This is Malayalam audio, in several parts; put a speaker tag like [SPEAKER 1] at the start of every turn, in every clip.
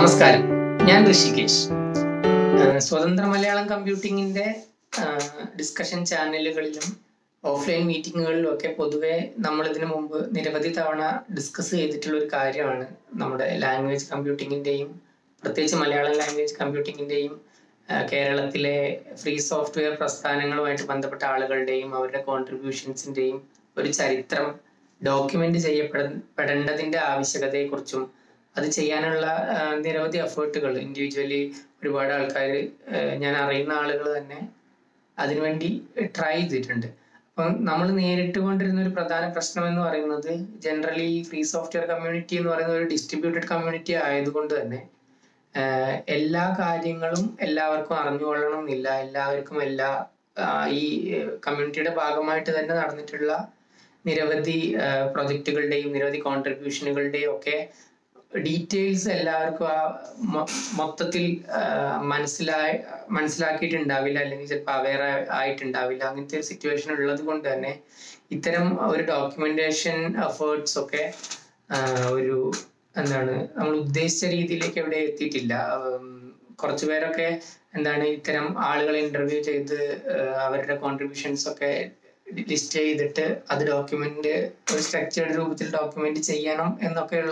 [SPEAKER 1] നമസ്കാരം ഞാൻ ഋഷികേഷ് ആഹ് സ്വതന്ത്ര മലയാളം കമ്പ്യൂട്ടിങ്ങിന്റെ ഡിസ്കഷൻ ചാനലുകളിലും ഓഫ്ലൈൻ മീറ്റിങ്ങുകളിലും ഒക്കെ പൊതുവെ നമ്മൾ ഇതിനു മുമ്പ് നിരവധി തവണ ഡിസ്കസ് ചെയ്തിട്ടുള്ള ഒരു കാര്യമാണ് നമ്മുടെ ലാംഗ്വേജ് കമ്പ്യൂട്ടിങ്ങിന്റെയും പ്രത്യേകിച്ച് മലയാളം ലാംഗ്വേജ് കമ്പ്യൂട്ടിങ്ങിന്റെയും ആഹ് കേരളത്തിലെ ഫ്രീ സോഫ്റ്റ്വെയർ പ്രസ്ഥാനങ്ങളുമായിട്ട് ബന്ധപ്പെട്ട ആളുകളുടെയും അവരുടെ കോൺട്രിബ്യൂഷൻസിന്റെയും ഒരു ചരിത്രം ഡോക്യുമെന്റ് ചെയ്യപ്പെടേണ്ടതിന്റെ ആവശ്യകതയെക്കുറിച്ചും അത് ചെയ്യാനുള്ള ആ, നിരവധി എഫേർട്ടുകൾ ഇൻഡിവിജ്വലി ഒരുപാട് ആൾക്കാർ ഞാൻ അറിയുന്ന ആളുകൾ തന്നെ അതിനുവേണ്ടി ട്രൈ ചെയ്തിട്ടുണ്ട് അപ്പം നമ്മൾ നേരിട്ട് കൊണ്ടിരുന്ന ഒരു പ്രധാന പ്രശ്നം എന്ന് പറയുന്നത് ജനറലി ഫ്രീ സോഫ്റ്റ്വെയർ കമ്മ്യൂണിറ്റി എന്ന് പറയുന്ന ഒരു ഡിസ്ട്രിബ്യൂട്ടഡ് കമ്മ്യൂണിറ്റി ആയതുകൊണ്ട് തന്നെ ആഹ് എല്ലാ കാര്യങ്ങളും എല്ലാവർക്കും അറിഞ്ഞുകൊള്ളണം എന്നില്ല എല്ലാവർക്കും എല്ലാ ആഹ് ഈ കമ്മ്യൂണിറ്റിയുടെ ഭാഗമായിട്ട് തന്നെ നടന്നിട്ടുള്ള നിരവധി പ്രൊജക്റ്റുകളുടെയും നിരവധി കോൺട്രിബ്യൂഷനുകളുടെയും ഒക്കെ ഡീറ്റെയിൽസ് എല്ലാവർക്കും ആ മൊ- മൊത്തത്തിൽ ആഹ് മനസ്സിലായി മനസ്സിലാക്കിയിട്ടുണ്ടാവില്ല അല്ലെങ്കിൽ ചിലപ്പോൾ അവെയർ ആയിട്ടുണ്ടാവില്ല അങ്ങനത്തെ ഒരു സിറ്റുവേഷൻ ഉള്ളത് കൊണ്ട് തന്നെ ഇത്തരം ഒരു ഡോക്യുമെന്റേഷൻ എഫേർട്സ് ഒക്കെ ആഹ് ഒരു എന്താണ് നമ്മൾ ഉദ്ദേശിച്ച രീതിയിലേക്ക് എവിടെ എത്തിയിട്ടില്ല ഉം, കുറച്ച് പേരൊക്കെ എന്താണ് ഇത്തരം ആളുകളെ ഇന്റർവ്യൂ ചെയ്ത് ആഹ് അവരുടെ കോൺട്രിബ്യൂഷൻസ് ഒക്കെ ലിസ്റ്റ് ചെയ്തിട്ട് അത് ഡോക്യുമെന്റ് ഒരു സ്ട്രക്ചേർഡ് രൂപത്തിൽ ഡോക്യുമെന്റ് ചെയ്യണം എന്നൊക്കെയുള്ള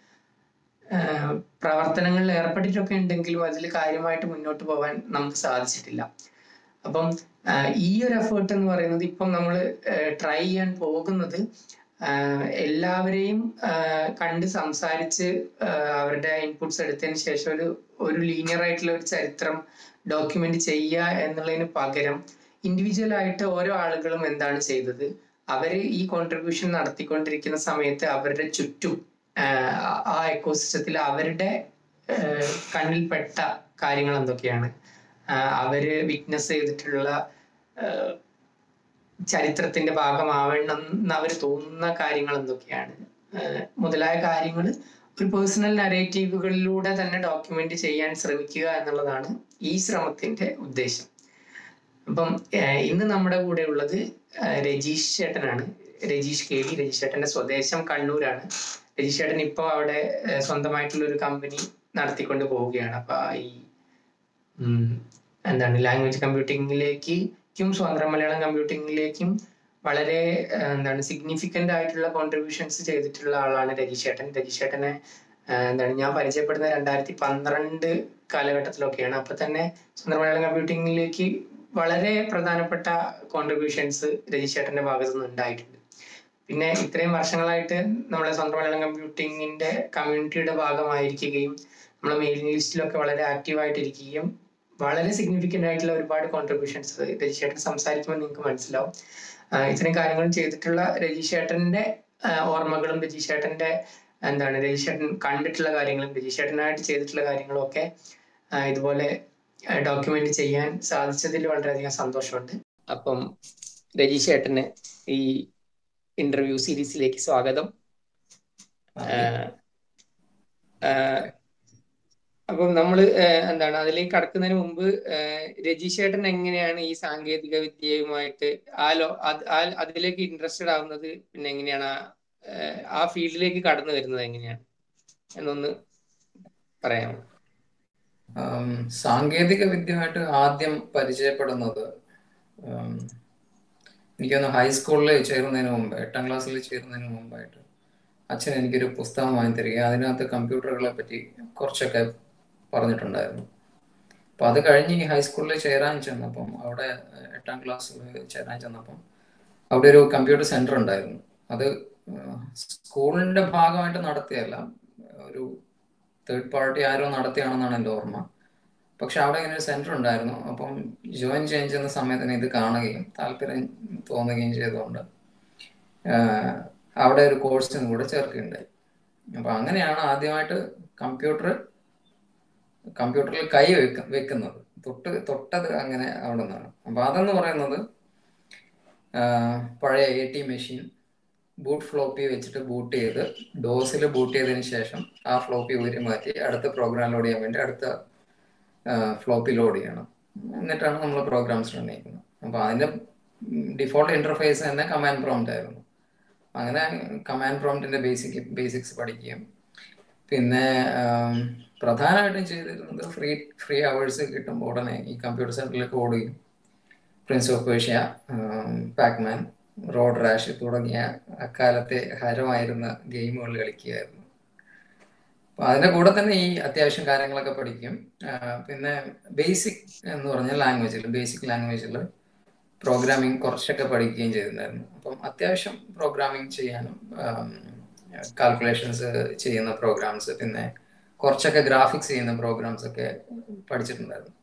[SPEAKER 1] ആഹ് പ്രവർത്തനങ്ങളിൽ ഏർപ്പെട്ടിട്ടൊക്കെ ഉണ്ടെങ്കിലും അതിൽ കാര്യമായിട്ട് മുന്നോട്ട് പോകാൻ നമുക്ക് സാധിച്ചിട്ടില്ല അപ്പം ആഹ് ഈ ഒരു എഫേർട്ട് എന്ന് പറയുന്നത് ഇപ്പം നമ്മൾ ട്രൈ ചെയ്യാൻ പോകുന്നത് ആഹ് എല്ലാവരെയും ആഹ് കണ്ട് സംസാരിച്ച് ആഹ് അവരുടെ ഇൻപുട്സ് എടുത്തതിന് ശേഷം ഒരു ഒരു ലീനിയർ ആയിട്ടുള്ള ഒരു ചരിത്രം ഡോക്യുമെന്റ് ചെയ്യുക എന്നുള്ളതിന് പകരം ഇൻഡിവിജ്വൽ ആയിട്ട് ഓരോ ആളുകളും എന്താണ് ചെയ്തത് അവര് ഈ കോൺട്രിബ്യൂഷൻ നടത്തിക്കൊണ്ടിരിക്കുന്ന സമയത്ത് അവരുടെ ചുറ്റും ആഹ് ആ എക്കോസിസ്റ്റത്തിൽ അവരുടെ ആഹ് കണ്ണിൽപ്പെട്ട കാര്യങ്ങൾ എന്തൊക്കെയാണ് ആഹ് അവര് വിറ്റ്നസ് ചെയ്തിട്ടുള്ള ആഹ് ചരിത്രത്തിന്റെ ഭാഗമാവണം എന്ന് അവർ തോന്നുന്ന കാര്യങ്ങൾ എന്തൊക്കെയാണ് ആഹ് മുതലായ കാര്യങ്ങൾ ഒരു പേഴ്സണൽ നരേറ്റീവുകളിലൂടെ തന്നെ ഡോക്യുമെന്റ് ചെയ്യാൻ ശ്രമിക്കുക എന്നുള്ളതാണ് ഈ ശ്രമത്തിന്റെ ഉദ്ദേശം അപ്പം ആഹ് ഇന്ന് നമ്മുടെ കൂടെ ഉള്ളത് ആഹ് രജീഷ് ചേട്ടനാണ് രജീഷ് കെ വി രജീഷ് ചേട്ടന്റെ സ്വദേശം കണ്ണൂരാണ് രജീഷ് ചേട്ടൻ ഇപ്പോൾ അവിടെ ആഹ് സ്വന്തമായിട്ടുള്ള ഒരു കമ്പനി നടത്തിക്കൊണ്ട് പോവുകയാണ് അപ്പൊ ഈ ഉം, എന്താണ് ലാംഗ്വേജ് കമ്പ്യൂട്ടിങ്ങിലേക്കും സ്വതന്ത്ര മലയാളം കമ്പ്യൂട്ടിങ്ങിലേക്കും വളരെ ആഹ് എന്താണ് സിഗ്നിഫിക്കന്റ് ആയിട്ടുള്ള കോൺട്രിബ്യൂഷൻസ് ചെയ്തിട്ടുള്ള ആളാണ് രജീഷ് ചേട്ടൻ രജീഷ് ചേട്ടനെ ആഹ് എന്താണ് ഞാൻ പരിചയപ്പെടുന്ന രണ്ടായിരത്തി പന്ത്രണ്ട് കാലഘട്ടത്തിലൊക്കെയാണ് അപ്പൊ തന്നെ സ്വന്തം മലയാളം കമ്പ്യൂട്ടിങ്ങിലേക്ക് വളരെ പ്രധാനപ്പെട്ട കോൺട്രിബ്യൂഷൻസ് രജീഷ് ചേട്ടന്റെ ഭാഗത്തു നിന്ന് ഉണ്ടായിട്ടുണ്ട് പിന്നെ ഇത്രയും വർഷങ്ങളായിട്ട് നമ്മുടെ സ്വന്തം മലയാളം കമ്പ്യൂട്ടിങ്ങിന്റെ കമ്മ്യൂണിറ്റിയുടെ ഭാഗമായിരിക്കുകയും നമ്മളെ മെയിലിംഗ് ലിസ്റ്റിലൊക്കെ വളരെ ആക്റ്റീവ് ആയിട്ടിരിക്കുകയും വളരെ സിഗ്നിഫിക്കന്റ് ആയിട്ടുള്ള ഒരുപാട് കോൺട്രിബ്യൂഷൻസ് രജീഷ് ചേട്ടൻ സംസാരിക്കുമ്പോൾ നിങ്ങൾക്ക് മനസ്സിലാവും ആഹ് ഇത്രയും കാര്യങ്ങളും ചെയ്തിട്ടുള്ള രജീഷ് ചേട്ടന്റെ ആഹ് ഓർമ്മകളും രജീഷ് ചേട്ടന്റെ എന്താണ് രജീഷ് ചേട്ടൻ കണ്ടിട്ടുള്ള കാര്യങ്ങളും രജീഷ് ചേട്ടനായിട്ട് ചെയ്തിട്ടുള്ള കാര്യങ്ങളും ഒക്കെ ആഹ് ഇതുപോലെ ഡോക്യുമെന്റ് ചെയ്യാൻ സാധിച്ചതിൽ വളരെയധികം സന്തോഷമുണ്ട് അപ്പം രജീഷ് ചേട്ടന് ഈ ഇന്റർവ്യൂ സീരീസിലേക്ക് സ്വാഗതം ആഹ് ആഹ് അപ്പം നമ്മൾ എന്താണ് അതിലേക്ക് കടക്കുന്നതിന് മുമ്പ് ആഹ് രജീഷ് ചേട്ടൻ എങ്ങനെയാണ് ഈ സാങ്കേതിക വിദ്യയുമായിട്ട് ആ ലോ അത് ആ- അതിലേക്ക് ഇൻട്രസ്റ്റഡ് ആവുന്നത് പിന്നെ എങ്ങനെയാണ് ആ- ആഹ് ആ ഫീൽഡിലേക്ക് കടന്നു വരുന്നത് എങ്ങനെയാണ് എന്നൊന്ന് പറയാമോ
[SPEAKER 2] ആം, സാങ്കേതിക വിദ്യയുമായിട്ട് ആദ്യം പരിചയപ്പെടുന്നത് ആം, എനിക്കൊന്ന് ഹൈസ്കൂളിൽ ചേരുന്നതിന് മുമ്പ് എട്ടാം ക്ലാസ്സിൽ ചേരുന്നതിന് മുമ്പായിട്ട് അച്ഛൻ എനിക്കൊരു പുസ്തകം വാങ്ങി തരികയും അതിനകത്ത് കമ്പ്യൂട്ടറുകളെ പറ്റി കുറച്ചൊക്കെ പറഞ്ഞിട്ടുണ്ടായിരുന്നു അപ്പോൾ അത് കഴിഞ്ഞ് ഈ ഹൈസ്കൂളിൽ ചേരാൻ ചെന്നപ്പം അവിടെ എട്ടാം ക്ലാസ്സിൽ ചേരാൻ ചെന്നപ്പം അവിടെ ഒരു കമ്പ്യൂട്ടർ സെന്റർ ഉണ്ടായിരുന്നു അത് സ്കൂളിന്റെ ഭാഗമായിട്ട് നടത്തിയല്ല ഒരു തേർഡ് പാർട്ടി ആരോ നടത്തിയാണെന്നാണ് എൻ്റെ ഓർമ്മ പക്ഷെ അവിടെ ഇങ്ങനെ ഒരു സെന്റർ ഉണ്ടായിരുന്നു അപ്പം ജോയിൻ ചെയ്യാൻ ചെയ്യുന്ന സമയത്തിന് ഇത് കാണുകയും താല്പര്യം തോന്നുകയും ചെയ്തുകൊണ്ട് ആഹ് അവിടെ ഒരു കോഴ്സിനും കൂടെ ചേർക്കുകയുണ്ടായി അപ്പൊ അങ്ങനെയാണ് ആദ്യമായിട്ട് കമ്പ്യൂട്ടർ കമ്പ്യൂട്ടറിൽ കൈ വെക്ക വെക്കുന്നത് തൊട്ട് തൊട്ടത് അങ്ങനെ അവിടെ നിന്നാണ് അപ്പൊ അതെന്ന് പറയുന്നത് ആഹ് പഴയ A T machine boot floppy വെച്ചിട്ട് ബൂട്ട് ചെയ്ത് ഡോസിൽ ബൂട്ട് ചെയ്തതിന് ശേഷം ആ ഫ്ലോപ്പി ഊരി മാറ്റി അടുത്ത പ്രോഗ്രാം ലോഡ് ചെയ്യാൻ വേണ്ടി അടുത്ത ഫ്ലോപ്പി ലോഡ് ചെയ്യണം എന്നിട്ടാണ് നമ്മൾ പ്രോഗ്രാംസ് റൺ ചെയ്യുന്നത് അപ്പോൾ അതിന്റെ ഡിഫോൾട്ട് ഇന്റർഫേസ് തന്നെ കമാൻഡ് പ്രോംപ്റ്റ് ആയിരുന്നു അങ്ങനെ കമാൻഡ് പ്രോംപ്റ്റിന്റെ ബേസിക് ബേസിക്സ് പഠിക്കുകയും പിന്നെ ആം, പ്രധാനമായിട്ടും ചെയ്തിരുന്നത് ഫ്രീ ഫ്രീ അവേഴ്സ് കിട്ടുമ്പോൾ ഉടനെ ഈ കമ്പ്യൂട്ടർ സെന്ററിലേക്ക് ഓടുകയും Prince of Persia Pacman Road Rash തുടങ്ങിയ അക്കാലത്തെ ഹരമായിരുന്ന ഗെയിമുകൾ കളിക്കുകയായിരുന്നു അപ്പൊ അതിന്റെ കൂടെ തന്നെ ഈ അത്യാവശ്യം കാര്യങ്ങളൊക്കെ പഠിക്കും പിന്നെ ബേസിക് എന്ന് പറഞ്ഞ ലാംഗ്വേജിൽ ബേസിക് ലാംഗ്വേജിൽ പ്രോഗ്രാമിംഗ് കുറച്ചൊക്കെ പഠിക്കുകയും ചെയ്തിട്ടുണ്ടായിരുന്നു അപ്പം അത്യാവശ്യം പ്രോഗ്രാമിംഗ് ചെയ്യാനും കാൽക്കുലേഷൻസ് ചെയ്യുന്ന പ്രോഗ്രാംസ് പിന്നെ കുറച്ചൊക്കെ ഗ്രാഫിക്സ് ചെയ്യുന്ന പ്രോഗ്രാംസ് ഒക്കെ പഠിച്ചിട്ടുണ്ടായിരുന്നു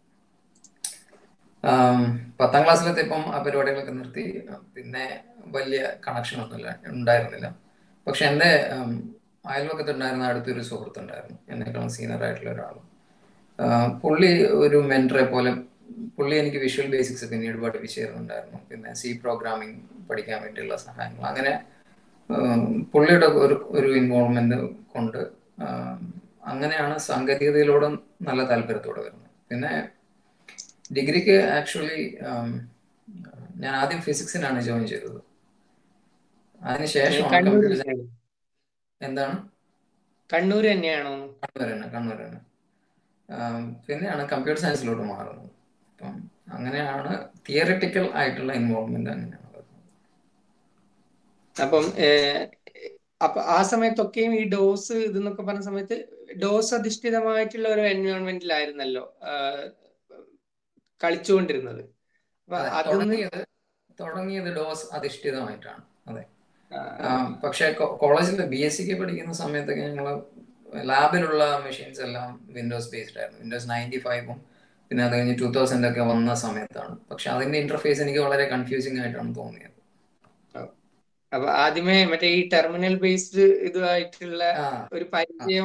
[SPEAKER 2] പത്താം ക്ലാസ്സിലെത്തിയപ്പം ആ പരിപാടികളൊക്കെ നിർത്തി പിന്നെ വലിയ കണക്ഷൻ ഒന്നുമില്ല ഉണ്ടായിരുന്നില്ല പക്ഷെ എൻ്റെ അയൽവക്കത്തുണ്ടായിരുന്ന അടുത്തൊരു സുഹൃത്തുണ്ടായിരുന്നു എന്നെക്കാളും സീനിയർ ആയിട്ടുള്ള ഒരാൾ പുള്ളി ഒരു മെൻറ്ററെ പോലെ പുള്ളി എനിക്ക് വിഷ്വൽ ബേസിക്സ് പിന്നീട് പഠിപ്പിച്ചു തരുന്നുണ്ടായിരുന്നു പിന്നെ സി പ്രോഗ്രാമിംഗ് പഠിക്കാൻ വേണ്ടിയുള്ള സഹായങ്ങൾ അങ്ങനെ പുള്ളിയുടെ ഒരു ഒരു ഇൻവോൾവ്മെന്റ് കൊണ്ട് അങ്ങനെയാണ് സാങ്കേതികതയിലൂടെ നല്ല താല്പര്യത്തോടെ വരുന്നത് പിന്നെ ഡിഗ്രിക്ക് ആക്ച്വലി ഞാൻ ആദ്യം ഫിസിക്സിനാണ് ജോയിൻ ചെയ്തത് അതിനുശേഷം എന്താണ്
[SPEAKER 1] കണ്ണൂർ തന്നെയാണോ
[SPEAKER 2] കണ്ണൂർ തന്നെ കണ്ണൂർ തന്നെ പിന്നെയാണ് കമ്പ്യൂട്ടർ സയൻസിലോട്ട് മാറുന്നത് അപ്പം അങ്ങനെയാണ് തിയറിറ്റിക്കൽ ആയിട്ടുള്ള ഇൻവോൾവ്മെന്റ് അങ്ങനെയാണ്
[SPEAKER 1] അപ്പം അപ്പൊ ആ സമയത്തൊക്കെയും ഈ ഡോസ് ഇതെന്നൊക്കെ പറഞ്ഞ സമയത്ത് ഡോസ് അധിഷ്ഠിതമായിട്ടുള്ള ഒരു എൻവയോൺമെന്റിലായിരുന്നല്ലോ കളിച്ചുകൊണ്ടിരുന്നത്
[SPEAKER 2] തുടങ്ങിയത് തുടങ്ങിയത് ഡോസ് അധിഷ്ഠിതമായിട്ടാണ് അതെ പക്ഷെ കോളേജിൽ ബി എസ് സിക്ക് പഠിക്കുന്ന സമയത്തൊക്കെ ഞങ്ങൾ ലാബിലുള്ള മെഷീൻസ് എല്ലാം വിൻഡോസ് ബേസ്ഡ് ആയിരുന്നു വിൻഡോസ് നയൻറ്റി ഫൈവും പിന്നെ അത് കഴിഞ്ഞ് ടൂ തൗസൻഡ് ഒക്കെ വന്ന സമയത്താണ് പക്ഷെ അതിന്റെ ഇന്റർഫേസ് എനിക്ക് വളരെ കൺഫ്യൂസിംഗ് ആയിട്ടാണ് തോന്നിയത്
[SPEAKER 1] അപ്പൊ ആദ്യമേ മറ്റേ ഈ ടെർമിനൽ ബേസ്ഡ് ഇതുമായിട്ടുള്ള ഒരു പരിചയം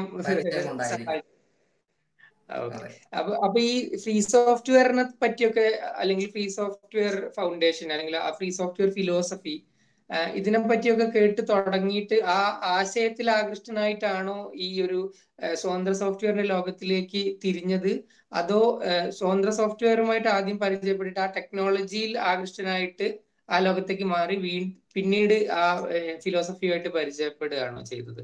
[SPEAKER 1] അപ്പൊ അപ്പൊ ഈ ഫ്രീ സോഫ്റ്റ്വെയറിനെ പറ്റിയൊക്കെ അല്ലെങ്കിൽ ഫ്രീ സോഫ്റ്റ്വെയർ ഫൗണ്ടേഷൻ അല്ലെങ്കിൽ ആ ഫ്രീ സോഫ്റ്റ്വെയർ ഫിലോസഫി ഇതിനെ പറ്റിയൊക്കെ കേട്ട് തുടങ്ങിയിട്ട് ആ ആശയത്തിൽ ആകൃഷ്ടനായിട്ടാണോ ഈ ഒരു സ്വതന്ത്ര സോഫ്റ്റ്വെയറിന്റെ ലോകത്തിലേക്ക് തിരിഞ്ഞത് അതോ സ്വതന്ത്ര സോഫ്റ്റ്വെയറുമായിട്ട് ആദ്യം പരിചയപ്പെട്ടിട്ട് ആ ടെക്നോളജിയിൽ ആകൃഷ്ടനായിട്ട് ആ ലോകത്തേക്ക് മാറി വീ പിന്നീട് ആ ഫിലോസഫിയുമായിട്ട് പരിചയപ്പെടുകയാണോ ചെയ്തത്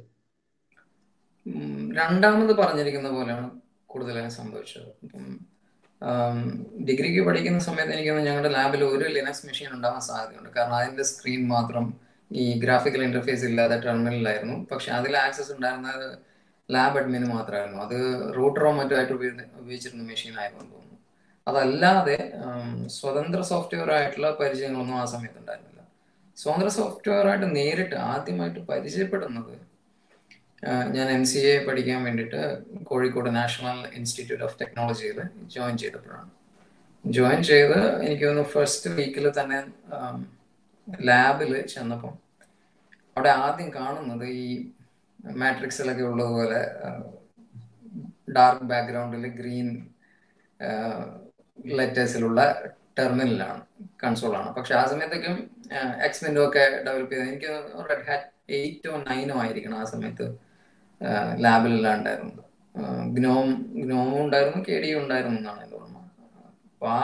[SPEAKER 2] രണ്ടാമത് പറഞ്ഞിരിക്കുന്ന പോലെയാണ് കൂടുതലായി സംഭവിച്ചത് ഇപ്പം ഡിഗ്രിക്ക് പഠിക്കുന്ന സമയത്ത് എനിക്ക് ഞങ്ങളുടെ ലാബിൽ ഒരു ലിനക്സ് മെഷീൻ ഉണ്ടാവാൻ സാധ്യതയുണ്ട് കാരണം അതിന്റെ സ്ക്രീൻ മാത്രം ഈ ഗ്രാഫിക്കൽ ഇന്റർഫേസ് ഇല്ലാതെ ടെർമിനലായിരുന്നു പക്ഷെ അതിൽ ആക്സസ് ഉണ്ടായിരുന്നത് ലാബ് അഡ്മിന് മാത്രമായിരുന്നു അത് റൂട്ടറോ മറ്റോ ആയിട്ട് ഉപയോഗിച്ചിരുന്ന മെഷീൻ ആയിരുന്നു തോന്നുന്നു അതല്ലാതെ സ്വതന്ത്ര സോഫ്റ്റ്വെയർ ആയിട്ടുള്ള പരിചയങ്ങളൊന്നും ആ സമയത്ത് ഉണ്ടായിരുന്നില്ല സ്വതന്ത്ര സോഫ്റ്റ്വെയർ ആയിട്ട് നേരിട്ട് ആദ്യമായിട്ട് പരിചയപ്പെടുന്നത് ഞാൻ എം സി എ പഠിക്കാൻ വേണ്ടിയിട്ട് കോഴിക്കോട് നാഷണൽ ഇൻസ്റ്റിറ്റ്യൂട്ട് ഓഫ് ടെക്നോളജിയിൽ ജോയിൻ ചെയ്തപ്പോഴാണ് ജോയിൻ ചെയ്ത് എനിക്ക് തോന്നുന്നു ഫസ്റ്റ് വീക്കിൽ തന്നെ ലാബിൽ ചെന്നപ്പം അവിടെ ആദ്യം കാണുന്നത് ഈ മാട്രിക്സിലൊക്കെ ഉള്ളതുപോലെ ഡാർക്ക് ബാക്ക്ഗ്രൗണ്ടിൽ ഗ്രീൻ ലെറ്റേഴ്സിലുള്ള ടെർമിനലാണ് കൺസോളാണ് പക്ഷെ ആ സമയത്തേക്കും എക്സ് വിൻഡോ ഒക്കെ ഡെവലപ്പ് ചെയ്ത് എനിക്ക് റെഡ് ഹാറ്റ് എയ്റ്റോ നയനോ ആയിരിക്കണം ആ സമയത്ത് ലാബിലെല്ലാം ഉണ്ടായിരുന്നത് ഗ്നോം ഗ്നോമും ഉണ്ടായിരുന്നു കെ ഡിയും ഉണ്ടായിരുന്നു എന്നാണ് എൻ്റെ ഓർമ്മ അപ്പൊ ആ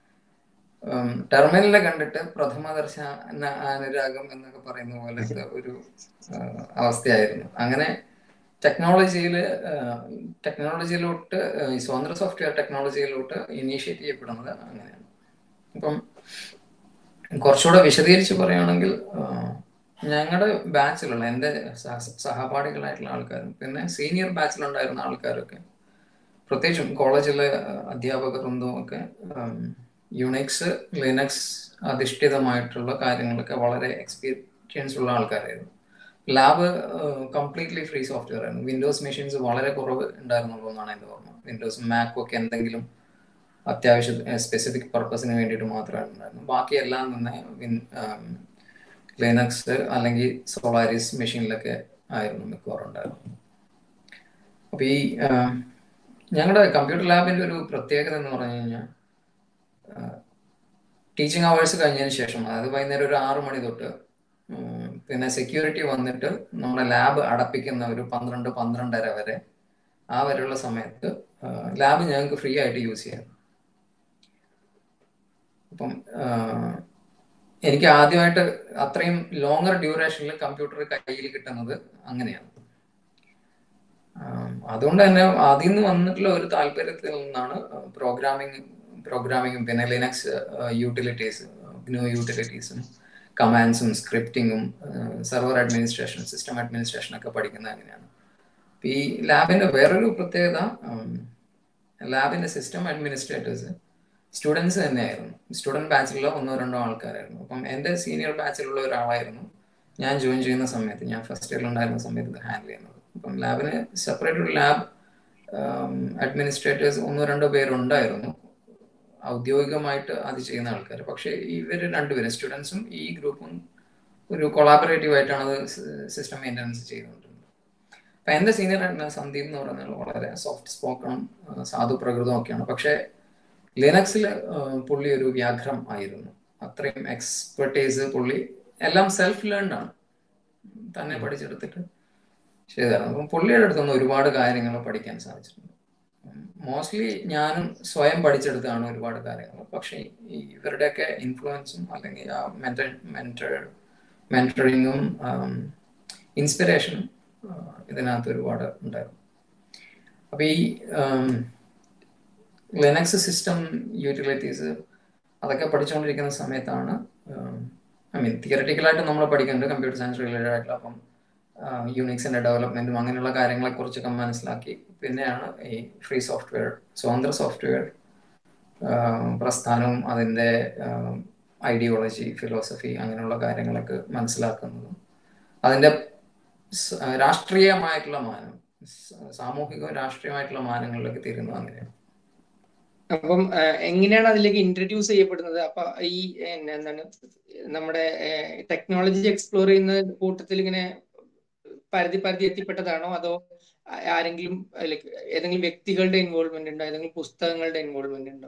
[SPEAKER 2] ടെർമിനലിൽ കണ്ടിട്ട് പ്രഥമ ദർശന അനുരാഗം എന്നൊക്കെ പറയുന്ന പോലത്തെ ഒരു അവസ്ഥയായിരുന്നു അങ്ങനെ ടെക്നോളജിയിൽ ടെക്നോളജിയിലോട്ട് ഈ സ്വതന്ത്ര സോഫ്റ്റ്വെയർ ടെക്നോളജിയിലോട്ട് ഇനീഷ്യേറ്റ് ചെയ്യപ്പെടുന്നത് അങ്ങനെയാണ് അപ്പം കുറച്ചുകൂടെ വിശദീകരിച്ച് പറയുകയാണെങ്കിൽ ഞങ്ങളുടെ ബാച്ചിലുള്ള എൻ്റെ സഹപാഠികളായിട്ടുള്ള ആൾക്കാരും പിന്നെ സീനിയർ ബാച്ചിലുണ്ടായിരുന്ന ആൾക്കാരൊക്കെ പ്രത്യേകിച്ചും കോളേജിലെ അധ്യാപക വൃന്ദവും ഒക്കെ യുണിക്സ് ലിനക്സ് അധിഷ്ഠിതമായിട്ടുള്ള കാര്യങ്ങളൊക്കെ വളരെ എക്സ്പീരിയൻസ് ഉള്ള ആൾക്കാരായിരുന്നു ലാബ് കംപ്ലീറ്റ്ലി ഫ്രീ സോഫ്റ്റ്വെയർ ആയിരുന്നു വിൻഡോസ് മെഷീൻസ് വളരെ കുറവ് ഉണ്ടായിരുന്നുള്ളൂ എന്നാണ് എൻ്റെ ഓർമ്മ വിൻഡോസ് മാക്കും ഒക്കെ എന്തെങ്കിലും അത്യാവശ്യ സ്പെസിഫിക് പർപ്പസിന് വേണ്ടിയിട്ട് മാത്രമാണ് ഉണ്ടായിരുന്നു ബാക്കിയെല്ലാം തന്നെ വിൻ ലിനക്സ് അല്ലെങ്കിൽ സോളാരിസ് മെഷീനിലൊക്കെ ആയിരുന്നു മിക്കവാറും ഉണ്ടായിരുന്നു അപ്പൊ ഈ ഞങ്ങളുടെ കമ്പ്യൂട്ടർ ലാബിന്റെ ഒരു പ്രത്യേകത എന്ന് പറഞ്ഞു കഴിഞ്ഞാൽ ടീച്ചിങ് അവേഴ്സ് കഴിഞ്ഞതിന് ശേഷം അതായത് വൈകുന്നേരം ഒരു ആറു മണി തൊട്ട് പിന്നെ സെക്യൂരിറ്റി വന്നിട്ട് നമ്മുടെ ലാബ് അടപ്പിക്കുന്ന ഒരു പന്ത്രണ്ട് പന്ത്രണ്ടര വരെ ആ വരെയുള്ള സമയത്ത് ലാബ് ഞങ്ങൾക്ക് ഫ്രീ ആയിട്ട് യൂസ് ചെയ്യാം അപ്പം എനിക്ക് ആദ്യമായിട്ട് അത്രയും ലോങ്ങർ ഡ്യൂറേഷനിൽ കമ്പ്യൂട്ടർ കയ്യിൽ കിട്ടുന്നത് അങ്ങനെയാണ് അതുകൊണ്ട് തന്നെ അതിൽ നിന്ന് വന്നിട്ടുള്ള ഒരു താല്പര്യത്തിൽ നിന്നാണ് പ്രോഗ്രാമിംഗ് പ്രോഗ്രാമിങ്ങും പിന്നെ ലിനക്സ് യൂട്ടിലിറ്റീസ് ഗ്നു യൂട്ടിലിറ്റീസും കമാൻഡ്സും സ്ക്രിപ്റ്റിങ്ങും സെർവർ അഡ്മിനിസ്ട്രേഷൻ സിസ്റ്റം അഡ്മിനിസ്ട്രേഷൻ ഒക്കെ പഠിക്കുന്നത് അങ്ങനെയാണ് ഈ ലാബിന്റെ വേറൊരു പ്രത്യേകത ലാബിന്റെ സിസ്റ്റം അഡ്മിനിസ്ട്രേറ്റേഴ്സ് സ്റ്റുഡൻസ് തന്നെയായിരുന്നു സ്റ്റുഡൻറ് ബാച്ചിലുള്ള ഒന്നോ രണ്ടോ ആൾക്കാരായിരുന്നു അപ്പം എൻ്റെ സീനിയർ ബാച്ചിലുള്ള ഒരാളായിരുന്നു ഞാൻ ജോയിൻ ചെയ്യുന്ന സമയത്ത് ഞാൻ ഫസ്റ്റ് ഇയറിൽ ഉണ്ടായിരുന്ന സമയത്ത് ഇത് ഹാൻഡിൽ ചെയ്യുന്നത് അപ്പം ലാബിന് സെപ്പറേറ്റ് ഒരു ലാബ് അഡ്മിനിസ്ട്രേറ്റേഴ്സ് ഒന്നോ രണ്ടോ പേരുണ്ടായിരുന്നു ഔദ്യോഗികമായിട്ട് അത് ചെയ്യുന്ന ആൾക്കാർ പക്ഷേ ഇവർ രണ്ടുപേരും സ്റ്റുഡൻസും ഈ ഗ്രൂപ്പും ഒരു കൊളാബറേറ്റീവ് ആയിട്ടാണ് അത് സിസ്റ്റം മെയിൻ്റനൻസ് ചെയ്തുകൊണ്ടിരുന്നത് അപ്പം എൻ്റെ സീനിയർ ആയിട്ടുള്ള സന്ദീപ് എന്ന് പറഞ്ഞാൽ വളരെ സോഫ്റ്റ് സ്പോക്കണും സാധു പ്രകൃതവും ഒക്കെയാണ് പക്ഷേ ലിനക്സിൽ പുള്ളി ഒരു വ്യാഘ്രം ആയിരുന്നു അത്രയും എക്സ്പെർട്ടൈസ് പുള്ളി എല്ലാം സെൽഫ് ലേൺഡ് ആണ് തന്നെ പഠിച്ചെടുത്തിട്ട് ചെയ്തായിരുന്നു അപ്പം പുള്ളിയുടെ അടുത്തുനിന്ന് ഒരുപാട് കാര്യങ്ങൾ പഠിക്കാൻ സാധിച്ചിട്ടുണ്ട് മോസ്റ്റ്ലി ഞാനും സ്വയം പഠിച്ചെടുത്താണ് ഒരുപാട് കാര്യങ്ങൾ പക്ഷേ ഇവരുടെയൊക്കെ ഇൻഫ്ലുവൻസും അല്ലെങ്കിൽ ആ മെന്റർ മെന്റർ മെന്ററിങ്ങും ഇൻസ്പിറേഷനും ഇതിനകത്ത് ഒരുപാട് ഉണ്ടായിരുന്നു അപ്പൊ ഈ ലിനക്സ് സിസ്റ്റം യൂട്ടിലിറ്റീസ് അതൊക്കെ പഠിച്ചുകൊണ്ടിരിക്കുന്ന സമയത്താണ് ഐ മീൻ തിയററ്റിക്കലായിട്ട് നമ്മൾ പഠിക്കുന്നുണ്ട് കമ്പ്യൂട്ടർ സയൻസ് റിലേറ്റഡ് ആയിട്ടുള്ള അപ്പം യൂണിക്സിന്റെ ഡെവലപ്മെന്റും അങ്ങനെയുള്ള കാര്യങ്ങളെ കുറിച്ചൊക്കെ മനസ്സിലാക്കി പിന്നെയാണ് ഈ ഫ്രീ സോഫ്റ്റ്വെയർ സ്വതന്ത്ര സോഫ്റ്റ്വെയർ പ്രസ്ഥാനവും അതിൻ്റെ ഐഡിയോളജി ഫിലോസഫി അങ്ങനെയുള്ള കാര്യങ്ങളൊക്കെ മനസ്സിലാക്കുന്നതും അതിൻ്റെ രാഷ്ട്രീയമായിട്ടുള്ള മാനം സാമൂഹികവും രാഷ്ട്രീയമായിട്ടുള്ള മാനങ്ങളിലേക്ക് തീരുന്നത് അങ്ങനെയാണ്
[SPEAKER 1] അപ്പം എങ്ങനെയാണ് അതിലേക്ക് ഇൻട്രൊഡ്യൂസ് ചെയ്യപ്പെടുന്നത് അപ്പൊ ഈ എന്താണ് നമ്മുടെ ടെക്നോളജി എക്സ്പ്ലോർ ചെയ്യുന്ന കൂട്ടത്തിൽ ഇങ്ങനെ പരതി പരതി എത്തിപ്പെട്ടതാണോ അതോ ആരെങ്കിലും ലൈക്ക് ഏതെങ്കിലും വ്യക്തികളുടെ ഇൻവോൾവ്മെന്റ് ഉണ്ടോ ഏതെങ്കിലും പുസ്തകങ്ങളുടെ ഇൻവോൾവ്മെന്റ് ഉണ്ടോ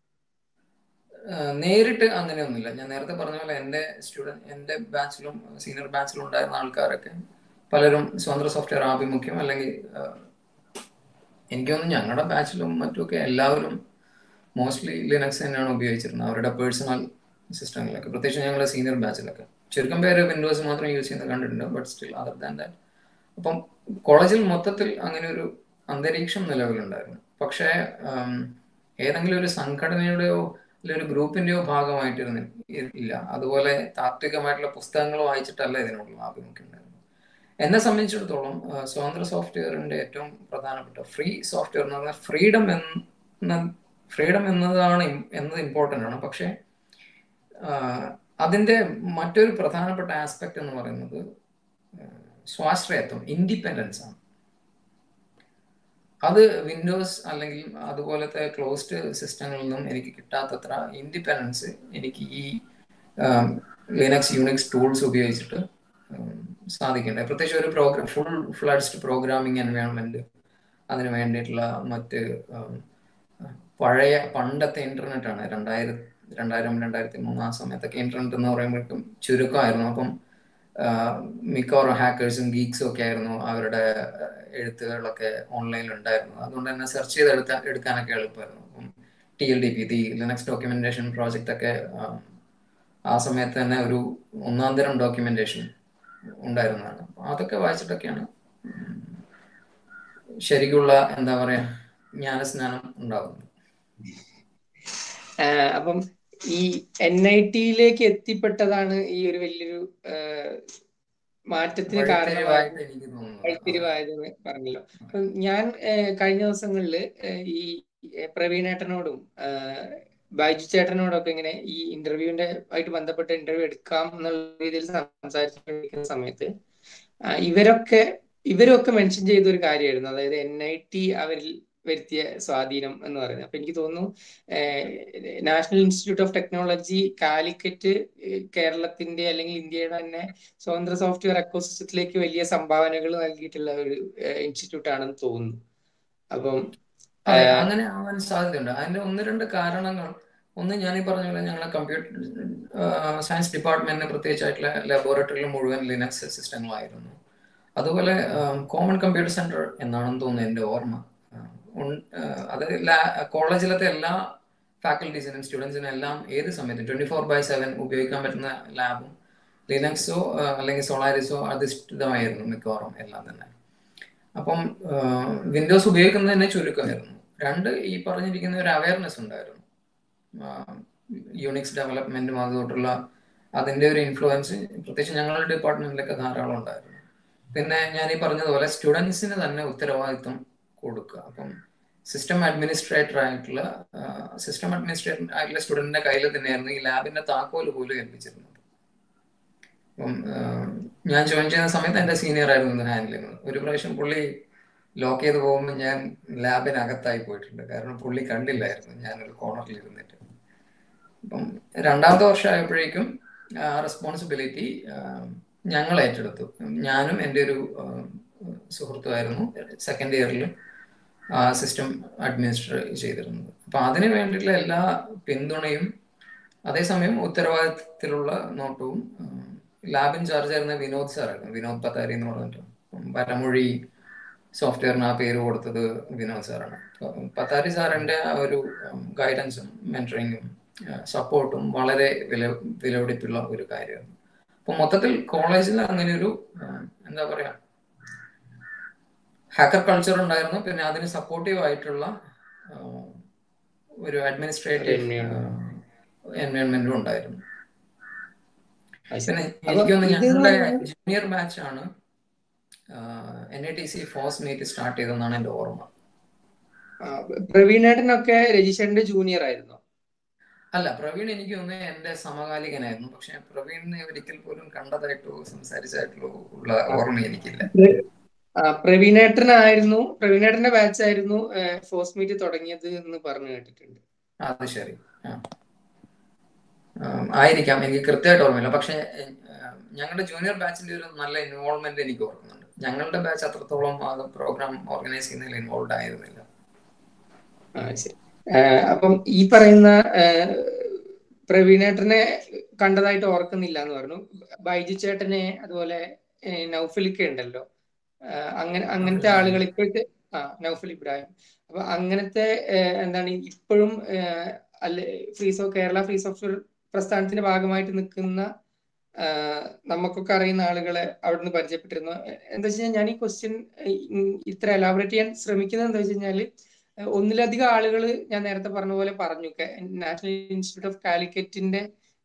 [SPEAKER 2] നേരിട്ട് അങ്ങനെയൊന്നുമില്ല ഞാൻ നേരത്തെ പറഞ്ഞ പോലെ എൻ്റെ സ്റ്റുഡൻറ് എൻ്റെ ബാച്ചിലും സീനിയർ ബാച്ചിലും ഉണ്ടായിരുന്ന ആൾക്കാരൊക്കെ പലരും സ്വതന്ത്ര സോഫ്റ്റ്വെയർ ആഭിമുഖ്യം അല്ലെങ്കിൽ എനിക്ക് തോന്നുന്നു ഞങ്ങളുടെ ബാച്ചിലും മറ്റുമൊക്കെ എല്ലാവരും മോസ്റ്റ്ലി ലിനക്സ് തന്നെയാണ് ഉപയോഗിച്ചിരുന്നത് അവരുടെ പേഴ്സണൽ സിസ്റ്റങ്ങളിലൊക്കെ പ്രത്യേകിച്ച് ഞങ്ങളുടെ സീനിയർ ബാച്ചിലൊക്കെ ചുരുക്കം പേര് വിൻഡോസ് മാത്രം യൂസ് ചെയ്യുന്നത് കണ്ടിട്ടുണ്ട് but still other than that അപ്പം കോളേജിൽ മൊത്തത്തിൽ അങ്ങനെ ഒരു അന്തരീക്ഷം നിലവിലുണ്ടായിരുന്നു പക്ഷേ ഏതെങ്കിലും ഒരു സംഘടനയുടെയോ അല്ലെങ്കിൽ ഒരു ഗ്രൂപ്പിന്റെയോ ഭാഗമായിട്ടിരുന്ന ഇല്ല അതുപോലെ താത്വികമായിട്ടുള്ള പുസ്തകങ്ങൾ വായിച്ചിട്ടല്ല ഇതിനുള്ള ആഭിമുഖ്യം ഉണ്ടായിരുന്നു എന്നെ സംബന്ധിച്ചിടത്തോളം സ്വതന്ത്ര സോഫ്റ്റ്വെയറിന്റെ ഏറ്റവും പ്രധാനപ്പെട്ട ഫ്രീ സോഫ്റ്റ്വെയർ എന്ന് പറഞ്ഞാൽ ഫ്രീഡം എന്ന ഫ്രീഡം എന്നതാണ് എന്നത് ഇമ്പോർട്ടൻ്റ് ആണ് പക്ഷേ അതിൻ്റെ മറ്റൊരു പ്രധാനപ്പെട്ട ആസ്പെക്ട് എന്ന് പറയുന്നത് സ്വാശ്രയത്വം ഇൻഡിപെൻഡൻസ് ആണ് അത് വിൻഡോസ് അല്ലെങ്കിൽ അതുപോലത്തെ ക്ലോസ്ഡ് സിസ്റ്റങ്ങളിൽ നിന്നും എനിക്ക് കിട്ടാത്തത്ര ഇൻഡിപെൻഡൻസ് എനിക്ക് ഈ ലിനക്സ് യൂണിക്സ് ടൂൾസ് ഉപയോഗിച്ചിട്ട് സാധിക്കേണ്ടത് പ്രത്യേകിച്ച് ഒരു program full fledged programming environment അതിന് വേണ്ടിയിട്ടുള്ള മറ്റ് പഴയ പണ്ടത്തെ ഇന്റർനെറ്റ് ആണ് രണ്ടായിരം രണ്ടായിരം രണ്ടായിരത്തി മൂന്ന് ആ സമയത്തൊക്കെ ഇന്റർനെറ്റ് എന്ന് പറയുമ്പോഴേക്കും ചുരുക്കമായിരുന്നു അപ്പം മിക്കവാറും ഹാക്കേഴ്സും ഗീക്സും ഒക്കെ ആയിരുന്നു അവരുടെ എഴുത്തുകളൊക്കെ ഓൺലൈനിൽ ഉണ്ടായിരുന്നു അതുകൊണ്ട് തന്നെ സെർച്ച് ചെയ്ത് എടുത്താൽ എടുക്കാനൊക്കെ എളുപ്പമായിരുന്നു അപ്പം T L D P the Linux documentation project ഒക്കെ ആ സമയത്ത് തന്നെ ഒരു ഒന്നാം തരം ഡോക്യുമെന്റേഷൻ ഉണ്ടായിരുന്നതാണ് അതൊക്കെ വായിച്ചിട്ടൊക്കെയാണ് ശരിക്കുള്ള എന്താ പറയാ ജ്ഞാനസ്നാനം ഉണ്ടാകുന്നത്
[SPEAKER 1] അപ്പം ഈ എൻ ഐ ടിയിലേക്ക് എത്തിപ്പെട്ടതാണ് ഈ ഒരു വലിയൊരു മാറ്റത്തിന് കാരണമായതെന്ന് പറഞ്ഞല്ലോ അപ്പൊ ഞാൻ കഴിഞ്ഞ ദിവസങ്ങളിൽ ഈ പ്രവീണേട്ടനോടും ബൈജു ചേട്ടനോടൊക്കെ ഇങ്ങനെ ഈ ഇന്റർവ്യൂവിന്റെ ആയിട്ട് ബന്ധപ്പെട്ട ഇന്റർവ്യൂ എടുക്കാം എന്നുള്ള രീതിയിൽ സംസാരിച്ചുകൊണ്ടിരിക്കുന്ന സമയത്ത് ഇവരൊക്കെ ഇവരൊക്കെ മെൻഷൻ ചെയ്ത ഒരു കാര്യമായിരുന്നു അതായത് എൻ ഐ ടി അവരിൽ വരുത്തിയ സ്വാധീനം എന്ന് പറയുന്നത് അപ്പൊ എനിക്ക് തോന്നുന്നു national institute of technology Calicut കേരളത്തിന്റെ അല്ലെങ്കിൽ ഇന്ത്യയുടെ തന്നെ സ്വതന്ത്ര സോഫ്റ്റ്വെയർ എക്കോസിസ്റ്റത്തിലേക്ക് വലിയ സംഭാവനകൾ നൽകിയിട്ടുള്ള ഒരു ഇൻസ്റ്റിറ്റ്യൂട്ട് ആണെന്ന് തോന്നുന്നു അപ്പം
[SPEAKER 2] അങ്ങനെ ആവാൻ സാധ്യതയുണ്ട് അതിന്റെ ഒന്ന് രണ്ട് കാരണങ്ങൾ ഒന്ന് ഞാൻ ഈ പറഞ്ഞ പോലെ ഞങ്ങളെ കമ്പ്യൂട്ടർ സയൻസ് ഡിപ്പാർട്ട്മെന്റിന് പ്രത്യേകിച്ചായിട്ടുള്ള ലബോറട്ടറിയിൽ മുഴുവൻ ലിനക്സ് സിസ്റ്റങ്ങളായിരുന്നു അതുപോലെ കോമൺ കമ്പ്യൂട്ടർ സെന്റർ എന്നാണെന്ന് തോന്നുന്നു എൻ്റെ ഓർമ്മ അത് കോളേജിലത്തെ എല്ലാ ഫാക്കൽറ്റീസിനും സ്റ്റുഡൻസിനും എല്ലാം ഏത് സമയത്തും ട്വന്റി ഫോർ ബൈ സെവൻ ഉപയോഗിക്കാൻ പറ്റുന്ന ലാബും ലിനക്സോ അല്ലെങ്കിൽ സോളാരിസോ അധിഷ്ഠിതമായിരുന്നു മിക്കവാറും എല്ലാം തന്നെ അപ്പം വിൻഡോസ് ഉപയോഗിക്കുന്നതിനെ ചുരുക്കമായിരുന്നു രണ്ട് ഈ പറഞ്ഞിരിക്കുന്ന ഒരു അവയർനെസ് ഉണ്ടായിരുന്നു യൂണിക്സ് ഡെവലപ്മെന്റും അതുകൊണ്ടുള്ള അതിന്റെ ഒരു ഇൻഫ്ലുവൻസ് പ്രത്യേകിച്ച് ഞങ്ങളുടെ ഡിപ്പാർട്ട്മെന്റിലൊക്കെ ധാരാളം ഉണ്ടായിരുന്നു പിന്നെ ഞാൻ ഈ പറഞ്ഞതുപോലെ സ്റ്റുഡൻസിന് തന്നെ ഉത്തരവാദിത്വം കൊടുക്കുക അപ്പം സിസ്റ്റം അഡ്മിനിസ്ട്രേറ്റർ ആയിട്ടുള്ള സിസ്റ്റം അഡ്മിനിസ്ട്രേറ്റർ ആയിട്ടുള്ള സ്റ്റുഡന്റിന്റെ കയ്യിൽ തന്നെയായിരുന്നു ഈ ലാബിന്റെ താക്കോല് പോലും ഏൽപ്പിച്ചിരുന്നത് അപ്പം ഞാൻ ജോയിൻ ചെയ്യുന്ന സമയത്ത് എൻ്റെ സീനിയർ ആയിരുന്നു ഇത് ഹാൻഡിൽ ചെയ്യുന്നത് ഒരു പ്രാവശ്യം പുള്ളി ലോക്ക് ചെയ്ത് പോകുമ്പോൾ ഞാൻ ലാബിനകത്തായി പോയിട്ടുണ്ട് കാരണം പുള്ളി കണ്ടില്ലായിരുന്നു ഞാനൊരു കോർണറിൽ ഇരുന്നിട്ട് അപ്പം രണ്ടാമത്തെ വർഷം ആയപ്പോഴേക്കും ആ റെസ്പോൺസിബിലിറ്റി ഞങ്ങൾ ഏറ്റെടുത്തു ഞാനും എൻ്റെ ഒരു സുഹൃത്തുമായിരുന്നു സെക്കൻഡ് ഇയറിൽ സിസ്റ്റം അഡ്മിനിസ്റ്റർ ചെയ്തിരുന്നത് അപ്പം അതിന് വേണ്ടിയിട്ടുള്ള എല്ലാ പിന്തുണയും അതേസമയം ഉത്തരവാദിത്തത്തിലുള്ള നോട്ടവും ലാബ് ഇൻചാർജ് ആയിരുന്ന വിനോദ് സാറായിരുന്നു വിനോദ് പത്താരി എന്ന് പറഞ്ഞിട്ട് വരമൊഴി സോഫ്റ്റ്വെയറിന് ആ പേര് കൊടുത്തത് വിനോദ് സാറാണ് പത്താരി സാറിൻ്റെ ആ ഒരു ഗൈഡൻസും മെൻറ്ററിങ്ങും സപ്പോർട്ടും വളരെ വില വിലപിടിപ്പുള്ള ഒരു കാര്യമാണ് അപ്പൊ മൊത്തത്തിൽ കോളേജിൽ അങ്ങനെ ഒരു എന്താ പറയാ ഹാക്കർ കൾച്ചർ ഉണ്ടായിരുന്നു പിന്നെ അതിന് സപ്പോർട്ടീവ് ആയിട്ടുള്ള ഒരു അഡ്മിനിസ്ട്രേറ്റീവ് എൻവയോൺമെന്റും ഉണ്ടായിരുന്നു പിന്നെ എനിക്കൊന്ന് ഞങ്ങളുടെ ജൂനിയർ ബാച്ച് ആണ് N I T C FOSS meet start ചെയ്തെന്നാണ് എന്റെ ഓർമ്മ
[SPEAKER 3] പ്രവീണേട്ടനൊക്കെ രജിഷന്റെ ജൂനിയർ ആയിരുന്നു
[SPEAKER 2] അല്ല പ്രവീൺ എനിക്ക് തോന്നുന്നത് എന്റെ സമകാലികനായിരുന്നു പക്ഷെ പ്രവീണിനെ ഒരിക്കൽ പോലും കണ്ടതായിട്ടോ സംസാരിച്ചായിട്ടോ ഉള്ള ഓർമ്മ എനിക്കില്ല
[SPEAKER 3] പ്രവീണേട്ടനായിരുന്നു പ്രവീണേട്ടന്റെ ബാച്ച് ആയിരുന്നു ഫോസ് മീറ്റ് തുടങ്ങിയത് എന്ന് പറഞ്ഞു കേട്ടിട്ടുണ്ട്
[SPEAKER 2] അത് ശരി ആയിരിക്കാം എനിക്ക് കൃത്യമായിട്ട് ഓർമ്മയില്ല പക്ഷെ ഞങ്ങളുടെ ജൂനിയർ ബാച്ചിന്റെ ഒരു നല്ല ഇൻവോൾവ്മെന്റ് എനിക്ക് ഓർക്കുന്നുണ്ട് ഞങ്ങളുടെ ബാച്ച് അത്രത്തോളം പ്രോഗ്രാം ഓർഗനൈസ് ചെയ്യുന്നതിൽ ഇൻവോൾവ് ആയിരുന്നില്ല
[SPEAKER 3] ശരി അപ്പം ഈ പറയുന്ന പ്രവീണേട്ടനെ കണ്ടതായിട്ട് ഓർക്കുന്നില്ല എന്ന് പറഞ്ഞു ബൈജു ചേട്ടനെ അതുപോലെ നൗഫലിക്ക ഉണ്ടല്ലോ അങ്ങനെ അങ്ങനത്തെ ആളുകൾ ഇപ്പോഴത്തെ ആ നൗഫൽ ഇബ്രാഹിം അപ്പൊ അങ്ങനത്തെ എന്താണ് ഇപ്പോഴും അല്ലെ free so Kerala free software പ്രസ്ഥാനത്തിന്റെ ഭാഗമായിട്ട് നിൽക്കുന്ന നമുക്കൊക്കെ അറിയുന്ന ആളുകളെ അവിടുന്ന് പരിചയപ്പെട്ടിരുന്നു എന്താ വെച്ച് കഴിഞ്ഞാൽ ഞാൻ ഈ ക്വസ്റ്റ്യൻ ഇത്ര എലാബറേറ്റ് ചെയ്യാൻ ശ്രമിക്കുന്നത് എന്താ വെച്ച് കഴിഞ്ഞാല് ഒന്നിലധികം ആളുകൾ ഞാൻ നേരത്തെ പറഞ്ഞ പോലെ പറഞ്ഞു നാഷണൽ ഇൻസ്റ്റിറ്റ്യൂട്ട് ഓഫ് കാലിക്കറ്റിന്റെ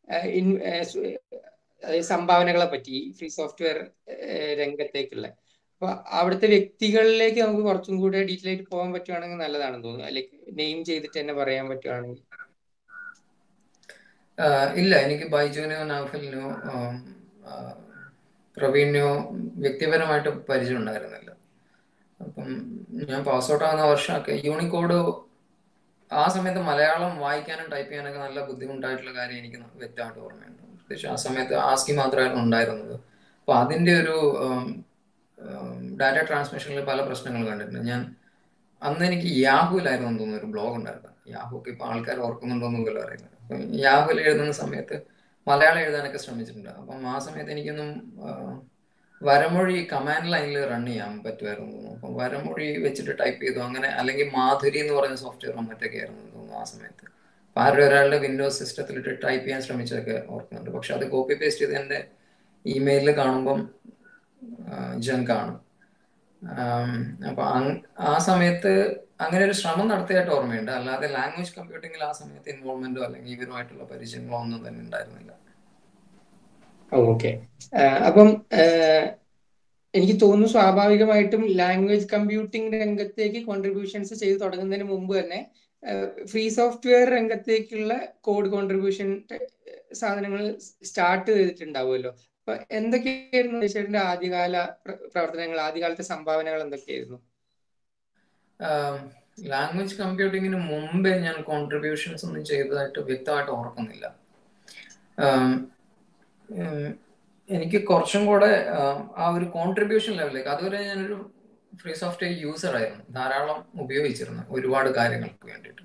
[SPEAKER 3] സംഭാവനകളെ പറ്റി ഫ്രീ സോഫ്റ്റ്വെയർ രംഗത്തേക്കുള്ള അപ്പൊ അവിടുത്തെ വ്യക്തികളിലേക്ക് നമുക്ക് കുറച്ചും കൂടെ ഡീറ്റെയിൽ ആയിട്ട് പോകാൻ പറ്റുവാണെങ്കിൽ നല്ലതാണെന്ന് തോന്നുന്നു ലൈക്ക് നെയിം ചെയ്തിട്ട് തന്നെ പറയാൻ പറ്റുവാണെങ്കിൽ
[SPEAKER 2] ഇല്ല എനിക്ക് ബൈജുവിനോ നാഫലിനോ പ്രവീണിനോ വ്യക്തിപരമായിട്ട് പരിചയം ഉണ്ടായിരുന്നില്ല അപ്പം ഞാൻ പാസ് ഔട്ട് ആകുന്ന വർഷമൊക്കെ യൂണിക്കോഡ് ആ സമയത്ത് മലയാളം വായിക്കാനും ടൈപ്പ് ചെയ്യാനൊക്കെ നല്ല ബുദ്ധിമുട്ടായിട്ടുള്ള കാര്യം എനിക്ക് വ്യക്തമായിട്ട് ഓർമ്മയുണ്ട് പ്രത്യേകിച്ച് ആ സമയത്ത് ആസ്കി മാത്രമായിരുന്നു ഉണ്ടായിരുന്നത് അപ്പൊ അതിന്റെ ഒരു ഡാറ്റ ട്രാൻസ്മിഷനിൽ പല പ്രശ്നങ്ങൾ കണ്ടിട്ടുണ്ട് ഞാൻ അന്ന് എനിക്ക് യാഹുവിലായിരുന്നു തോന്നുന്നു ഒരു ബ്ലോഗ് ഉണ്ടായിരുന്നു യാഹുക്ക് ഇപ്പൊ ആൾക്കാർ ഓർക്കുന്നുണ്ടോ എന്ന് പോലും അറിയില്ല അപ്പം യാഹുവിൽ എഴുതുന്ന സമയത്ത് മലയാളം എഴുതാനൊക്കെ ശ്രമിച്ചിട്ടുണ്ട് അപ്പം ആ സമയത്ത് എനിക്കൊന്നും വരമൊഴി കമാൻഡ് ലൈനിൽ റൺ ചെയ്യാൻ പറ്റുമായിരുന്നു അപ്പം വരമൊഴി വെച്ചിട്ട് ടൈപ്പ് ചെയ്തു അങ്ങനെ അല്ലെങ്കിൽ മാധുരി എന്ന് പറയുന്ന സോഫ്റ്റ്വെയർ മറ്റൊക്കെ ആയിരുന്നു തോന്നുന്നു ആ സമയത്ത് അപ്പം ആരുടെ ഒരാളുടെ വിൻഡോസ് സിസ്റ്റത്തിലിട്ട് ടൈപ്പ് ചെയ്യാൻ ശ്രമിച്ചതൊക്കെ ഓർക്കുന്നുണ്ട് പക്ഷെ അത് കോപ്പി പേസ്റ്റ് ചെയ്ത് എൻ്റെ ഇമെയിലിൽ കാണുമ്പം ജങ്കാണ് അപ്പൊ ആ സമയത്ത് അങ്ങനെ ഒരു ശ്രമം നടത്തിയായിട്ട് ഓർമ്മയുണ്ട് അല്ലാതെ ലാംഗ്വേജ് കമ്പ്യൂട്ടിങ്ങിൽ ആ സമയത്ത് ഇൻവോൾവ്മെന്റോ അല്ലെങ്കിൽ ഇവരുമായിട്ടുള്ള പരിചയങ്ങളോ ഒന്നും തന്നെ ഉണ്ടായിരുന്നില്ല
[SPEAKER 3] ഓക്കെ അപ്പം എനിക്ക് തോന്നുന്നു സ്വാഭാവികമായിട്ടും ലാംഗ്വേജ് കമ്പ്യൂട്ടിംഗ് രംഗത്തേക്ക് കോൺട്രിബ്യൂഷൻസ് ചെയ്തു തുടങ്ങുന്നതിന് മുമ്പ് തന്നെ ഫ്രീ സോഫ്റ്റ്വെയർ രംഗത്തേക്കുള്ള കോഡ് കോൺട്രിബ്യൂഷൻ സാധനങ്ങൾ സ്റ്റാർട്ട് ചെയ്തിട്ടുണ്ടാവുമല്ലോ അപ്പൊ എന്തൊക്കെയായിരുന്നു ചേട്ടന്റെ ആദ്യകാല പ്രവർത്തനങ്ങൾ ആദ്യകാലത്തെ സംഭാവനകൾ എന്തൊക്കെയായിരുന്നു
[SPEAKER 2] ലാംഗ്വേജ് കമ്പ്യൂട്ടിങ്ങിന് മുമ്പേ ഞാൻ കോൺട്രിബ്യൂഷൻസ് ഒന്നും ചെയ്തതായിട്ട് വ്യക്തമായിട്ട് ഓർക്കുന്നില്ല എനിക്ക് കുറച്ചും കൂടെ ആ ഒരു കോൺട്രിബ്യൂഷൻ ലെവലിലേക്ക് അതുവരെ ഞാനൊരു ഫ്രീ സോഫ്റ്റ്വെയർ യൂസർ ആയിരുന്നു ധാരാളം ഉപയോഗിച്ചിരുന്നു ഒരുപാട് കാര്യങ്ങൾക്ക് വേണ്ടിയിട്ട്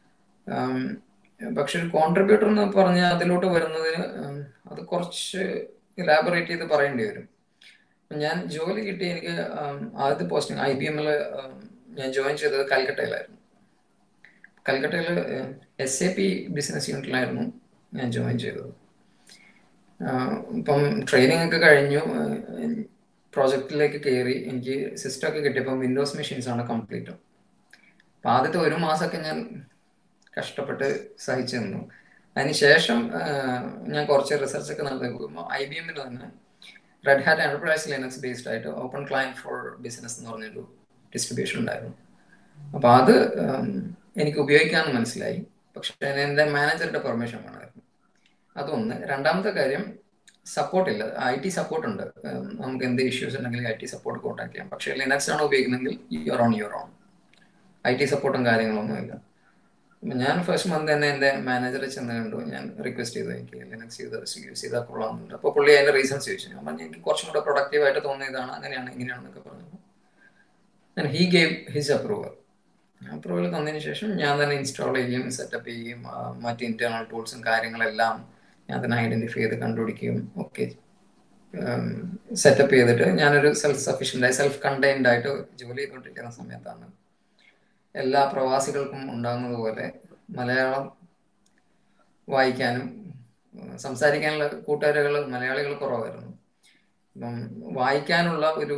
[SPEAKER 2] പക്ഷെ ഒരു കോൺട്രിബ്യൂട്ടർ എന്ന് പറഞ്ഞാൽ അതിലോട്ട് വരുന്നതിന് അത് കുറച്ച് ഇലാബറേറ്റ് ചെയ്ത് പറയേണ്ടി വരും ഞാൻ ജോലി കിട്ടി എനിക്ക് ആദ്യത്തെ പോസ്റ്റിംഗ് ഐ ബി എമ്മിൽ ഞാൻ ജോയിൻ ചെയ്തത് കൽക്കട്ടയിലായിരുന്നു കൽക്കട്ടയിൽ എസ് എ പി ബിസിനസ് യൂണിറ്റിലായിരുന്നു ഞാൻ ജോയിൻ ചെയ്തത് ഇപ്പം ട്രെയിനിങ് ഒക്കെ കഴിഞ്ഞു പ്രോജക്റ്റിലേക്ക് കയറി എനിക്ക് സിസ്റ്റം ഒക്കെ കിട്ടിയപ്പോൾ വിൻഡോസ് മെഷീൻസ് ആണ് കംപ്ലീറ്റ് അപ്പം ആദ്യത്തെ ഒരു മാസമൊക്കെ ഞാൻ കഷ്ടപ്പെട്ട് സഹിച്ചു നിന്നു അതിനുശേഷം ഞാൻ കുറച്ച് റിസർച്ച് ഒക്കെ നടത്തി നോക്കുമ്പോൾ ഐ ബി എമ്മിൽ തന്നെ Red Hat Enterprise Linux based ആയിട്ട് ഓപ്പൺ ക്ലയൻറ്റ് ഫോർ ബിസിനസ് എന്ന് പറഞ്ഞൊരു ഡിസ്ട്രിബ്യൂഷൻ ഉണ്ടായിരുന്നു അപ്പോൾ അത് എനിക്ക് ഉപയോഗിക്കാമെന്ന് മനസ്സിലായി പക്ഷെ എൻ്റെ മാനേജറുടെ പെർമിഷൻ വേണമായിരുന്നു അതൊന്ന് രണ്ടാമത്തെ കാര്യം സപ്പോർട്ട് ഇല്ല ഐ ടി സപ്പോർട്ട് ഉണ്ട് നമുക്ക് എന്ത് ഇഷ്യൂസ് ഉണ്ടെങ്കിലും ഐ ടി സപ്പോർട്ട് കോൺടാക്ട് ചെയ്യാം പക്ഷേ ലിനക്സ് ആണ് ഉപയോഗിക്കുന്നതെങ്കിൽ your own your own I T സപ്പോർട്ടും കാര്യങ്ങളൊന്നും ഇല്ല ഞാൻ ഫസ്റ്റ് മന്ത് തന്നെ എൻ്റെ മാനേജറെ ചെന്ന് കണ്ടു ഞാൻ റിക്വസ്റ്റ് ചെയ്തു എനിക്ക് ലിനക്സ് യൂസ് യൂസ് ചെയ്താൽ കൊള്ളാമെന്നുണ്ട് അപ്പോൾ പുള്ളി അതിൻ്റെ റീസൺസ് ചോദിച്ചു ഞാൻ പറഞ്ഞു എനിക്ക് കുറച്ചും കൂടെ പ്രൊഡക്റ്റീവായിട്ട് തോന്നിയതാണ് അങ്ങനെയാണ് ഇങ്ങനെയാണെന്നൊക്കെ പറഞ്ഞു ഞാൻ he gave his approval approval തന്നതിന് ശേഷം ഞാൻ തന്നെ ഇൻസ്റ്റാൾ ചെയ്യുകയും സെറ്റപ്പ് ചെയ്യുകയും മറ്റ് ഇന്റേണൽ ടൂൾസും കാര്യങ്ങളെല്ലാം ഞാൻ തന്നെ ഐഡന്റിഫൈ ചെയ്ത് കണ്ടുപിടിക്കുകയും ഒക്കെ സെറ്റപ്പ് ചെയ്തിട്ട് ഞാനൊരു സെൽഫ് സഫീഷ്യൻ്റ് സെൽഫ് കണ്ടെയ്ൻഡ് ആയിട്ട് ജോലി ചെയ്തുകൊണ്ടിരിക്കുന്ന സമയത്താണ് എല്ലാ പ്രവാസികൾക്കും ഉണ്ടാകുന്നത് പോലെ മലയാളം വായിക്കാനും സംസാരിക്കാനുള്ള കൂട്ടുകാരുകൾ മലയാളികൾ കുറവായിരുന്നു അപ്പം വായിക്കാനുള്ള ഒരു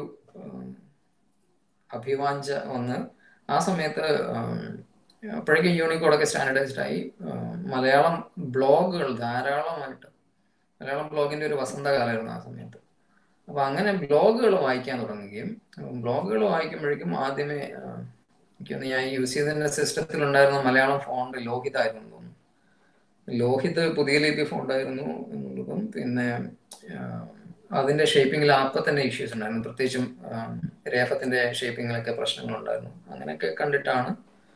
[SPEAKER 2] അഭിവാഞ്ച വന്ന് ആ സമയത്ത് അപ്പോഴേക്കും യൂണിക്കോഡൊക്കെ സ്റ്റാൻഡർഡൈസ്ഡ് ആയി മലയാളം ബ്ലോഗുകൾ ധാരാളമായിട്ട് മലയാളം ബ്ലോഗിന്റെ ഒരു വസന്തകാലമായിരുന്നു ആ സമയത്ത് അപ്പൊ അങ്ങനെ ബ്ലോഗുകൾ വായിക്കാൻ തുടങ്ങുകയും ബ്ലോഗുകൾ വായിക്കുമ്പോഴേക്കും ആദ്യമേ എനിക്കൊന്ന് ഞാൻ യൂസ് ചെയ്തതിന്റെ സിസ്റ്റത്തിൽ ഉണ്ടായിരുന്ന മലയാളം ഫോണ്ട് ലോഹിത് ആയിരുന്നു തോന്നുന്നു ലോഹിത് പുതിയ ലിപി ഫോണ്ടായിരുന്നു എന്നുള്ളതും പിന്നെ അതിന്റെ ഷേപ്പിങ്ങിൽ അപ്പൊ തന്നെ ഇഷ്യൂസ് ഉണ്ടായിരുന്നു പ്രത്യേകിച്ചും രേഫത്തിന്റെ ഷേപ്പിങ്ങിലൊക്കെ പ്രശ്നങ്ങളുണ്ടായിരുന്നു അങ്ങനെയൊക്കെ കണ്ടിട്ടാണ്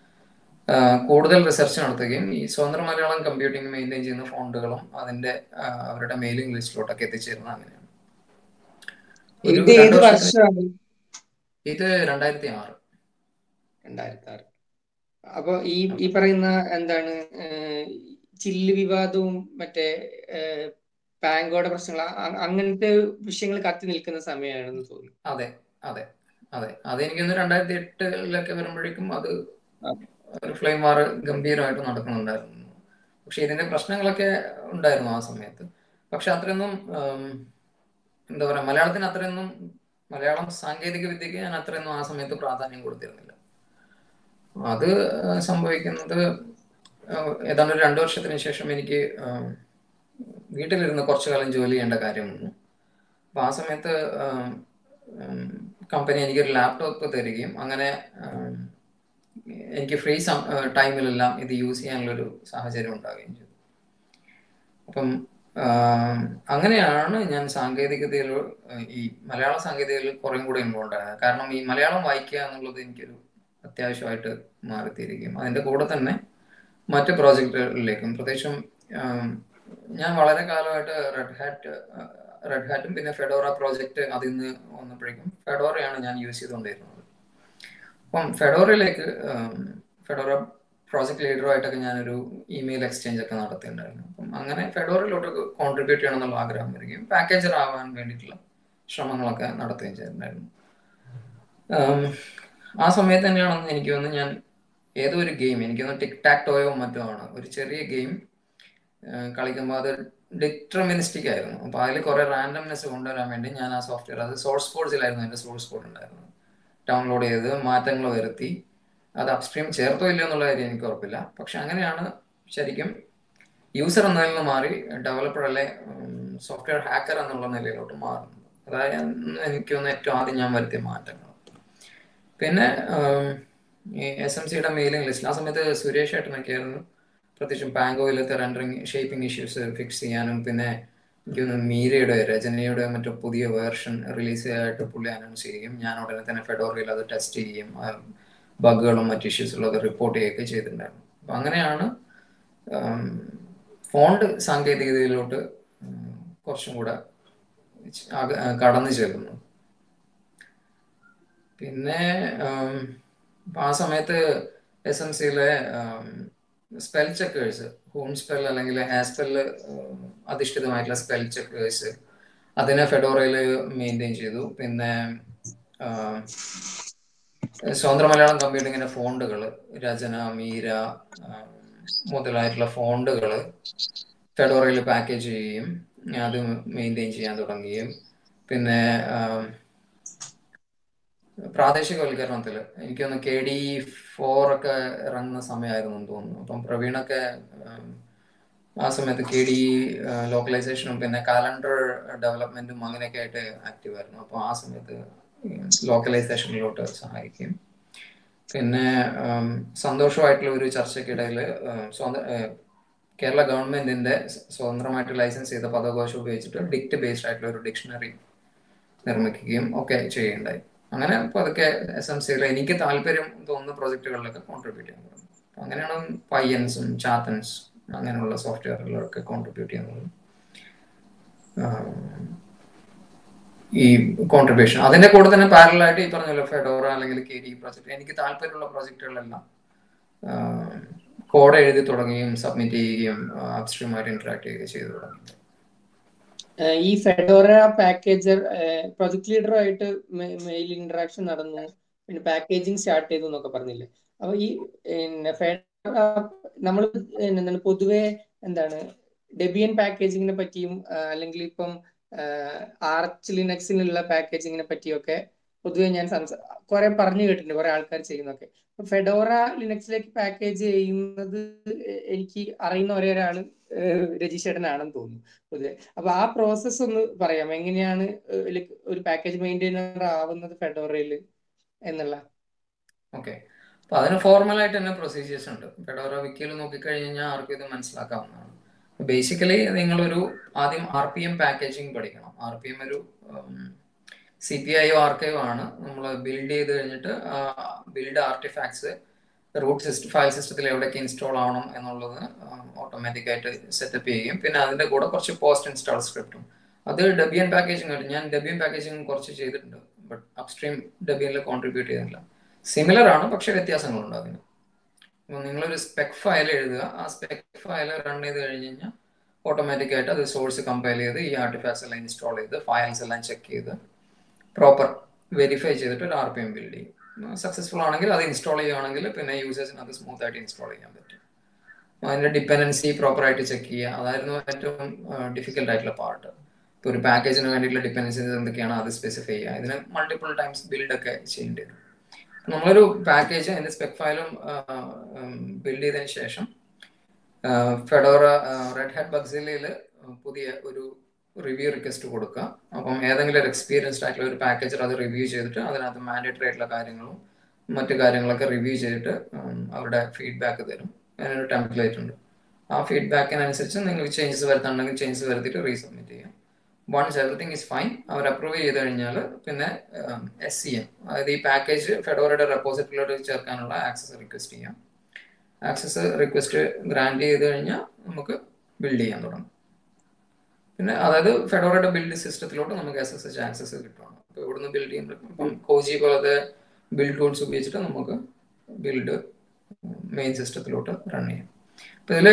[SPEAKER 2] കൂടുതൽ റിസർച്ച് നടത്തുകയും ഈ സ്വതന്ത്ര മലയാളം കമ്പ്യൂട്ടിംഗ് മെയിൻറ്റെയിൻ ചെയ്യുന്ന ഫോണ്ടുകളും അതിന്റെ അവരുടെ മെയിലിംഗ് ലിസ്റ്റിലോട്ടൊക്കെ എത്തിച്ചേരുന്നത് അങ്ങനെയാണ്
[SPEAKER 3] ഇത് ഏത് വർഷമാണ്
[SPEAKER 2] ഇത് രണ്ടായിരത്തി ആറ്
[SPEAKER 3] രണ്ടായിരത്തി ആറ് അപ്പൊ ഈ ഈ പറയുന്ന എന്താണ് ചില്ല് വിവാദവും മറ്റേ ബാങ്കോടെ പ്രശ്നങ്ങൾ അങ്ങനത്തെ വിഷയങ്ങൾ കത്തി നിൽക്കുന്ന സമയമാണെന്ന് തോന്നുന്നു
[SPEAKER 2] അതെ അതെ അതെ അത് എനിക്കൊന്ന് രണ്ടായിരത്തി എട്ടിലൊക്കെ വരുമ്പോഴേക്കും അത് ഒരു ഫ്ലെയിം വാർ ഗംഭീരമായിട്ട് നടക്കുന്നുണ്ടായിരുന്നു പക്ഷെ ഇതിന്റെ പ്രശ്നങ്ങളൊക്കെ ഉണ്ടായിരുന്നു ആ സമയത്ത് പക്ഷെ അത്രയൊന്നും എന്താ പറയാ മലയാളത്തിന് അത്രയൊന്നും മലയാളം സാങ്കേതിക വിദ്യക്ക് ഞാൻ അത്രയൊന്നും ആ സമയത്ത് പ്രാധാന്യം കൊടുത്തിരുന്നില്ല അത് സംഭവിക്കുന്നത് ഏതാണ്ട് ഒരു രണ്ടു വർഷത്തിന് ശേഷം എനിക്ക് വീട്ടിലിരുന്ന് കുറച്ചു കാലം ജോലി ചെയ്യേണ്ട കാര്യം വന്നു അപ്പൊ ആ സമയത്ത് കമ്പനി എനിക്കൊരു ലാപ്ടോപ്പ് തരികയും അങ്ങനെ എനിക്ക് ഫ്രീ ടൈമിലെല്ലാം ഇത് യൂസ് ചെയ്യാനുള്ളൊരു സാഹചര്യം ഉണ്ടാവുകയും ചെയ്തു അപ്പം അങ്ങനെയാണ് ഞാൻ സാങ്കേതികതയിൽ ഈ മലയാള സാങ്കേതികതയിൽ കുറേം കൂടെ ഇൻവോൾവ് ആയത് കാരണം ഈ മലയാളം വായിക്കുക എന്നുള്ളത് എനിക്കൊരു അത്യാവശ്യമായിട്ട് മാറിത്തീരുകയും അതിൻ്റെ കൂടെ തന്നെ മറ്റ് പ്രോജക്റ്റുകളിലേക്കും പ്രത്യേകിച്ചും ഞാൻ വളരെ കാലമായിട്ട് റെഡ് ഹാറ്റ് റെഡ് ഹാറ്റും പിന്നെ ഫെഡോറ പ്രോജക്റ്റ് അതിൽ നിന്ന് വന്നപ്പോഴേക്കും ഫെഡോറയാണ് ഞാൻ യൂസ് ചെയ്തുകൊണ്ടിരുന്നത് അപ്പം ഫെഡോറയിലേക്ക് ഫെഡോറ പ്രോജക്ട് ലീഡറുമായിട്ടൊക്കെ ഞാനൊരു ഇമെയിൽ എക്സ്ചേഞ്ച് ഒക്കെ നടത്തിയിട്ടുണ്ടായിരുന്നു അപ്പം അങ്ങനെ ഫെഡോറയിലോട്ട് കോൺട്രിബ്യൂട്ട് ചെയ്യണം എന്നുള്ള ആഗ്രഹം വരികയും പാക്കേജർ ആവാൻ വേണ്ടിയിട്ടുള്ള ശ്രമങ്ങളൊക്കെ നടത്തുകയും ചെയ്തിട്ടുണ്ടായിരുന്നു ആ സമയത്ത് തന്നെയാണെന്ന് എനിക്ക് തോന്നുന്നു ഞാൻ ഏതോ ഒരു ഗെയിം എനിക്കൊന്ന് ടിക് ടാക് ടോയോ മറ്റോ ആണ് ഒരു ചെറിയ ഗെയിം കളിക്കുമ്പോൾ അത് ഡിറ്റർമിനിസ്റ്റിക് ആയിരുന്നു അപ്പോൾ അതിൽ കുറേ റാൻഡംനെസ് കൊണ്ടുവരാൻ വേണ്ടി ഞാൻ ആ സോഫ്റ്റ്വെയർ അത് സോഴ്സ് കോഡ്സിലായിരുന്നു എൻ്റെ സോഴ്സ് കോഡ് ഉണ്ടായിരുന്നത് ഡൗൺലോഡ് ചെയ്ത് മാറ്റങ്ങൾ വരുത്തി അത് അപ്സ്ട്രീം ചേർത്തോ ഇല്ലയോ എന്നുള്ള കാര്യം എനിക്ക് ഉറപ്പില്ല പക്ഷെ അങ്ങനെയാണ് ശരിക്കും യൂസർ എന്നതിൽ നിന്ന് മാറി ഡെവലപ്പർ അല്ലെ സോഫ്റ്റ്വെയർ ഹാക്കർ എന്നുള്ള നിലയിലോട്ട് മാറുന്നത് അതായത് എനിക്ക് തോന്നുന്നു ഏറ്റവും ആദ്യം ഞാൻ വരുത്തിയ മാറ്റങ്ങൾ പിന്നെ ഈ എസ് എം സിയുടെ മെയിലിംഗ് ലിസ്റ്റിൽ ആ സമയത്ത് സുരേഷ് ഏട്ടനൊക്കെ ആയിരുന്നു പ്രത്യേകിച്ചും പാങ്കോയിലത്തെ റെൻഡറിങ് ഷേപ്പിംഗ് ഇഷ്യൂസ് ഫിക്സ് ചെയ്യാനും പിന്നെ എനിക്ക് തോന്നുന്നു മീരയുടെ രചനയുടെ മറ്റു പുതിയ വേർഷൻ റിലീസ് ആയിട്ട് പുള്ളി അനൗൺസ് ചെയ്യുകയും ഞാൻ ഉടനെ തന്നെ ഫെഡോറിയിൽ അത് ടെസ്റ്റ് ചെയ്യുകയും ബഗുകളും മറ്റ് ഇഷ്യൂസുകളും അത് റിപ്പോർട്ട് ചെയ്യുകയൊക്കെ ചെയ്തിട്ടുണ്ടായിരുന്നു അപ്പം അങ്ങനെയാണ് ഫോണ്ട് സാങ്കേതികതയിലോട്ട് കുറച്ചും കൂടെ കടന്നു ചെല്ലുന്നു പിന്നെ ആ സമയത്ത് എസ് എം സിയിലെ സ്പെൽ ചെക്കേഴ്സ് ഹോം സ്പെൽ അല്ലെങ്കിൽ ഹാസ്പെല്ല് അധിഷ്ഠിതമായിട്ടുള്ള സ്പെൽ ചെക്കേഴ്സ് അതിനെ ഫെഡോറയിൽ മെയിൻറ്റെയിൻ ചെയ്തു പിന്നെ സ്വതന്ത്ര മലയാളം കമ്പ്യൂട്ടിങ്ങിന്റെ ഫോണ്ടുകൾ രചന മീര മുതലായിട്ടുള്ള ഫോണ്ടുകൾ ഫെഡോറയിൽ പാക്കേജ് ചെയ്യുകയും അത് മെയിൻറ്റെയിൻ ചെയ്യാൻ തുടങ്ങുകയും പിന്നെ പ്രാദേശികവൽക്കരണത്തിൽ എനിക്കൊന്ന് കെ ഡി ഫോർ ഒക്കെ ഇറങ്ങുന്ന സമയമായിരുന്നു എന്ന് തോന്നുന്നു അപ്പം പ്രവീണൊക്കെ ഉം, ആ സമയത്ത് കെ ഡി ലോക്കലൈസേഷനും പിന്നെ കാലണ്ടർ ഡെവലപ്മെന്റും അങ്ങനെയൊക്കെ ആയിട്ട് ആക്റ്റീവ് ആയിരുന്നു അപ്പോൾ ആ സമയത്ത് ലോക്കലൈസേഷനിലോട്ട് സഹായിക്കും പിന്നെ ഉം, സന്തോഷമായിട്ടുള്ള ഒരു ചർച്ചയ്ക്കിടയിൽ സ്വന്തം ഏഹ്, കേരള ഗവൺമെന്റിന്റെ സ്വ- സ്വതന്ത്രമായിട്ട് ലൈസൻസ് ചെയ്ത പദകോശം ഉപയോഗിച്ചിട്ട് ഡിക്റ്റ് ബേസ്ഡ് ആയിട്ടുള്ള ഒരു ഡിക്ഷണറി നിർമ്മിക്കുകയും ഒക്കെ ചെയ്യുണ്ടായി അങ്ങനെ പതുക്കെ എസ് എം സിയിൽ എനിക്ക് താല്പര്യം തോന്നുന്ന പ്രോജക്റ്റുകളിലൊക്കെ കോൺട്രിബ്യൂട്ട് ചെയ്യാൻ തുടങ്ങി അപ്പൊ അങ്ങനെയാണ് പയ്യൻസും ചാത്തൻസ് അങ്ങനെയുള്ള സോഫ്റ്റ്വെയറുകളൊക്കെ കോൺട്രിബ്യൂട്ട് ചെയ്യുന്നത് ആഹ് ഈ കോൺട്രിബ്യൂഷൻ അതിന്റെ കൂടെ തന്നെ പാരലൽ ആയിട്ട് ഈ പറഞ്ഞ ഫെഡോറ അല്ലെങ്കിൽ കെ ഡി പ്രോജക്ട് എനിക്ക് താല്പര്യമുള്ള പ്രോജക്റ്റുകളെല്ലാം കോഡ് എഴുതി തുടങ്ങുകയും സബ്മിറ്റ് ചെയ്യുകയും അപ്സ്ട്രീമായിട്ട് ഇന്ററാക്ട് ചെയ്യുകയും ചെയ്തു തുടങ്ങി
[SPEAKER 3] ഏഹ് ഈ ഫെഡോറ പാക്കേജർ പ്രൊജക്ട് ലീഡറുമായിട്ട് മെയിൽ ഇന്ററാക്ഷൻ നടന്നു പിന്നെ പാക്കേജിങ് സ്റ്റാർട്ട് ചെയ്തു എന്നൊക്കെ പറഞ്ഞില്ലേ അപ്പൊ ഈ പിന്നെ ഫെഡോറ നമ്മൾ എന്താണ് പൊതുവെ എന്താണ് ഡെബിയൻ പാക്കേജിങ്ങിനെ പറ്റിയും ആ, അല്ലെങ്കിൽ ഇപ്പം ആർച്ച് ലിനക്സിനുള്ള പാക്കേജിങ്ങിനെ പറ്റിയൊക്കെ പൊതുവെ ഞാൻ സംസാ കുറെ പറഞ്ഞു കേട്ടിട്ടുണ്ട് കുറെ ആൾക്കാർ ചെയ്യുന്നൊക്കെ അപ്പൊ ഫെഡോറ ലിനക്സിലേക്ക് പാക്കേജ് ചെയ്യുന്നത് എ- എനിക്ക് അറിയുന്ന ഒരേ ഒരാള് ഏഹ് രജീഷ് ചേട്ടനാണെന്ന് തോന്നുന്നു പൊതുവെ അപ്പൊ ആ പ്രോസസ്സ് ഒന്ന് പറയാം എങ്ങനെയാണ് ഏഹ് like ഒരു പാക്കേജ് മെയിൻറ്റെയിനർ ആവുന്നത് ഫെഡോറയിൽ എന്നുള്ള
[SPEAKER 2] ഓക്കെ അപ്പൊ അതിന് ഫോർമൽ ആയിട്ട് തന്നെ പ്രൊസീജിയേഴ്സ് ഉണ്ട് ഫെഡോറ വിക്കിയിൽ നോക്കിക്കഴിഞ്ഞ് കഴിഞ്ഞാൽ ആർക്കും ഇത് മനസ്സിലാക്കാവുന്നതാണ് ബേസിക്കലി നിങ്ങളൊരു ആദ്യം ആർ പി എം പാക്കേജിങ് പഠിക്കണം ആർ പി എം ഒരു സി പി ഐ ആർക്കൈവ് ആണ് നമ്മൾ ബിൽഡ് ചെയ്ത് കഴിഞ്ഞിട്ട് build artifacts root system file സിസ്റ്റത്തിൽ എവിടെയൊക്കെ ഇൻസ്റ്റാൾ ആവണം എന്നുള്ളത് ഓട്ടോമാറ്റിക് ആയിട്ട് സെറ്റപ്പ് ചെയ്യുകയും പിന്നെ അതിന്റെ കൂടെ കുറച്ച് പോസ്റ്റ് ഇൻസ്റ്റാൾ സ്ക്രിപ്റ്റും അത് ഡെബിയൻ പാക്കേജിംഗ് ആയിട്ട് ഞാൻ ഡെബിയൻ പാക്കേജിംഗ് കുറച്ച് ചെയ്തിട്ടുണ്ട് ബട്ട് അപ്സ്ട്രീം ഡെബിയനിൽ കോൺട്രിബ്യൂട്ട് ചെയ്തിട്ടില്ല സിമിലർ ആണ് പക്ഷെ വ്യത്യാസങ്ങളുണ്ട് അതിന് അപ്പോൾ നിങ്ങളൊരു സ്പെക് ഫയൽ എഴുതുക ആ സ്പെക് ഫയൽ റൺ ചെയ്ത് കഴിഞ്ഞ് കഴിഞ്ഞാൽ ഓട്ടോമാറ്റിക് ആയിട്ട് അത് സോഴ്സ് കമ്പയർ ചെയ്ത് ഈ ആർട്ടിഫാക്ട്സ് എല്ലാം ഇൻസ്റ്റാൾ ചെയ്ത് ഫയൽസ് എല്ലാം ചെക്ക് ചെയ്ത് പ്രോപ്പർ വെരിഫൈ ചെയ്തിട്ട് ഒരു ആർ പി എം ബിൽഡ് ചെയ്യും സക്സസ്ഫുൾ ആണെങ്കിൽ അത് ഇൻസ്റ്റാൾ ചെയ്യുകയാണെങ്കിൽ പിന്നെ യൂസേഴ്സിന് അത് സ്മൂത്ത് ആയിട്ട് ഇൻസ്റ്റാൾ ചെയ്യാൻ പറ്റും അതിന്റെ ഡിപ്പെൻഡൻസി പ്രോപ്പർ ആയിട്ട് ചെക്ക് ചെയ്യുക അതായിരുന്നു ഏറ്റവും ഡിഫിക്കൽട്ട് ആയിട്ടുള്ള പാർട്ട് ഇപ്പോൾ ഒരു പാക്കേജിന് വേണ്ടിയിട്ടുള്ള ഡിപ്പെൻഡൻസീസ് എന്തൊക്കെയാണ് അത് സ്പെസിഫൈ ചെയ്യുക ഇതിന് മൾട്ടിപ്പിൾ ടൈംസ് ബിൽഡ് ഒക്കെ ചെയ്യേണ്ടി വരും നമ്മളൊരു പാക്കേജ് അതിന്റെ സ്പെക് ഫയലും ബിൽഡ് ചെയ്തതിന് ശേഷം ഫെഡോറ റെഡ് ഹാറ്റ് ബക്സിലയിൽ പുതിയ ഒരു റിവ്യൂ റിക്വസ്റ്റ് കൊടുക്കുക അപ്പം ഏതെങ്കിലും ഒരു എക്സ്പീരിയൻസ്ഡ് ആയിട്ടുള്ള ഒരു പാക്കേജർ അത് റിവ്യൂ ചെയ്തിട്ട് അതിനകത്ത് മാൻഡേറ്ററി ആയിട്ടുള്ള കാര്യങ്ങളും മറ്റു കാര്യങ്ങളൊക്കെ റിവ്യൂ ചെയ്തിട്ട് ഉം, അവരുടെ ഫീഡ്ബാക്ക് തരും അതിനൊരു ടെംപ്ലേറ്റ് ഉണ്ട് ആ ഫീഡ്ബാക്കിനനുസരിച്ച് നിങ്ങൾക്ക് ചേഞ്ചസ് വരുത്തുന്നുണ്ടെങ്കിൽ ചേഞ്ചസ് വരുത്തിയിട്ട് റീസബ്മിറ്റ് ചെയ്യാം വൺസ് എവറിത്തിങ് ഇസ് ഫൈൻ അവർ അപ്രൂവ് ചെയ്ത് കഴിഞ്ഞാൽ പിന്നെ എസ് സി എം അതായത് ഈ പാക്കേജ് ഫെഡോറയുടെ റെപ്പോസിറ്ററിലോട്ട് ചേർക്കാനുള്ള ആക്സസ് റിക്വസ്റ്റ് ചെയ്യാം ആക്സസ് റിക്വസ്റ്റ് ഗ്രാൻഡ് ചെയ്ത് കഴിഞ്ഞാൽ നമുക്ക് ബിൽഡ് ചെയ്യാൻ തുടങ്ങും പിന്നെ അതായത് ഫെഡോറയുടെ ബിൽഡ് സിസ്റ്റത്തിലോട്ട് നമുക്ക് എസ് എസ് എച്ച് ആക്സസ് കിട്ടുകയാണ് അപ്പോൾ ഇവിടുന്ന് ബിൽഡ് ചെയ്യുമ്പോൾ ഇപ്പം കോജി പോലത്തെ ബിൽഡ് ടൂൾസ് ഉപയോഗിച്ചിട്ട് നമുക്ക് ബിൽഡ് മെയിൻ സിസ്റ്റത്തിലോട്ട് റൺ ചെയ്യാം അപ്പം ഇതിൽ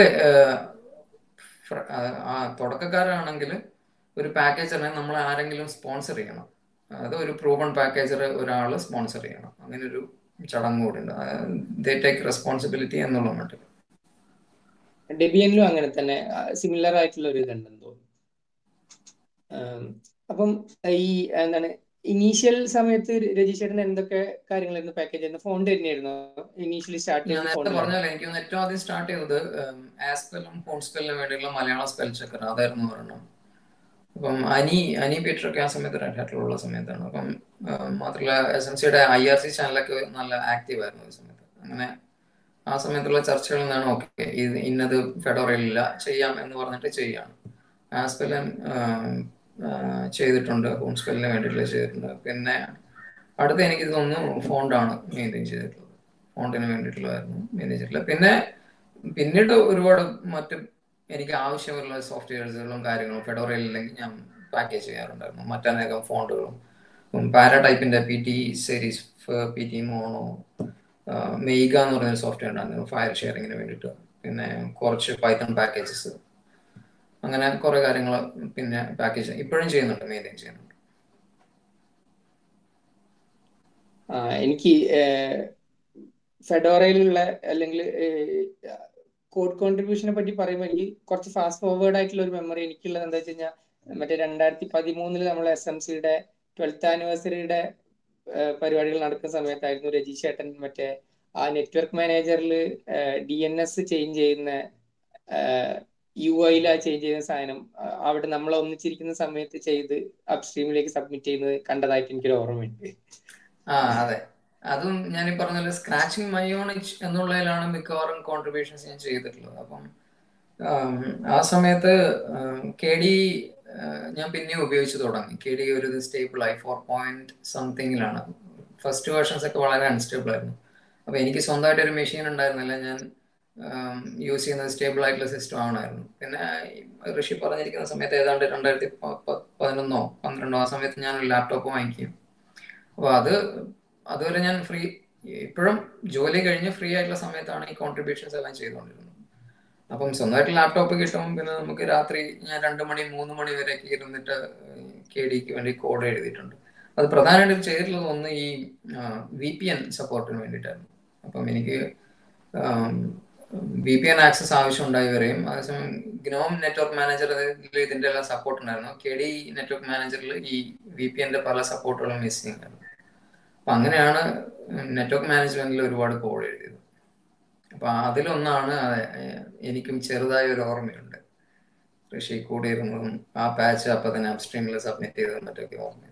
[SPEAKER 2] ആ തുടക്കക്കാരാണെങ്കിൽ ഒരു പാക്കേജറിനെ നമ്മൾ ആരെങ്കിലും സ്പോൺസർ ചെയ്യണം അത് ഒരു പ്രൂവൺ പാക്കേജർ ഒരാൾ സ്പോൺസർ ചെയ്യണം അങ്ങനെ ഒരു ചടങ്ങ് കൂടെ ഉണ്ട് ദേ ടേക്ക് റെസ്പോൺസിബിലിറ്റി എന്നുള്ള മട്ടിൽ
[SPEAKER 3] ഡെബിയനിലും അങ്ങനെ തന്നെ സിമിലർ ആയിട്ടുള്ള ഒരു ഇതുണ്ടെന്ന് തോന്നുന്നു ആം, അപ്പം ഈ എന്താണ് ഇനീഷ്യൽ സമയത്ത് രജിസ്റ്ററിന് എന്തൊക്കെ കാര്യങ്ങളായിരുന്നു പാക്കേജ് ആയിരുന്നു ഫോണ്ട് തന്നെയായിരുന്നു ഇനീഷ്യലി സ്റ്റാർട്ട്
[SPEAKER 2] ഞാൻ
[SPEAKER 3] ചെയ്ത
[SPEAKER 2] നേരത്തെ
[SPEAKER 3] ഫോണ്ട്
[SPEAKER 2] പറഞ്ഞാലേ എനിക്ക് തോന്നുന്നു ഏറ്റവും ആദ്യം സ്റ്റാർട്ട് ചെയ്തത് ആസ്പെല്ലും ഫോൺസ്പെല്ലിനും വേണ്ടിയുള്ള മലയാളം സ്പെൽ ചെക്കർ അതായിരുന്നു ഒരെണ്ണം അപ്പം അനി അനി പീറ്റർ ഒക്കെ ആ സമയത്ത് റെഡ് ഹാറ്റിലുള്ള സമയത്താണ് അപ്പം ഉം, മാത്രമല്ല എസ് എം സിയുടെ ഐ ആർ സി ചാനലൊക്കെ നല്ല ആക്റ്റീവ് ആയിരുന്നു ഈ സമയത്ത് അങ്ങനെ ആ സമയത്തുള്ള ചർച്ചകളിൽ നിന്നാണ് ഓക്കെ ഇത് ഇന്നത് ഫെഡോറയിലില്ല ചെയ്യാം എന്ന് പറഞ്ഞിട്ട് ചെയ്യാണ് ആസ്പെല്ലൻ ചെയ്തിട്ടുണ്ട് ഹോംസ്പെല്ലിന് വേണ്ടിയിട്ടുള്ള ചെയ്തിട്ടുണ്ട് പിന്നെ അടുത്ത എനിക്ക് തോന്നുന്നു ഫോണ്ടാണ് മെയിൻറ്റെയിൻ ചെയ്തിട്ടുള്ളത് ഫോണ്ടിന് വേണ്ടിയിട്ടുള്ളതായിരുന്നു മെയിൻറ്റെയിൻ ചെയ്തിട്ടുള്ളത് പിന്നെ പിന്നീട് ഒരുപാട് മറ്റ് എനിക്ക് ആവശ്യമുള്ള സോഫ്റ്റ്വെയർസുകളും കാര്യങ്ങളും ഫെഡോറയിൽ ഇല്ലെങ്കിൽ ഞാൻ പാക്കേജ് ചെയ്യാറുണ്ടായിരുന്നു മറ്റനേകം ഫോണ്ടുകളും പാരാടൈപ്പിന്റെ P T series P T mono മെയ്ഗ എന്ന് പറഞ്ഞൊരു സോഫ്റ്റ്വെയർ ഉണ്ടായിരുന്നു ഫയർ ഷെയറിങ്ങിന് വേണ്ടിയിട്ട് പിന്നെ കുറച്ച് പൈത്തൺ പാക്കേജസ് അങ്ങനെ കുറെ കാര്യങ്ങൾ പിന്നെ പാക്കേജ് ഇപ്പോഴും ചെയ്യുന്നുണ്ട് മെയിൻറ്റെയിൻ ചെയ്യുന്നുണ്ട്
[SPEAKER 3] ആ എനിക്ക് ഫെഡോറയിലുള്ള അല്ലെങ്കിൽ കോഡ് കോൺട്രിബ്യൂഷനെ പറ്റി പറയുമ്പോൾ എനിക്ക് കുറച്ച് ഫാസ്റ്റ് ഫോർവേഡ് ആയിട്ടുള്ള ഒരു മെമ്മറി എനിക്കുള്ളത് എന്താ വെച്ച് കഴിഞ്ഞാൽ മറ്റേ രണ്ടായിരത്തി പതിമൂന്നില് നമ്മൾ എസ് എം സിയുടെ ട്വൽത്ത് ആനിവേഴ്സറിയുടെ പരിപാടികൾ നടക്കുന്ന സമയത്തായിരുന്നു രജീഷ് ചേട്ടൻ മറ്റേ ആ നെറ്റ്വർക്ക് മാനേജറിൽ ഡി എൻ എസ് ചേഞ്ച് ചെയ്യുന്ന യു ഐയിൽ ആ ചേഞ്ച് ചെയ്യുന്ന സാധനം അവിടെ നമ്മൾ ഒന്നിച്ചിരിക്കുന്ന സമയത്ത് ചെയ്ത് അപ്സ്ട്രീമിലേക്ക് സബ്മിറ്റ് ചെയ്യുന്നത് കണ്ടതായിട്ട് എനിക്കൊരു ഓർമ്മയുണ്ട്
[SPEAKER 2] ആ അതെ അതും ഞാൻ ഈ പറഞ്ഞ പോലെ സ്ക്രാച്ചിങ് മയോണിക് എന്നുള്ളതിലാണ് മിക്കവാറും കോൺട്രിബ്യൂഷൻസ് ഞാൻ ചെയ്തിട്ടുള്ളത് അപ്പം ആ സമയത്ത് കെ ഡി ഞാൻ പിന്നെയും ഉപയോഗിച്ച് തുടങ്ങി കെ ഡി ഒരു സ്റ്റേബിൾ ആയി ഫോർ പോയിന്റ് സംതിങ്ങിലാണ് ഫസ്റ്റ് വേർഷൻസ് ഒക്കെ വളരെ അൺസ്റ്റേബിൾ ആയിരുന്നു അപ്പോൾ എനിക്ക് സ്വന്തമായിട്ട് ഒരു മെഷീൻ ഉണ്ടായിരുന്നില്ല ഞാൻ യൂസ് ചെയ്യുന്നത് സ്റ്റേബിൾ ആയിട്ടുള്ള സിസ്റ്റം ആണായിരുന്നു പിന്നെ ഋഷി പറഞ്ഞിരിക്കുന്ന സമയത്ത് ഏതാണ്ട് രണ്ടായിരത്തി പതിനൊന്നോ പന്ത്രണ്ടോ ആ സമയത്ത് ഞാൻ ഒരു ലാപ്ടോപ്പ് വാങ്ങിക്കും അപ്പോൾ അത് അതുവരെ ഞാൻ ഫ്രീ ഇപ്പോഴും ജോലി കഴിഞ്ഞ് ഫ്രീ ആയിട്ടുള്ള സമയത്താണ് ഈ കോൺട്രിബ്യൂഷൻസ് എല്ലാം ചെയ്തുകൊണ്ടിരുന്നത് അപ്പം സ്വന്തമായിട്ട് ലാപ്ടോപ്പ് കിട്ടും പിന്നെ നമുക്ക് രാത്രി ഞാൻ രണ്ട് മണി മൂന്ന് മണി വരെയൊക്കെ ഇരുന്നിട്ട് കെ ഡിക്ക് വേണ്ടി കോഡ് എഴുതിയിട്ടുണ്ട് അത് പ്രധാനമായിട്ടും ചെയ്തിട്ടുള്ളത് ഒന്ന് ഈ വി പി എൻ സപ്പോർട്ടിന് വേണ്ടിയിട്ടായിരുന്നു അപ്പം എനിക്ക് വി പി എൻ ആക്സസ് ആവശ്യം ഉണ്ടായി വരെയും അതേസമയം ഗ്നോം നെറ്റ്വർക്ക് മാനേജറിൽ ഇതിന്റെ എല്ലാം സപ്പോർട്ട് ഉണ്ടായിരുന്നു കെ ഡി നെറ്റ്വർക്ക് മാനേജറിൽ ഈ വി പി എൻ്റെ പല സപ്പോർട്ടുകളും മിസ് ചെയ്യുന്നുണ്ടായിരുന്നു അപ്പം അങ്ങനെയാണ് നെറ്റ്വർക്ക് മാനേജ്മെന്റിൽ ഒരുപാട് കോഡ് എഴുതിയത് അപ്പൊ അതിലൊന്നാണ് എനിക്കും ചെറുതായ ഒരു ഓർമ്മയുണ്ട് ഋഷി കൂടി ഇരുന്നതും ആ പാച്ച് അപ്പൊ തന്നെ അപ്സ്ട്രീമിൽ സബ്മിറ്റ് ചെയ്ത് തന്നിട്ടൊക്കെ ഓർമ്മയുണ്ട്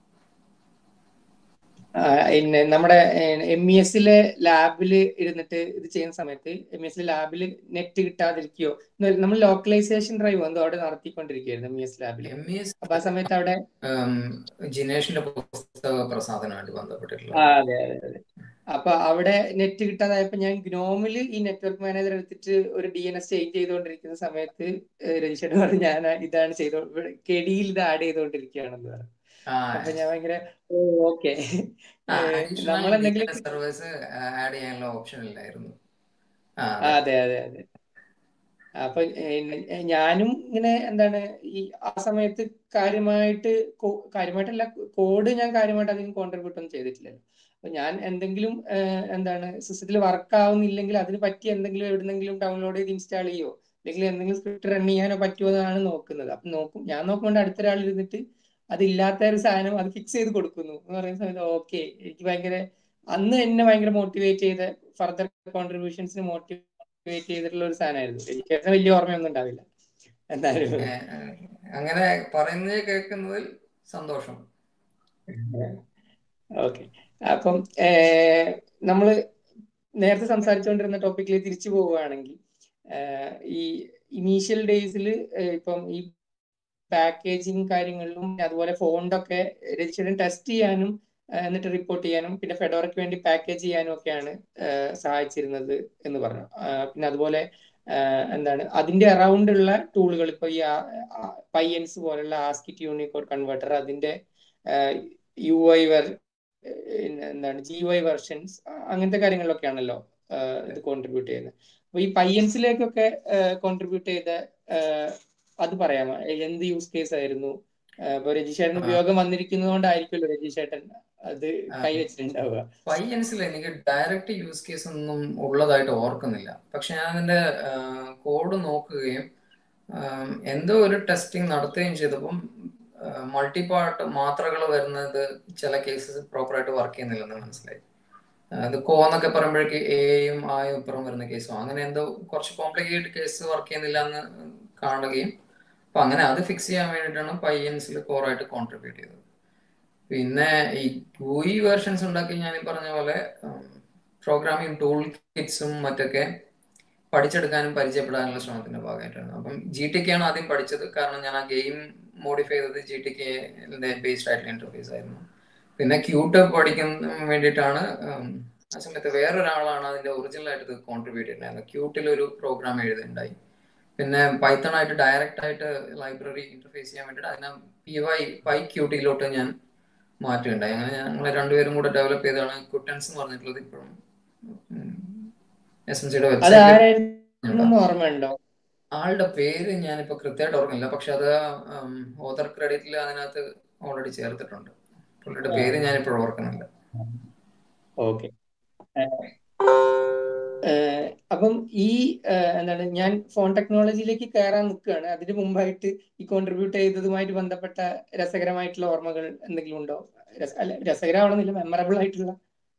[SPEAKER 3] പിന്നെ നമ്മുടെ എം ഇ എസിലെ ലാബിൽ ഇരുന്നിട്ട് ഇത് ചെയ്യുന്ന സമയത്ത് എം ഇ എസിലെ ലാബിൽ നെറ്റ് കിട്ടാതിരിക്കുകയോ നമ്മൾ ലോക്കലൈസേഷൻ ഡ്രൈവ് എന്തോ അവിടെ നടത്തിക്കൊണ്ടിരിക്കുകയായിരുന്നു എം ഇ എസ് ലാബിൽ അപ്പൊ ആ സമയത്ത് അവിടെ
[SPEAKER 2] ജിനേഷിന്റെ പുസ്തക പ്രസാദനമായിട്ട് ബന്ധപ്പെട്ടിട്ടുള്ള
[SPEAKER 3] അതെ അതെ അതെ അപ്പൊ അവിടെ നെറ്റ് കിട്ടാതായപ്പോ ഞാൻ ഗ്നോമിൽ ഈ നെറ്റ്വർക്ക് മാനേജർ എടുത്തിട്ട് ഒരു ഡി എൻ എസ് ചേഞ്ച് ചെയ്തുകൊണ്ടിരിക്കുന്ന സമയത്ത് രജിഷേട്ട് പറഞ്ഞു ഞാൻ ഇതാണ് ചെയ്തോ കെ ഡിയിൽ ഇത് ആഡ് ചെയ്തുകൊണ്ടിരിക്കുകയാണെന്ന് പറഞ്ഞു അപ്പൊ ഞാൻ ഭയങ്കര ഓക്കെ നമ്മളെന്തെങ്കിലും
[SPEAKER 2] സർവീസ് ആഡ് ചെയ്യാനുള്ള ഓപ്ഷൻ ഇല്ലായിരുന്നു
[SPEAKER 3] അതെ അതെ അതെ അപ്പൊ ഞാനും ഇങ്ങനെ എന്താണ് ഈ ആ സമയത്ത് കാര്യമായിട്ട് കാര്യമായിട്ടല്ല കോഡ് ഞാൻ കാര്യമായിട്ട് അധികം കോൺട്രിബ്യൂട്ട് ഒന്നും ചെയ്തിട്ടില്ലല്ലോ അപ്പൊ ഞാൻ എന്തെങ്കിലും എന്താണ് സിസ്റ്റത്തിൽ വർക്ക് ആവുന്നില്ലെങ്കിൽ അതിന് പറ്റിയ എന്തെങ്കിലും എവിടെന്നെങ്കിലും ഡൗൺലോഡ് ചെയ്ത് ഇൻസ്റ്റാൾ ചെയ്യോ അല്ലെങ്കിൽ എന്തെങ്കിലും സ്ക്രിപ്റ്റ് റൺ ചെയ്യാനോ പറ്റുമോ എന്നാണ് നോക്കുന്നത് അപ്പൊ നോക്കും ഞാൻ നോക്കുമ്പോൾ അടുത്ത ഒരാൾ ഇരുന്നിട്ട് അതില്ലാത്ത ഒരു സാധനം അത് ഫിക്സ് ചെയ്ത് കൊടുക്കുന്നു എന്ന് പറയുന്ന സമയത്ത് ഓക്കെ എനിക്ക് ഭയങ്കര അന്ന് എന്നെ ഭയങ്കര മോട്ടിവേറ്റ് ചെയ്ത ഫർദർ കോൺട്രിബ്യൂഷൻസിന് മോട്ടിവേറ്റ് ചെയ്തിട്ടുള്ള ഒരു സാധനമായിരുന്നു എനിക്ക് വലിയ ഓർമ്മയൊന്നും ഉണ്ടാവില്ല എന്തായാലും
[SPEAKER 2] അങ്ങനെ പറയുന്നത് കേൾക്കുന്നതിൽ സന്തോഷം
[SPEAKER 3] ഓക്കെ അപ്പം നമ്മള് നേരത്തെ സംസാരിച്ചുകൊണ്ടിരുന്ന ടോപ്പിക്കിൽ തിരിച്ചു പോവുകയാണെങ്കിൽ ഈ ഇനീഷ്യൽ ഡേയ്സിൽ ഇപ്പം ഈ പാക്കേജിങ് കാര്യങ്ങളിലും അതുപോലെ ഫോണ്ടൊക്കെ രജിസ്ട്രേഷൻ ടെസ്റ്റ് ചെയ്യാനും എന്നിട്ട് റിപ്പോർട്ട് ചെയ്യാനും പിന്നെ ഫെഡോറയ്ക്ക് വേണ്ടി പാക്കേജ് ചെയ്യാനും ഒക്കെയാണ് സഹായിച്ചിരുന്നത് എന്ന് പറഞ്ഞു പിന്നെ അതുപോലെ എന്താണ് അതിന്റെ അറൗണ്ട് ഉള്ള ടൂളുകൾ ഇപ്പൊ ഈ പയ്യൻസ് പോലുള്ള ആസ്കിറ്റ് യൂണിക്കോഡ് കൺവേർട്ടർ അതിന്റെ യു ഐ വർ എന്താണ് ജി ഐ വെർഷൻസ് അങ്ങനത്തെ കാര്യങ്ങളിലൊക്കെയാണല്ലോ ഇത് കോൺട്രിബ്യൂട്ട് ചെയ്യുന്നത് അപ്പൊ ഈ പയ്യൻസിലേക്കൊക്കെ കോൺട്രിബ്യൂട്ട് ചെയ്ത അത് പറയാമോ എന്ത് യൂസ് കേസ് ആയിരുന്നു ഇപ്പൊ രജിഷേട്ടൻ ഉപയോഗം വന്നിരിക്കുന്നതുകൊണ്ടായിരിക്കുമല്ലോ രജിഷേട്ടൻ അത് കൈവച്ചിട്ടുണ്ടാവുക
[SPEAKER 2] പയ്യൻസിൽ എനിക്ക് ഡയറക്റ്റ് യൂസ് കേസ് ഒന്നും ഉള്ളതായിട്ട് ഓർക്കുന്നില്ല പക്ഷെ ഞാൻ അതിന്റെ കോഡ് നോക്കുകയും എന്തോ ഒരു ടെസ്റ്റിംഗ് നടത്തുകയും ചെയ്തപ്പം മൾട്ടി പാർട്ട് മാത്രകൾ വരുന്നത് ചില കേസസ് പ്രോപ്പറായിട്ട് വർക്ക് ചെയ്യുന്നില്ലെന്ന് മനസ്സിലായി അത് കോ എന്നൊക്കെ പറയുമ്പോഴേക്ക് എയും ആയും ഇപ്പുറം വരുന്ന കേസോ അങ്ങനെ എന്തോ കുറച്ച് കോംപ്ലിക്കേറ്റഡ് കേസ് വർക്ക് ചെയ്യുന്നില്ല എന്ന് കാണുകയും അപ്പൊ അങ്ങനെ അത് ഫിക്സ് ചെയ്യാൻ വേണ്ടിയിട്ടാണ് പയ്യൻസിൽ കോറായിട്ട് കോൺട്രിബ്യൂട്ട് ചെയ്തത് പിന്നെ ഈ ഗൂയി വേർഷൻസ് ഉണ്ടാക്കി ഞാൻ ഈ പറഞ്ഞ പോലെ പ്രോഗ്രാമിംഗ് ടൂൾ കിറ്റ്സും മറ്റൊക്കെ പഠിച്ചെടുക്കാനും പരിചയപ്പെടാനുള്ള ശ്രമത്തിന്റെ ഭാഗമായിട്ടാണ് അപ്പം ജി ടി കെ ആണ് ആദ്യം പഠിച്ചത് കാരണം ഞാൻ ആ ഗെയിം മോഡിഫൈ ചെയ്തത് ജി ടി കെ ബേസ്ഡ് ആയിട്ടുള്ള ഇന്റർഫേസ് ആയിരുന്നു പിന്നെ ക്യൂട്ട് പഠിക്കുന്ന വേണ്ടിയിട്ടാണ് ആ സമയത്ത് വേറൊരാളാണ് അതിന്റെ ഒറിജിനൽ ആയിട്ട് ഇത് കോൺട്രിബ്യൂട്ട് ചെയ്തിട്ടുണ്ടായിരുന്നത് ക്യൂട്ടിൽ ഒരു പ്രോഗ്രാം എഴുതുണ്ടായി പിന്നെ പൈത്തൺ ആയിട്ട് ഡയറക്റ്റ് ആയിട്ട് ലൈബ്രറി ഇന്റർഫേസ് ചെയ്യാൻ വേണ്ടിയിട്ട് അതിനെ പി വൈ പൈ ക്യൂട്ടിയിലോട്ട് ഞാൻ മാറ്റുകയുണ്ടായി അങ്ങനെ ഞങ്ങൾ രണ്ടുപേരും കൂടെ ഡെവലപ്പ് ചെയ്താണ് കുട്ടൻസ് എന്ന് പറഞ്ഞിട്ടുള്ളത് ഇപ്പോഴും എസ് എം സിയുടെ
[SPEAKER 3] വെബ്സൈറ്റ് ഓർമ്മയുണ്ടോ
[SPEAKER 2] ആളുടെ പേര് ഞാനിപ്പോ കൃത്യമായിട്ട് ഓർക്കുന്നില്ല പക്ഷെ അത് ഓതർ ക്രെഡിറ്റിൽ അതിനകത്ത് ഓൾറെഡി ചേർത്തിട്ടുണ്ട് പുള്ളിയുടെ പേര് ഞാൻ ഇപ്പോഴും ഓർക്കുന്നില്ല
[SPEAKER 3] ഓക്കെ അപ്പം ഈ എന്താണ് ഞാൻ ഫോൺ ടെക്നോളജിയിലേക്ക് കയറാൻ നിൽക്കുകയാണ് അതിന് മുമ്പായിട്ട് ഈ കോൺട്രിബ്യൂട്ട് ചെയ്തതുമായിട്ട് ബന്ധപ്പെട്ട രസകരമായിട്ടുള്ള ഓർമ്മകൾ എന്തെങ്കിലും ഉണ്ടോ രസ- അല്ല രസകരമാണെന്നില്ല മെമ്മറബിൾ ആയിട്ടുള്ള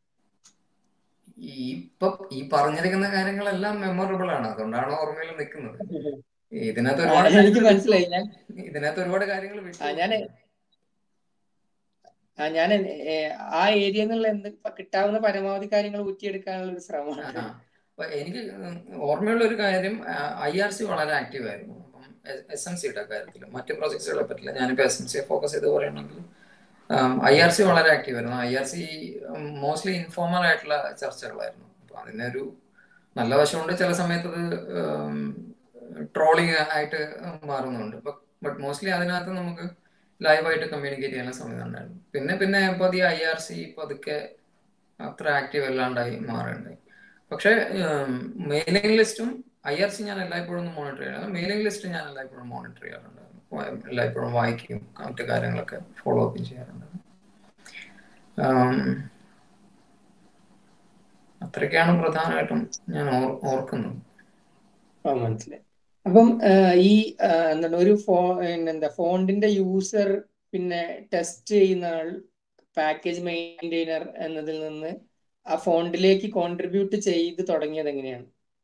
[SPEAKER 2] ഈ ഇപ്പൊ ഈ പറഞ്ഞിരിക്കുന്ന കാര്യങ്ങളെല്ലാം മെമ്മറബിൾ ആണ് അതുകൊണ്ടാണ് ഓർമ്മയിൽ നിൽക്കുന്നത് ഇതിനകത്ത്
[SPEAKER 3] ആ,
[SPEAKER 2] ഒരുപാട്
[SPEAKER 3] എനിക്ക്
[SPEAKER 2] കാര്യങ്ങൾ
[SPEAKER 3] മനസ്സിലായി ഞാൻ
[SPEAKER 2] ഇതിനകത്ത് ഒരുപാട് കാര്യങ്ങൾ
[SPEAKER 3] ആ
[SPEAKER 2] വിട്ടു
[SPEAKER 3] ഞാൻ ആ ഞാൻ ആ ഏരിയ എന്നുള്ള എന്ത് ഇപ്പൊ കിട്ടാവുന്ന പരമാവധി കാര്യങ്ങൾ ഊറ്റിയെടുക്കാനുള്ള ഒരു ശ്രമമാണ്
[SPEAKER 2] ആ അപ്പൊ എനിക്ക് ഓർമ്മയുള്ള ഒരു കാര്യം ഐ ആർ സി വളരെ ആക്റ്റീവ് ആയിരുന്നു അപ്പം എസ് എം സിയുടെ കാര്യത്തിൽ മറ്റ് പ്രോജക്ട്സുകളെ പറ്റില്ല ഞാനിപ്പോൾ എസ് എം സിയെ ഫോക്കസ് ചെയ്ത് പറയുകയാണെങ്കിൽ ഐ ആർ സി വളരെ ആക്റ്റീവ് ആയിരുന്നു I R C mostly informal ആയിട്ടുള്ള ചർച്ചകളായിരുന്നു അപ്പൊ അതിനൊരു നല്ല വശമുണ്ട് ചില സമയത്ത് അത് ട്രോളിങ് ആയിട്ട് മാറുന്നുണ്ട് ബട്ട് മോസ്റ്റ്ലി അതിനകത്ത് നമുക്ക് ലൈവായിട്ട് കമ്മ്യൂണിക്കേറ്റ് ചെയ്യാനുള്ള സംവിധാനം ഉണ്ടായിരുന്നു പിന്നെ പിന്നെ പതിയെ ഐ ആർ സി പതുക്കെ അത്ര ആക്റ്റീവ് അല്ലാണ്ടായി മാറുന്നുണ്ടായി പക്ഷേ മെയിലിംഗ് ലിസ്റ്റും ഐ ആർ സി ഞാൻ എല്ലായ്പ്പോഴും ഒന്ന് മോണിറ്റർ ചെയ്യാറ് മെയിലിംഗ് ലിസ്റ്റ് ഞാൻ എല്ലായ്പ്പോഴും മോണിറ്റർ ചെയ്യാറുണ്ടായിരുന്നു വ- എല്ലായ്പ്പോഴും വായിക്കുകയും മറ്റു കാര്യങ്ങളൊക്കെ ഫോളോ അപ്പും ചെയ്യാറുണ്ടായിരുന്നു ആം, അത്രയൊക്കെയാണ് പ്രധാനമായിട്ടും ഞാൻ ഓർ- ഓർക്കുന്നത്
[SPEAKER 3] ആ മനസ്സിലായി അപ്പം ആ, ഈ ആ, എന്താണ് ഒരു ഫോ എന്താ ഫോണ്ടിന്റെ യൂസർ പിന്നെ ടെസ്റ്റ് ചെയ്യുന്ന ആൾ പാക്കേജ് മെയിൻറ്റെയിനർ എന്നതിൽ നിന്ന് ആ ഫോണ്ടിലേക്ക് കോൺട്രിബ്യൂട്ട് ചെയ്ത് തുടങ്ങിയത് എങ്ങനെയാണ്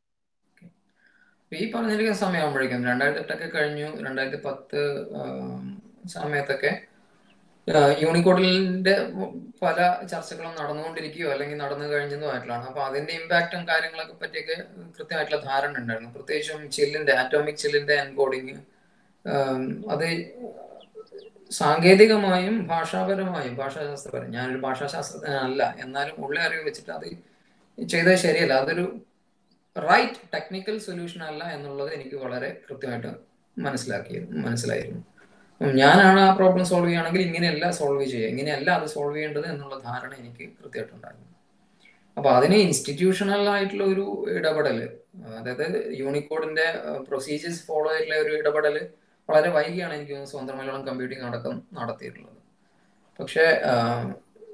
[SPEAKER 2] ഈ പറഞ്ഞിരിക്കുന്ന സമയമാകുമ്പോഴേക്കും രണ്ടായിരത്തി എട്ടൊക്കെ കഴിഞ്ഞു രണ്ടായിരത്തി പത്ത് സമയത്തൊക്കെ യൂണിക്കോഡിന്റെ പല ചർച്ചകളും നടന്നുകൊണ്ടിരിക്കുകയോ അല്ലെങ്കിൽ നടന്നു കഴിഞ്ഞതോ ആയിട്ടുള്ളതാണ് അപ്പൊ അതിന്റെ ഇമ്പാക്റ്റും കാര്യങ്ങളൊക്കെ പറ്റിയൊക്കെ കൃത്യമായിട്ടുള്ള ധാരണ ഉണ്ടായിരുന്നു പ്രത്യേകിച്ചും ചില്ലിന്റെ ആറ്റോമിക് ചില്ലിന്റെ എൻകോഡിങ് അത് സാങ്കേതികമായും ഭാഷാപരമായും ഭാഷാശാസ്ത്രപരം ഞാനൊരു ഭാഷാശാസ്ത്രജ്ഞനല്ല എന്നാലും ഉള്ള അറിവ് വെച്ചിട്ട് അത് ചെയ്തത് ശരിയല്ല അതൊരു റൈറ്റ് ടെക്നിക്കൽ സൊല്യൂഷൻ അല്ല എന്നുള്ളത് എനിക്ക് വളരെ കൃത്യമായിട്ട് മനസ്സിലാക്കി മനസ്സിലായിരുന്നു ഉം ഞാനാണ് ആ പ്രോബ്ലം സോൾവ് ചെയ്യുകയാണെങ്കിൽ ഇങ്ങനെയല്ല സോൾവ് ചെയ്യുക ഇങ്ങനെയല്ല അത് സോൾവ് ചെയ്യേണ്ടത് എന്നുള്ള ധാരണ എനിക്ക് കൃത്യമായിട്ടുണ്ടായിരുന്നു അപ്പൊ അതിന് ഇൻസ്റ്റിറ്റ്യൂഷണൽ ആയിട്ടുള്ള ഒരു ഇടപെടൽ അതായത് യൂണിക്കോഡിന്റെ പ്രൊസീജിയേഴ്സ് ഫോളോ ആയിട്ടുള്ള ഒരു ഇടപെടൽ വളരെ വൈകിയാണ് എനിക്ക് തോന്നുന്നു സ്വന്തം മലയാളം കമ്പ്യൂട്ടിംഗ് അടക്കം നടത്തിയിട്ടുള്ളത് പക്ഷേ ആഹ്,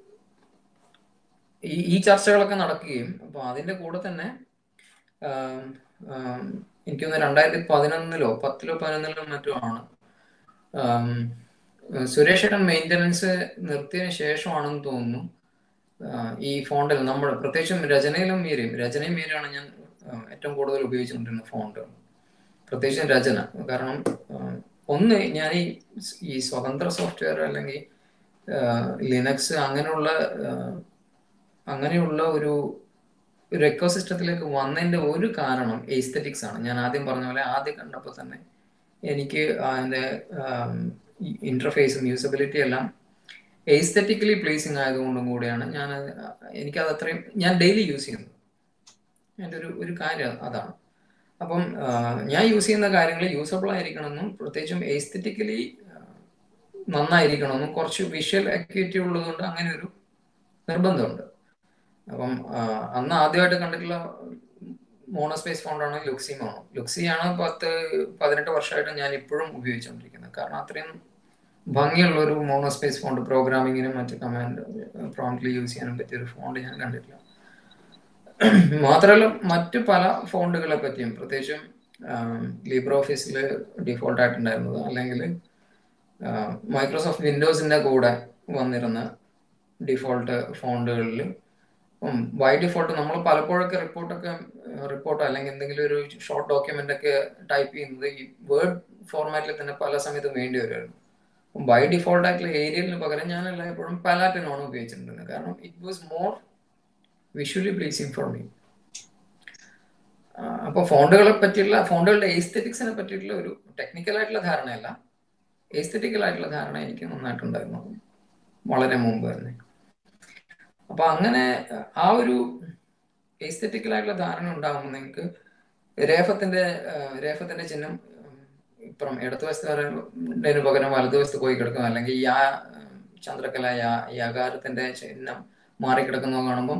[SPEAKER 2] ഈ ഈ ചർച്ചകളൊക്കെ നടക്കുകയും അപ്പൊ അതിന്റെ കൂടെ തന്നെ ആം, ആം, എനിക്ക് തോന്നുന്നു രണ്ടായിരത്തി പതിനൊന്നിലോ പത്തിലോ പതിനൊന്നിലോ മറ്റോ ആണ് ആം, സുരേഷ് ഏട്ടൻ മെയിൻ്റനൻസ് നിർത്തിയതിന് ശേഷമാണെന്ന് തോന്നുന്നു ആ, ഈ ഫോണ്ടിൽ നമ്മൾ പ്രത്യേകിച്ചും രചനയിലും മീരയും രചനയും മീരയാണ് ഞാൻ ആ, ഏറ്റവും കൂടുതൽ ഉപയോഗിച്ചുകൊണ്ടിരുന്ന ഫോണ്ട് പ്രത്യേകിച്ചും രചന കാരണം ആ, ഒന്ന് ഞാൻ ഈ ഈ സ്വതന്ത്ര സോഫ്റ്റ്വെയർ അല്ലെങ്കിൽ ലിനക്സ് അങ്ങനെയുള്ള ആ, അങ്ങനെയുള്ള ഒരു ഒരു എക്കോസിസ്റ്റത്തിലേക്ക് വന്നതിന്റെ ഒരു കാരണം എസ്തെറ്റിക്സ് ആണ് ഞാൻ ആദ്യം പറഞ്ഞ പോലെ ആദ്യം കണ്ടപ്പോൾ തന്നെ എനിക്ക് അതിന്റെ ഇന്റർഫേസും യൂസബിലിറ്റി എല്ലാം എസ്തെറ്റിക്കലി പ്ലേസിങ് ആയതുകൊണ്ടും കൂടിയാണ് ഞാൻ എനിക്കത് അത്രയും ഞാൻ ഡെയിലി യൂസ് ചെയ്യുന്നത് എൻ്റെ ഒരു ഒരു കാര്യം അതാണ് അപ്പം ആ, ഞാൻ യൂസ് ചെയ്യുന്ന കാര്യങ്ങൾ യൂസബിൾ ആയിരിക്കണമെന്നും പ്രത്യേകിച്ചും എസ്തെറ്റിക്കലി നന്നായിരിക്കണമെന്നും കുറച്ച് വിഷ്വൽ അക്യൂറ്റി ഉള്ളതുകൊണ്ട് അങ്ങനെ ഒരു നിർബന്ധമുണ്ട് അപ്പം ആ, അന്ന് ആദ്യമായിട്ട് കണ്ടിട്ടുള്ള മോണോസ്പേസ് ഫോണ്ടാണ് ലുക്സി മോണോ ലുക്സിയാണ് പത്ത് പതിനെട്ട് വർഷമായിട്ട് ഞാൻ ഇപ്പോഴും ഉപയോഗിച്ചുകൊണ്ടിരിക്കുന്നത് കാരണം അത്രയും ഭംഗിയുള്ള ഒരു മോണോസ്പേസ് ഫോണ്ട് പ്രോഗ്രാമിങ്ങിനും മറ്റ് കമാൻഡ് പ്രോംപ്റ്റ്ലി യൂസ് ചെയ്യാനും പറ്റിയ ഒരു ഫോണ്ട് ഞാൻ കണ്ടിട്ടില്ല മാത്രമല്ല മറ്റു പല ഫോണ്ടുകളെ പറ്റിയും പ്രത്യേകിച്ചും ലീബ്രോ ഓഫീസിൽ ഡിഫോൾട്ട് ആയിട്ടുണ്ടായിരുന്നത് അല്ലെങ്കിൽ മൈക്രോസോഫ്റ്റ് വിൻഡോസിന്റെ കൂടെ വന്നിരുന്ന ഡിഫോൾട്ട് ഫോണ്ടുകളിൽ ബൈ ഡിഫോൾട്ട് നമ്മൾ പലപ്പോഴൊക്കെ റിപ്പോർട്ടൊക്കെ റിപ്പോർട്ടോ അല്ലെങ്കിൽ എന്തെങ്കിലും ഒരു ഷോർട്ട് ഡോക്യുമെന്റ് ഒക്കെ ടൈപ്പ് ചെയ്യുന്നത് ഈ വേർഡ് ഫോർമാറ്റിൽ തന്നെ പല സമയത്തും വേണ്ടി വരുമായിരുന്നു ബൈ ഡിഫോൾട്ട് ആയിട്ടുള്ള ഏരിയലിന് പകരം ഞാൻ എല്ലായ്പ്പോഴും പലാറ്റിനാണ് ഉപയോഗിച്ചിട്ടുണ്ടായിരുന്നത് കാരണം it was more visually pleasing for me അപ്പോൾ ഫോണ്ടുകളെ പറ്റിയുള്ള ഫോണ്ടുകളുടെ എസ്തെറ്റിക്സിനെ പറ്റിയിട്ടുള്ള ഒരു ടെക്നിക്കൽ ആയിട്ടുള്ള ധാരണയല്ല എസ്തെറ്റിക്കൽ ആയിട്ടുള്ള ധാരണ എനിക്ക് നന്നായിട്ടുണ്ടായിരുന്നു വളരെ മുമ്പ് തന്നെ അപ്പൊ അങ്ങനെ ആ ഒരു എസ്തെറ്റിക്കൽ ആയിട്ടുള്ള ധാരണ ഉണ്ടാകുമ്പോൾ നിങ്ങൾക്ക് രേഫത്തിന്റെ ആ, രേഫത്തിന്റെ ചിഹ്നം ഉം, ഇപ്പുറം ഇടതുവശത്ത് പറയുന്നതിന് പകരം വലതുവശത്ത് പോയി കിടക്കും അല്ലെങ്കിൽ യാ ഉം, ചന്ദ്രകല യാ യാകാരത്തിന്റെ ചിഹ്നം മാറിക്കിടക്കുന്നത് കാണുമ്പം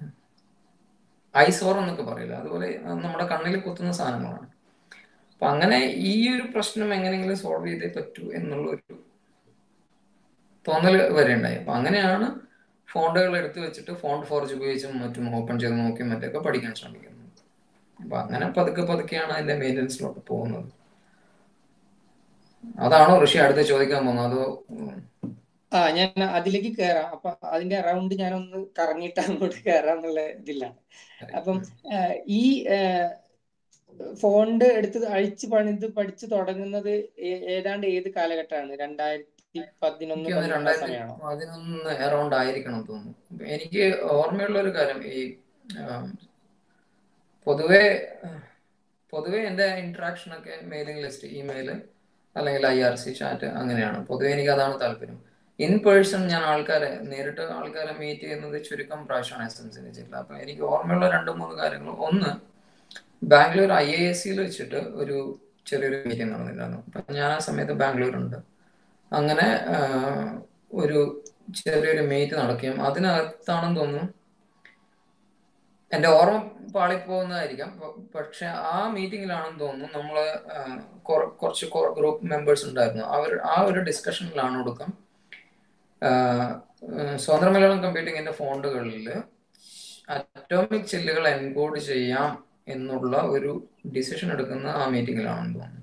[SPEAKER 2] ഐസോർ എന്നൊക്കെ പറയില്ല അതുപോലെ അത് നമ്മുടെ കണ്ണിൽ കുത്തുന്ന സാധനങ്ങളാണ് അപ്പൊ അങ്ങനെ ഈ ഒരു പ്രശ്നം എങ്ങനെയെങ്കിലും സോൾവ് ചെയ്തേ പറ്റൂ എന്നുള്ള ഒരു തോന്നൽ വരെ ഉണ്ടായി അപ്പൊ അങ്ങനെയാണ് ഫോണ്ടുകൾ എടുത്തു വെച്ചിട്ട് ഫോണ്ട് ഫോർജ് ഉപയോഗിച്ചും മറ്റും ഓപ്പൺ ചെയ്ത് നോക്കിയും മറ്റൊക്കെ പഠിക്കാൻ ശ്രമിക്കുന്നത് അപ്പൊ അങ്ങനെ പതുക്കെ പതുക്കെയാണ് അതിന്റെ മെയിൻ്റനൻസിലോട്ട് പോകുന്നത് അതാണോ ഋഷി അടുത്ത് ചോദിക്കാൻ പോകുന്നത് അതോ ഉം,
[SPEAKER 3] ആ ഞാൻ അതിലേക്ക് കയറാം അപ്പൊ അതിന്റെ അറൗണ്ട് ഞാനൊന്ന് കറങ്ങിയിട്ട് അങ്ങോട്ട് കയറാം എന്നുള്ള ഇതിലാണ് അപ്പം ഏഹ്, ഈ ഫോണ്ട് എടുത്ത് അഴിച്ച് പണിത് പഠിച്ചു തുടങ്ങുന്നത് ഏ- ഏതാണ്ട് ഏത് കാലഘട്ടമാണ് രണ്ടായിരത്തി പതിനൊന്ന്
[SPEAKER 2] എനിക്ക് തോന്നുന്നു
[SPEAKER 3] പന്ത്രണ്ട് ആ
[SPEAKER 2] രണ്ടായിരത്തി
[SPEAKER 3] സമയമാണോ
[SPEAKER 2] പതിനൊന്ന് അറൗണ്ട് ആയിരിക്കണം തോന്നുന്നു എനിക്ക് ഓർമ്മയുള്ള ഒരു കാര്യം ഈ ആം, പൊതുവെ പൊതുവെ എൻ്റെ ഇന്ററാക്ഷൻ ഒക്കെ മെയിലിംഗ് ലിസ്റ്റ് ഇമെയിൽ അല്ലെങ്കിൽ ഐ ആർ സി ചാറ്റ് അങ്ങനെയാണ് പൊതുവെ എനിക്ക് അതാണ് താല്പര്യം ഇൻ പേഴ്സൺ ഞാൻ ആൾക്കാരെ നേരിട്ട് ആൾക്കാരെ മീറ്റ് ചെയ്യുന്നത് ചുരുക്കം പ്രാവശ്യമാണ് എസ് എം സിന് ജില്ല അപ്പൊ എനിക്ക് ഓർമ്മയുള്ള രണ്ട് മൂന്ന് കാര്യങ്ങൾ ഒന്ന് ബാംഗ്ലൂർ ഐ എ എസ് സിയിൽ വെച്ചിട്ട് ഒരു ചെറിയൊരു മീറ്റിംഗ് നടന്നിട്ടുണ്ടായിരുന്നു അപ്പൊ ഞാൻ ആ സമയത്ത് ബാംഗ്ലൂരുണ്ട് അങ്ങനെ ആ, ഒരു ചെറിയൊരു മീറ്റ് നടക്കുകയും അതിനകത്താണെന്ന് തോന്നുന്നു എൻ്റെ ഓർമ്മ പാളിപ്പോകുന്നതായിരിക്കാം പ- പക്ഷെ ആ മീറ്റിങ്ങിലാണെന്ന് തോന്നുന്നു നമ്മൾ കുറച്ച് ഗ്രൂപ്പ് മെമ്പേഴ്സ് ഉണ്ടായിരുന്നു അവർ ആ ഒരു ഡിസ്കഷനിലാണ് ഒടുക്കം ആ, ഉം, സ്വതന്ത്ര മലയാളം കമ്പ്യൂട്ടിങ്ങിന്റെ ഫോണ്ടുകളിൽ അറ്റോമിക് ചില്ലുകൾ എൻകോഡ് ചെയ്യാം എന്നുള്ള ഒരു ഡിസിഷൻ എടുക്കുന്ന ആ മീറ്റിങ്ങിലാണെന്ന് തോന്നുന്നു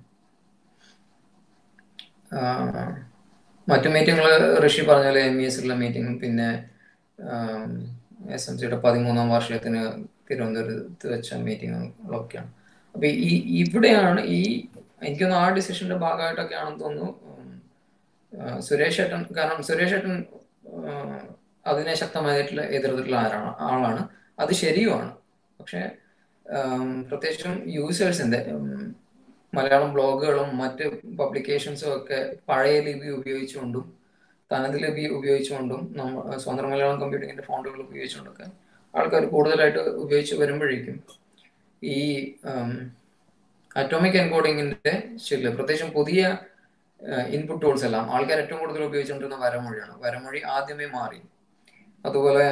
[SPEAKER 2] ആ, മറ്റു മീറ്റിങ്ങുകൾ ഋഷി പറഞ്ഞ പോലെ എം ഇ എസിലുള്ള മീറ്റിംഗും പിന്നെ എസ് എം സിയുടെ പതിമൂന്നാം വാർഷികത്തിന് തിരുവനന്തപുരത്ത് വെച്ച മീറ്റിങ്ങുകളൊക്കെയാണ് അപ്പൊ ഈ ഇവിടെയാണ് ഈ എനിക്കൊന്ന് ആ ഡിസിഷന്റെ ഭാഗമായിട്ടൊക്കെ ആണെന്ന് തോന്നുന്നു ഉം, ആ, സുരേഷ് ഏട്ടൻ കാരണം സുരേഷ് ഏട്ടൻ ആ, അതിനെ ശക്തമായിട്ടുള്ള എതിർത്തിട്ടുള്ള ആരാണ് ആളാണ് അത് ശരിയുമാണ് പക്ഷെ ആം, പ്രത്യേകിച്ചും യൂസേഴ്സിന്റെ ഉം, മലയാളം ബ്ലോഗുകളും മറ്റ് പബ്ലിക്കേഷൻസും ഒക്കെ പഴയ ലിപി ഉപയോഗിച്ചുകൊണ്ടും തനത് ലിപി ഉപയോഗിച്ചുകൊണ്ടും നമ്മ സ്വന്തം മലയാളം കമ്പ്യൂട്ടിങ്ങിന്റെ ഫോണ്ടുകൾ ഉപയോഗിച്ചുകൊണ്ടൊക്കെ ആൾക്കാർ കൂടുതലായിട്ട് ഉപയോഗിച്ച് വരുമ്പോഴേക്കും ഈ അറ്റോമിക് എൻകോഡിങ്ങിന്റെ ചില്ല് പ്രത്യേകിച്ചും പുതിയ ഇൻപുട്ട് ടൂൾസ് എല്ലാം ആൾക്കാർ ഏറ്റവും കൂടുതൽ ഉപയോഗിച്ചുകൊണ്ടിരുന്ന വരമൊഴിയാണ് വരമൊഴി ആദ്യമേ മാറി അതുപോലെ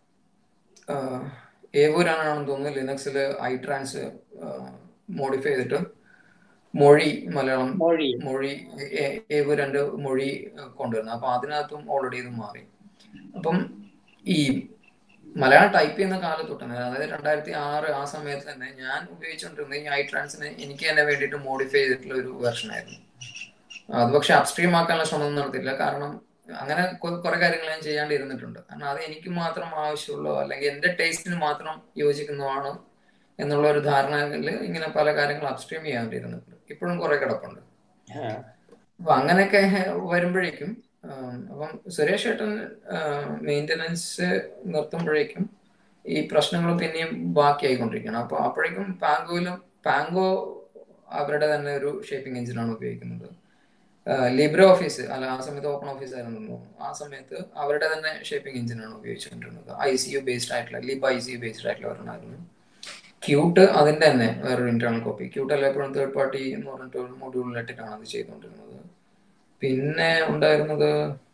[SPEAKER 2] ഏവൂരാണെന്ന് തോന്നുന്നു ലിനക്സിൽ ഐ ട്രാൻസ് മോഡിഫൈ ചെയ്തിട്ട് മൊഴി മലയാളം
[SPEAKER 3] മൊഴി
[SPEAKER 2] മൊഴി ഏ- ഏവ് രണ്ട് മൊഴി ഏഹ്, കൊണ്ടുവരുന്നത് അപ്പൊ അതിനകത്തും ഓൾറെഡി ഇത് മാറി അപ്പം ഈ മലയാളം ടൈപ്പ് ചെയ്യുന്ന കാലത്ത് തൊട്ട് തന്നെ അതായത് രണ്ടായിരത്തി ആറ് ആ സമയത്ത് തന്നെ ഞാൻ ഉപയോഗിച്ചുകൊണ്ടിരുന്നത് ഈ ഐ ട്രാൻസിനെ എനിക്ക് തന്നെ വേണ്ടിയിട്ട് മോഡിഫൈ ചെയ്തിട്ടുള്ള ഒരു വെർഷൻ ആയിരുന്നു അത് പക്ഷെ അപ്സ്ട്രീം ആക്കാനുള്ള ശ്രമം നടത്തിയില്ല കാരണം അങ്ങനെ കൊ- കുറെ കാര്യങ്ങൾ ഞാൻ ചെയ്യാണ്ട് ഇരുന്നിട്ടുണ്ട് കാരണം അത് എനിക്ക് മാത്രം ആവശ്യമുള്ളോ അല്ലെങ്കിൽ എന്റെ ടേസ്റ്റിന് മാത്രം യോജിക്കുന്നതാണ് എന്നുള്ള ഒരു ധാരണയിൽ ഇങ്ങനെ പല കാര്യങ്ങൾ അപ്സ്ട്രീം ചെയ്യാണ്ടിരുന്നിട്ടുണ്ട് ഇപ്പോഴും കുറെ കിടപ്പുണ്ട്
[SPEAKER 3] ആ.
[SPEAKER 2] അപ്പൊ അങ്ങനെയൊക്കെ വരുമ്പോഴേക്കും ആം, അപ്പം സുരേഷ് ഏട്ടൻ മെയിൻ്റനൻസ് നിർത്തുമ്പോഴേക്കും ഈ പ്രശ്നങ്ങൾ പിന്നെയും ബാക്കിയായിക്കൊണ്ടിരിക്കുകയാണ് അപ്പൊ അപ്പോഴേക്കും പാങ്കോയിലും പാങ്കോ അവരുടെ തന്നെ ഒരു ഷേപ്പിംഗ് എഞ്ചിനാണ് ഉപയോഗിക്കുന്നത് ലിബ്രെ ഓഫീസ് അല്ല ആ സമയത്ത് ഓപ്പൺ ഓഫീസ് ആയിരുന്നു എന്ന് തോന്നുന്നു ആ സമയത്ത് അവരുടെ തന്നെ ഷേപ്പിംഗ് എഞ്ചിനാണ് ഉപയോഗിച്ചുകൊണ്ടിരുന്നത് ഐ സി യു ബേസ്ഡ് ആയിട്ടുള്ള lib I C U based ആയിട്ടുള്ള ഒരെണ്ണമായിരുന്നു ക്യൂട്ട് അതിന്റെ തന്നെ വേറൊരു ഇന്റേണൽ കോപ്പി ക്യൂട്ട് അല്ല എപ്പോഴും തേർഡ് പാർട്ടി എന്ന് പറഞ്ഞിട്ട് ഒരു മൊഡ്യൂളിലിട്ടിട്ടാണ് അത് ചെയ്തുകൊണ്ടിരുന്നത് പിന്നെ ഉണ്ടായിരുന്നത്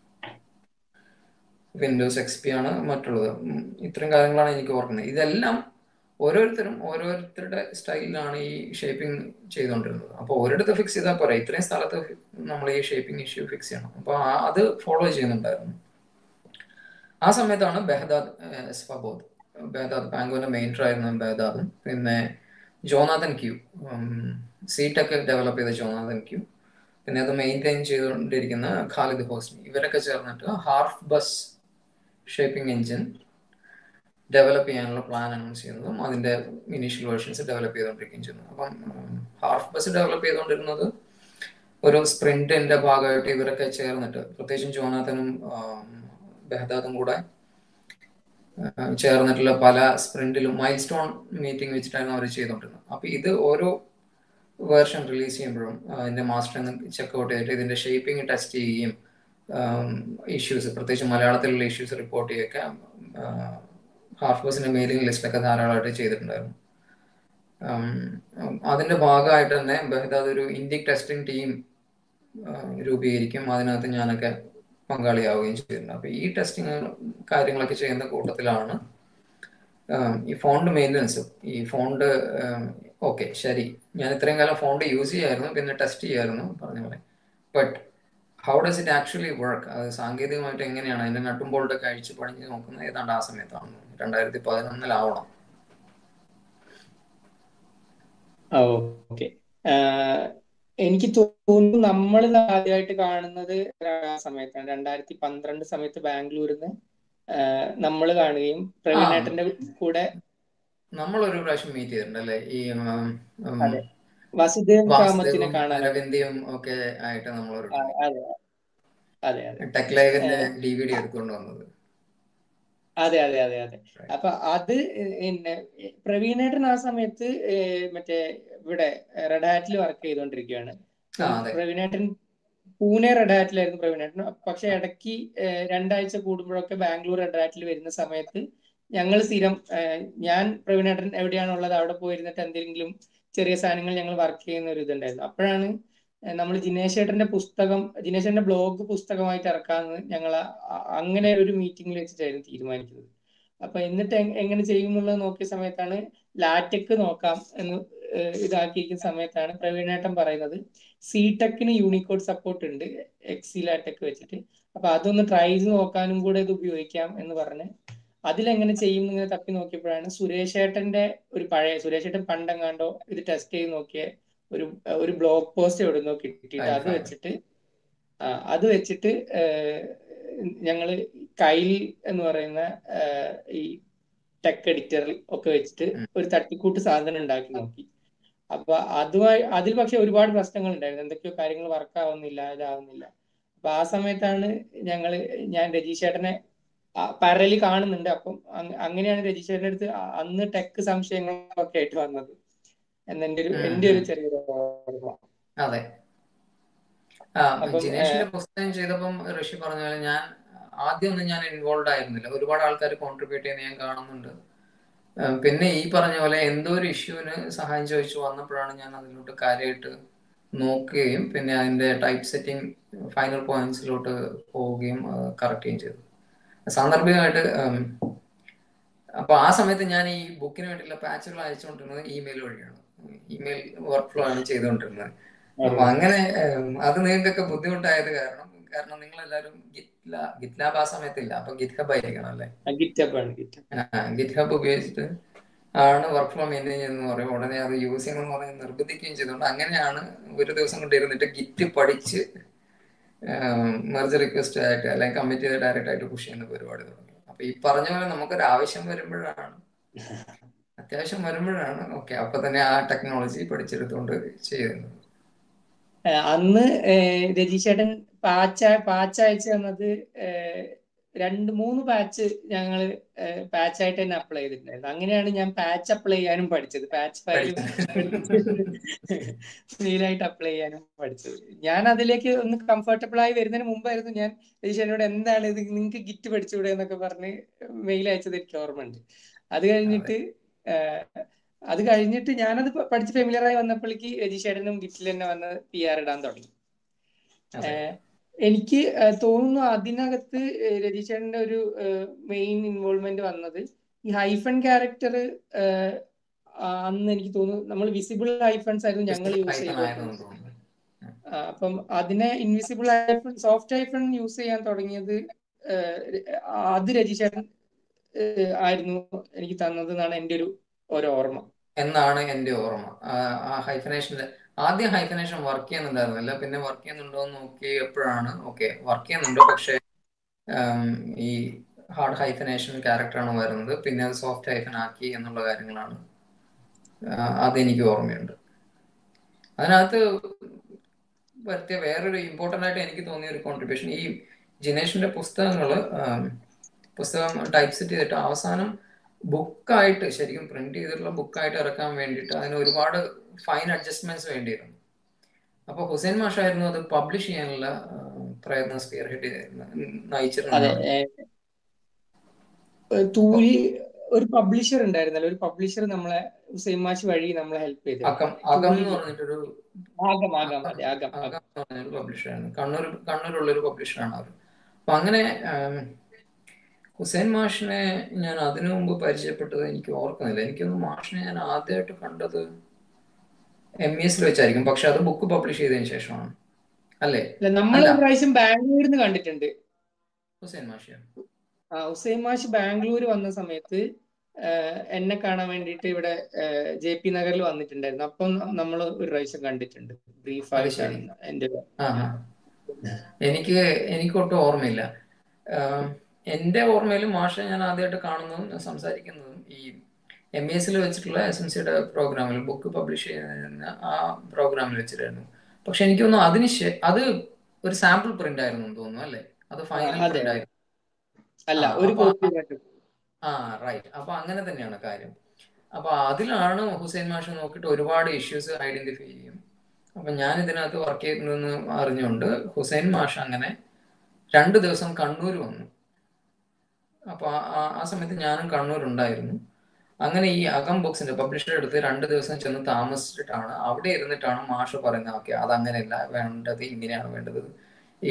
[SPEAKER 2] വിൻഡോസ് എക്സ് പി ആണ് മറ്റുള്ളത് ഉം, ഇത്രയും കാര്യങ്ങളാണ് എനിക്ക് ഓർക്കുന്നത് ഇതെല്ലാം ഓരോരുത്തരും ഓരോരുത്തരുടെ സ്റ്റൈലിലാണ് ഈ ഷേപ്പിംഗ് ചെയ്തുകൊണ്ടിരുന്നത് അപ്പോൾ ഒരിടത്ത് ഫിക്സ് ചെയ്താൽ പോരാ ഇത്രയും സ്ഥലത്ത് നമ്മൾ ഈ ഷേപ്പിംഗ് ഇഷ്യൂ ഫിക്സ് ചെയ്യണം അപ്പോൾ അത് ഫോളോ ചെയ്യുന്നുണ്ടായിരുന്നു ആ സമയത്താണ് ബെഹദാദ് എസ് ഫബോദ് ബെഹദാദ് ബാങ്കോന്റെ മെയിൻറ്റർ ആയിരുന്നു ബെഹദാദും പിന്നെ Jonathan Kew XeTeX develop ചെയ്ത ജോനാഥൻ ക്യൂ പിന്നെ അത് മെയിൻറ്റെയിൻ ചെയ്തുകൊണ്ടിരിക്കുന്ന ഖാലിദ് ഹോസ്നി ഇവരൊക്കെ ചേർന്നിട്ട് HarfBuzz shaping engine develop ചെയ്യാനുള്ള പ്ലാൻ അനൗൺസ് ചെയ്യുന്നതും അതിന്റെ ഇനീഷ്യൽ വേർഷൻസ് ഡെവലപ്പ് ചെയ്തുകൊണ്ടിരിക്കുകയും ചെയ്യുന്നു അപ്പം ഹാർഫ് ബസ് ഡെവലപ്പ് ചെയ്തുകൊണ്ടിരുന്നത് ഒരു സ്പ്രിന്റിന്റെ ഭാഗമായിട്ട് ഇവരൊക്കെ ചേർന്നിട്ട് പ്രത്യേകിച്ചും ജോനാഥനും ആം, ബെഹദാദും കൂടെ ആ, ചേർന്നിട്ടുള്ള പല സ്പ്രിന്റിലും മൈൽ സ്റ്റോൺ മീറ്റിംഗ് വെച്ചിട്ടായിരുന്നു അവർ ചെയ്തുകൊണ്ടിരുന്നത് അപ്പൊ ഇത് ഓരോ വേർഷൻ റിലീസ് ചെയ്യുമ്പോഴും അതിന്റെ മാസ്റ്റർ ചെക്ക് ഔട്ട് ചെയ്തിട്ട് ഇതിന്റെ ഷേപ്പിംഗ് ടെസ്റ്റ് ചെയ്യുകയും ഇഷ്യൂസ് പ്രത്യേകിച്ച് മലയാളത്തിലുള്ള ഇഷ്യൂസ് റിപ്പോർട്ട് ചെയ്യുകയൊക്കെ ഹാഫ് ബസിന്റെ മെയിലിംഗ് ലിസ്റ്റിലൊക്കെ ധാരാളമായിട്ട് ചെയ്തിട്ടുണ്ടായിരുന്നു ഉം, ഉം, അതിന്റെ ഭാഗമായിട്ട് തന്നെ ബഹദാദ് ഒരു ഇന്ത്യക്ക് ടെസ്റ്റിംഗ് ടീം രൂപീകരിക്കും അതിനകത്ത് ഞാനൊക്കെ പങ്കാളിയാവുകയും ചെയ്തിട്ടുണ്ട് അപ്പൊ ഈ ടെസ്റ്റിംഗ് കാര്യങ്ങളൊക്കെ ചെയ്യുന്ന കൂട്ടത്തിലാണ് ഉം, ഈ ഫോണ്ട് മെയിൻ്റനൻസ് ഈ ഫോണ്ട് ഓക്കെ ശരി ഞാൻ ഇത്രയും കാലം ഫോണ്ട് യൂസ് ചെയ്യായിരുന്നു പിന്നെ ടെസ്റ്റ് ചെയ്യായിരുന്നു പറഞ്ഞ പോലെ but how does it actually work അത് സാങ്കേതികമായിട്ട് എങ്ങനെയാണ് അതിന്റെ നട്ടും ബോൾട്ടൊക്കെ അഴിച്ച് പണിഞ്ഞ് നോക്കുന്നത് ഏതാണ്ട് ആ സമയത്താണ് രണ്ടായിരത്തി പതിനൊന്നിലാവണം
[SPEAKER 3] ഓക്കെ എനിക്ക് തോന്നുന്നു നമ്മൾ ആദ്യമായിട്ട് കാണുന്നത് ആ സമയത്താണ് രണ്ടായിരത്തി പന്ത്രണ്ട് സമയത്ത് ബാംഗ്ലൂരിൽ നിന്ന് നമ്മൾ കാണുകയും പ്രവീണേട്ടന്റെ കൂടെ
[SPEAKER 2] നമ്മളൊരു പ്രാവശ്യം മീറ്റ് ചെയ്തിട്ടുണ്ട് അല്ലേ ഈ ഉം, ഉം,
[SPEAKER 3] അതെ വാസുദേവ് കാമത്തിനെ
[SPEAKER 2] വാസുദേവും
[SPEAKER 3] കാണാൻ
[SPEAKER 2] അരവിന്ദയും ഒക്കെ ആയിട്ട് നമ്മളൊരു
[SPEAKER 3] ആ, അതെ അതെ അതെ
[SPEAKER 2] ടെക് ലൈവിന്റെ ഡി വി ഡി എടുത്തുകൊണ്ട് വന്നത്
[SPEAKER 3] അതെ അതെ അതെ അതെ അപ്പൊ അത് പിന്നെ പ്രവീണേട്ടൻ ആ സമയത്ത് ഏഹ് മറ്റേ ഇവിടെ റെഡ് ഹാറ്റിൽ വർക്ക് ചെയ്തുകൊണ്ടിരിക്കുകയാണ്
[SPEAKER 2] ആ അതെ
[SPEAKER 3] പ്രവീണേട്ടൻ പൂനെ റെഡ് ഹാറ്റിലായിരുന്നു പ്രവീണേട്ടൻ പക്ഷെ ഇടയ്ക്ക് ഏഹ് രണ്ടാഴ്ച കൂടുമ്പോഴൊക്കെ ബാംഗ്ലൂർ റെഡ് ഹാറ്റിൽ വരുന്ന സമയത്ത് ഞങ്ങൾ സ്ഥിരം ഏഹ് ഞാൻ പ്രവീണേട്ടൻ എവിടെയാണുള്ളത് അവിടെ പോയിരുന്നിട്ട് എന്തെങ്കിലും ചെറിയ സാധനങ്ങൾ ഞങ്ങൾ വർക്ക് ചെയ്യുന്ന ഒരു ഇതുണ്ടായിരുന്നു അപ്പോഴാണ് നമ്മൾ ജിനേഷ് ചേട്ടന്റെ പുസ്തകം ജിനേഷ് ചേട്ടന്റെ ബ്ലോഗ് പുസ്തകമായിട്ട് ഇറക്കാമെന്ന് ഞങ്ങൾ അങ്ങനെ ഒരു മീറ്റിംഗിൽ വെച്ചിട്ടായിരുന്നു തീരുമാനിക്കുന്നത് അപ്പൊ എന്നിട്ട് എങ് എങ്ങനെ ചെയ്യും എന്നുള്ളത് നോക്കിയ സമയത്താണ് ലാറ്റെക്ക് നോക്കാം എന്ന് ഏഹ് ഇതാക്കിയിരിക്കുന്ന സമയത്താണ് പ്രവീണേട്ടൻ പറയുന്നത് സി ടെക്കിന് യൂണിക്കോഡ് സപ്പോർട്ട് ഉണ്ട് എക്സി ലാറ്റെക്ക് വെച്ചിട്ട് അപ്പൊ അതൊന്ന് ട്രൈ ചെയ്ത് നോക്കാനും കൂടെ ഇത് ഉപയോഗിക്കാം എന്ന് പറഞ്ഞ് അതിലെങ്ങനെ ചെയ്യും എന്ന് ഇങ്ങനെ തപ്പി നോക്കിയപ്പോഴാണ് സുരേഷ് ഏട്ടന്റെ ഒരു പഴയ സുരേഷ് ഏട്ടൻ പണ്ടെങ്ങാണ്ടോ ഇത് ടെസ്റ്റ് ചെയ്ത് നോക്കിയ ഒരു ഒരു ബ്ലോഗ് പോസ്റ്റ് എവിടുന്നോ കിട്ടിയിട്ട് അത്
[SPEAKER 2] Fine, fine.
[SPEAKER 3] വെച്ചിട്ട് ആ അത് വെച്ചിട്ട് ഏഹ്, ഞങ്ങള് കൈൽ എന്ന് പറയുന്ന ഏഹ്, ഈ ടെക് എഡിറ്ററിൽ ഒക്കെ വെച്ചിട്ട്
[SPEAKER 2] ഉം.
[SPEAKER 3] ഒരു തട്ടിക്കൂട്ട് സാധനം ഉണ്ടാക്കി നോക്കി അപ്പൊ അതുമായി അതിൽ പക്ഷെ ഒരുപാട് പ്രശ്നങ്ങൾ ഉണ്ടായിരുന്നു എന്തൊക്കെയോ കാര്യങ്ങൾ വർക്ക് ആവുന്നില്ല ഇതാവുന്നില്ല അപ്പൊ ആ സമയത്താണ് ഞങ്ങള് ഞാൻ രജീഷ് ചേട്ടനെ പാരലി കാണുന്നുണ്ട് അപ്പം അങ് അങ്ങനെയാണ് രജീഷ് ചേട്ടന്റെ അടുത്ത് അ- അന്ന് ടെക് സംശയങ്ങളൊക്കെ ആയിട്ട് വന്നത് എന്നെന്റെ ഒരു
[SPEAKER 2] ഉം,
[SPEAKER 3] എന്റെ ഒരു
[SPEAKER 2] ഉം.
[SPEAKER 3] ചെറിയൊരു ഓർമ്മ
[SPEAKER 2] അതെ ആ
[SPEAKER 3] അപ്പം,
[SPEAKER 2] ജിനേഷിന്റെ പുസ്തകം ചെയ്തപ്പം ഋഷി പറഞ്ഞ പോലെ ഞാൻ ആദ്യമൊന്നും ഞാൻ ഇൻവോൾവ് ആയിരുന്നില്ല ഒരുപാട് ആൾക്കാർ കോൺട്രിബ്യൂട്ട് ചെയ്യുന്ന ഞാൻ കാണുന്നുണ്ട് ആ, പിന്നെ ഈ പറഞ്ഞ പോലെ എന്തോ ഒരു ഇഷ്യൂവിന് സഹായം ചോദിച്ചു വന്നപ്പോഴാണ് ഞാൻ അതിലോട്ട് കാര്യമായിട്ട് നോക്കുകയും പിന്നെ അതിന്റെ ടൈപ്പ് സെറ്റിംഗ് ഫൈനൽ പോയിന്റ്സിലോട്ട് പോവുകയും കറക്റ്റ് ചെയ്യുകയും ചെയ്തു സാന്ദർഭികമായിട്ട് ഉം, അപ്പൊ ആ സമയത്ത് ഞാൻ ഈ ബുക്കിന് വേണ്ടിയുള്ള പാച്ചുകൾ അയച്ചുകൊണ്ടിരുന്നത് ഇമെയിൽ വഴിയാണ് ഇമെയിൽ വർക്ക് ഫ്ലോ ആണ് ചെയ്തുകൊണ്ടിരുന്നത് അപ്പൊ അങ്ങനെ ഉം, അത് നിങ്ങൾക്കൊക്കെ ബുദ്ധിമുട്ടായത് കാരണം കാരണം നിങ്ങൾ എല്ലാവരും ഗിറ്റ് ഗിറ്റ് ലാബ് ആ സമയത്തില്ല അപ്പൊ ഗിറ്റ് ഹബ് ആയിരിക്കണം അല്ലേ
[SPEAKER 3] ഗിറ്റപ്പ് ആണ് ഗിറ്റപ്പ്
[SPEAKER 2] ഗിറ്റ് ഹബ് ഉപയോഗിച്ചിട്ട് ആണ് വർക്ക് ഫ്ലോ മെയിൻറ്റെയിൻ ചെയ്യുന്നത് പറയും ഉടനെ അത് യൂസ് ചെയ്യണമെന്ന് പറഞ്ഞ് നിർബന്ധിക്കുകയും ചെയ്തുകൊണ്ട് അങ്ങനെയാണ് ഒരു ദിവസം കൊണ്ട് ഇരുന്നിട്ട് ഗിറ്റ് പഠിച്ച് മെർജ് റിക്വസ്റ്റ് ആയിട്ട് അല്ലെങ്കിൽ കമ്മിറ്റ് ചെയ്ത് ഡയറക്റ്റ് ആയിട്ട് പുഷ് ചെയ്യുന്ന പരിപാടി തുടങ്ങി അപ്പൊ ഈ പറഞ്ഞ പോലെ നമുക്കൊരു ആവശ്യം വരുമ്പോഴാണ് അത്യാവശ്യം വരുമ്പോഴാണ് ഓക്കെ അപ്പൊ തന്നെ ആ ടെക്നോളജി പഠിച്ചെടുത്തുകൊണ്ട് ചെയ്യുന്നത്
[SPEAKER 3] ഏഹ് അന്ന് ഏഹ് രജീഷ് ചേട്ടൻ പാച്ച പാച്ച് അയച്ചു തന്നത് ഏഹ് രണ്ട് മൂന്ന് പാച്ച് ഞങ്ങൾ പാച്ച് ആയിട്ട് തന്നെ അപ്ലൈ ചെയ്തിട്ടുണ്ടായിരുന്നു അങ്ങനെയാണ് ഞാൻ പാച്ച് അപ്ലൈ ചെയ്യാനും പഠിച്ചത് പാച്ച് ഫയൽ മെയിലായിട്ട് അപ്ലൈ ചെയ്യാനും പഠിച്ചത് ഞാൻ അതിലേക്ക് ഒന്ന് കംഫർട്ടബിൾ ആയി വരുന്നതിന് മുമ്പായിരുന്നു ഞാൻ രജീഷ് ചേട്ടനോട് എന്താണ് ഇത് നിങ്ങൾക്ക് ഗിറ്റ് പഠിച്ചുകൂടെ എന്നൊക്കെ പറഞ്ഞ് മെയിൽ അയച്ചത് എനിക്ക് ഓർമ്മയുണ്ട് അത് കഴിഞ്ഞിട്ട് ഏഹ് അത് കഴിഞ്ഞിട്ട് ഞാനത് പ- പഠിച്ച് ഫെമിലിയർ ആയി വന്നപ്പോഴേക്ക് രജീഷ് ചേട്ടനും ഗിറ്റിൽ തന്നെ വന്ന് പി ആർ ഇടാൻ തുടങ്ങി
[SPEAKER 2] അതെ
[SPEAKER 3] ഏഹ് എനിക്ക് ഏഹ് തോന്നുന്നു അതിനകത്ത് ഏഹ് രജീഷ് ചേട്ടന്റെ ഒരു മെയിൻ ഇൻവോൾവ്മെന്റ് വന്നത് ഈ ഹൈഫൺ ക്യാരക്ടർ അന്ന് എനിക്ക് തോന്നുന്നു നമ്മൾ വിസിബിൾ ഹൈഫൺസ് ആയിരുന്നു ഞങ്ങൾ യൂസ്
[SPEAKER 2] Python
[SPEAKER 3] ചെയ്തത്
[SPEAKER 2] ആയിരുന്നു എന്ന് തോന്നുന്നു
[SPEAKER 3] ആ, അപ്പം അതിനെ invisible hyphen soft hyphen use ചെയ്യാൻ തുടങ്ങിയത് ഏഹ്, അത് രജീഷ് ചേട്ടൻ ഏഹ്, ആയിരുന്നു എനിക്ക് തന്നത് എന്നാണ് എൻ്റെ ഒരു ഒരു ഓർമ്മ
[SPEAKER 2] എന്നാണ് എന്റെ ഓർമ്മ ആ ആ ഹൈഫനേഷന്റെ ആദ്യം ഹൈഫനേഷൻ വർക്ക് ചെയ്യുന്നുണ്ടായിരുന്നില്ല പിന്നെ വർക്ക് ചെയ്യുന്നുണ്ടോ എന്ന് നോക്കിയപ്പോഴാണ് ഓക്കെ വർക്ക് ചെയ്യുന്നുണ്ട് പക്ഷെ ഉം, ഈ ഹാർഡ് ഹൈഫനേഷൻ ക്യാരക്ടറാണ് വരുന്നത് പിന്നെ അത് സോഫ്റ്റ് ഹൈഫൻ ആക്കി എന്നുള്ള കാര്യങ്ങളാണ് ആ, അതെനിക്ക് ഓർമ്മയുണ്ട് അതിനകത്ത് വരുത്തിയ വേറൊരു ഇമ്പോർട്ടൻ്റ് ആയിട്ട് എനിക്ക് തോന്നിയ ഒരു കോൺട്രിബ്യൂഷൻ ഈ ജിനേഷിന്റെ പുസ്തകങ്ങൾ പുസ്തകം ടൈപ്പ് സെറ്റ് ചെയ്തിട്ട് അവസാനം ബുക്കായിട്ട് ശരിക്കും പ്രിന്റ് ചെയ്തിട്ടുള്ള ബുക്കായിട്ട് ഇറക്കാൻ വേണ്ടിയിട്ട് അതിന് ഒരുപാട് ഫൈൻ അഡ്ജസ്റ്റ്മെന്റ്സ് വേണ്ടിയിരുന്നു അപ്പോൾ ഹുസൈൻ മാഷായിരുന്നു അത് പബ്ലിഷ് ചെയ്യാനുള്ള ആ, പ്രയത്നം സ്പിയർ ഹെഡ്
[SPEAKER 3] അതെ
[SPEAKER 2] നയിച്ചിരുന്നത്
[SPEAKER 3] ഏഹ്, തൂലി ഒരു പബ്ലിഷർ ഉണ്ടായിരുന്നല്ലോ ഒരു പബ്ലിഷർ നമ്മളെ ഹുസൈൻ മാഷ് വഴി നമ്മളെ ഹെൽപ്പ് ചെയ്തിരുന്നു
[SPEAKER 2] അകം അകം എന്ന്
[SPEAKER 3] തൂലി
[SPEAKER 2] പറഞ്ഞിട്ടൊരു
[SPEAKER 3] ആകം ആകം അതെ ആകം
[SPEAKER 2] അകം
[SPEAKER 3] ആകം
[SPEAKER 2] എന്ന് പറഞ്ഞൊരു പബ്ലിഷറായിരുന്നു കണ്ണൂർ കണ്ണൂരുള്ള ഒരു പബ്ലിഷറാണ് അവർ അപ്പൊ അങ്ങനെ ആം, ഹുസൈൻ മാഷിനെ ഞാൻ അതിനു മുമ്പ് പരിചയപ്പെട്ടത് എനിക്ക് ഓർക്കുന്നില്ല എനിക്കൊന്ന് മാഷിനെ ഞാൻ ആദ്യമായിട്ട് കണ്ടത് എം ഇ എസിൽ വെച്ചായിരിക്കും പക്ഷെ അത് ബുക്ക് പബ്ലിഷ് ചെയ്തതിന് ശേഷമാണ് അല്ലേ
[SPEAKER 3] അല്ല നമ്മൾ
[SPEAKER 2] അല്ല
[SPEAKER 3] ഒരു പ്രാവശ്യം ബാംഗ്ലൂരിൽ നിന്ന് കണ്ടിട്ടുണ്ട്
[SPEAKER 2] ഹുസൈൻ മാഷിയ
[SPEAKER 3] ആ ഹുസൈൻ മാഷ് ബാംഗ്ലൂർ വന്ന സമയത്ത് ഏഹ് എന്നെ കാണാൻ വേണ്ടിയിട്ട് ഇവിടെ ജെ പി നഗറിൽ വന്നിട്ടുണ്ടായിരുന്നു അപ്പം നമ്മൾ ഒരു പ്രാവശ്യം കണ്ടിട്ടുണ്ട്
[SPEAKER 2] അത് ശരി
[SPEAKER 3] ബ്രീഫായിട്ടാണ് എൻ്റെ
[SPEAKER 2] ആ ആ എനിക്ക് എനിക്കൊട്ടും ഓർമ്മയില്ല ആഹ് എൻ്റെ ഓർമ്മയിൽ മാഷെ ഞാൻ ആദ്യമായിട്ട് കാണുന്നതും ഞാൻ സംസാരിക്കുന്നതും ഈ എം ബി എസിൽ വെച്ചിട്ടുള്ള എസ് എം സിയുടെ പ്രോഗ്രാമിൽ ബുക്ക് പബ്ലിഷ് ചെയ്യുന്ന ആ പ്രോഗ്രാമിൽ വെച്ചിട്ടായിരുന്നു പക്ഷെ എനിക്ക് തോന്നുന്നു അതിന് ശേ അത് ഒരു സാമ്പിൾ പ്രിന്റ് ആയിരുന്നു എന്ന് തോന്നുന്നു അല്ലേ അത് ഫൈനൽ
[SPEAKER 3] അതെ
[SPEAKER 2] പ്രിന്റ് ആയിരുന്നു
[SPEAKER 3] അല്ല
[SPEAKER 2] ആ
[SPEAKER 3] ഒരു
[SPEAKER 2] അപ്പൊ
[SPEAKER 3] കോപ്പി മറ്റും
[SPEAKER 2] ആ റൈറ്റ് അപ്പൊ അങ്ങനെ തന്നെയാണ് കാര്യം അപ്പൊ അതിലാണ് ഹുസൈൻ മാഷ് നോക്കിയിട്ട് ഒരുപാട് ഇഷ്യൂസ് ഐഡന്റിഫൈ ചെയ്യും അപ്പൊ ഞാൻ ഇതിനകത്ത് വർക്ക് ചെയ്യുന്നതെന്ന് അറിഞ്ഞുകൊണ്ട് ഹുസൈൻ മാഷ് അങ്ങനെ രണ്ട് ദിവസം കണ്ണൂർ വന്നു അപ്പൊ ആ ആ- ആ സമയത്ത് ഞാനും കണ്ണൂർ ഉണ്ടായിരുന്നു അങ്ങനെ ഈ അകം ബുക്സിന്റെ പബ്ലിഷർ എടുത്ത് രണ്ട് ദിവസം ചെന്ന് താമസിച്ചിട്ടാണ് അവിടെ ഇരുന്നിട്ടാണ് മാഷ് പറയുന്നത് ഓക്കെ അതങ്ങനെയല്ല വേണ്ടത് ഇങ്ങനെയാണ് വേണ്ടത് ഈ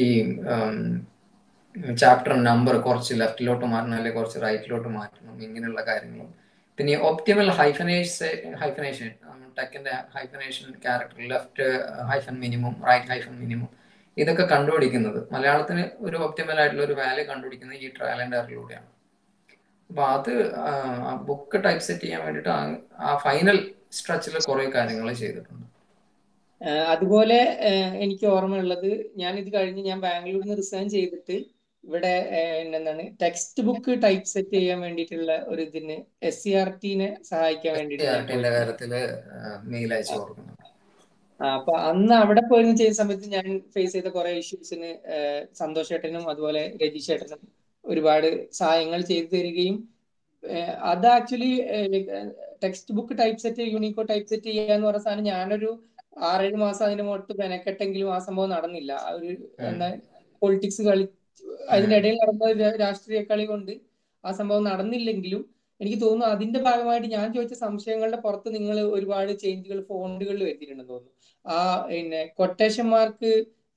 [SPEAKER 2] ചാപ്റ്റർ നമ്പർ കുറച്ച് ലെഫ്റ്റിലോട്ട് മാറ്റണം അല്ലെങ്കിൽ കുറച്ച് റൈറ്റിലോട്ട് മാറ്റണം ഇങ്ങനെയുള്ള കാര്യങ്ങളും പിന്നെ ഈ ഒപ്റ്റിമൽ ഹൈഫനേഷ് ഹൈഫനേഷൻ ടെക്കിന്റെ hyphenation character left hyphen minimum right hyphen minimum ഇതൊക്കെ കണ്ടുപിടിക്കുന്നത് മലയാളത്തിന് ഒരു ഒപ്റ്റിമൽ ആയിട്ടുള്ള ഒരു വാല്യൂ കണ്ടുപിടിക്കുന്നത് ഈ ട്രയൽ ആൻഡ് എററിലൂടെയാണ് അപ്പൊ അത് ആ ബുക്ക് ടൈപ്പ് സെറ്റ് ചെയ്യാൻ വേണ്ടിയിട്ട് ആ- ആ ഫൈനൽ സ്ട്രെച്ചിൽ കുറെ കാര്യങ്ങൾ ചെയ്തിട്ടുണ്ട്
[SPEAKER 3] ഏഹ് അതുപോലെ ഏഹ് എനിക്ക് ഓർമ്മയുള്ളത് ഞാൻ ഇത് കഴിഞ്ഞ് ഞാൻ ബാംഗ്ലൂരിൽ നിന്ന് റിസൈൻ ചെയ്തിട്ട് ഇവിടെ ഏഹ് എന്താണ് ടെക്സ്റ്റ് ബുക്ക് ടൈപ്പ് സെറ്റ് ചെയ്യാൻ വേണ്ടിയിട്ടുള്ള ഒരു ഇതിന് എസ് സി ആർ ടിനെ സഹായിക്കാൻ
[SPEAKER 2] എസ്
[SPEAKER 3] വേണ്ടിയിട്ട്
[SPEAKER 2] സി ആർ
[SPEAKER 3] ഞാൻ
[SPEAKER 2] ടിന്റെ
[SPEAKER 3] പോയിട്ടുണ്ട്
[SPEAKER 2] കാര്യത്തില് മെയിൽ അയച്ചു കൊടുക്കുന്നു
[SPEAKER 3] ആ, അപ്പൊ അന്ന് അവിടെ പോയിരുന്ന് ചെയ്യുന്ന സമയത്ത് ഞാൻ ഫേസ് ചെയ്ത കുറെ ഇഷ്യൂസിന് സന്തോഷ് ഏട്ടനും അതുപോലെ രജീഷ് ഏട്ടനും ഒരുപാട് സഹായങ്ങൾ ചെയ്തു തരികയും ഏഹ് അത് actually textbook typeset യൂണിക്കോ ടൈപ്പ് സെറ്റ് ചെയ്യാന്ന് പറഞ്ഞ സാധനം ഞാനൊരു ആറേഴ് മാസം അതിന് മുകളിൽ മെനക്കെട്ടെങ്കിലും ആ സംഭവം നടന്നില്ല ആ ഒരു
[SPEAKER 2] ഉം.
[SPEAKER 3] എന്താ പൊളിറ്റിക്സ് കളി അതിന്റെ ഇടയിൽ നടന്ന ഒരു രാഷ്ട്രീയ കളി കൊണ്ട് ആ സംഭവം നടന്നില്ലെങ്കിലും എനിക്ക് തോന്നുന്നു അതിന്റെ ഭാഗമായിട്ട് ഞാൻ ചോദിച്ച സംശയങ്ങളുടെ പുറത്ത് നിങ്ങൾ ഒരുപാട് ചേഞ്ചുകൾ ഫോണ്ടുകളിൽ വരുത്തിയിട്ടുണ്ടെന്ന് തോന്നുന്നു ആ പിന്നെ കൊട്ടേഷൻ മാർക്ക്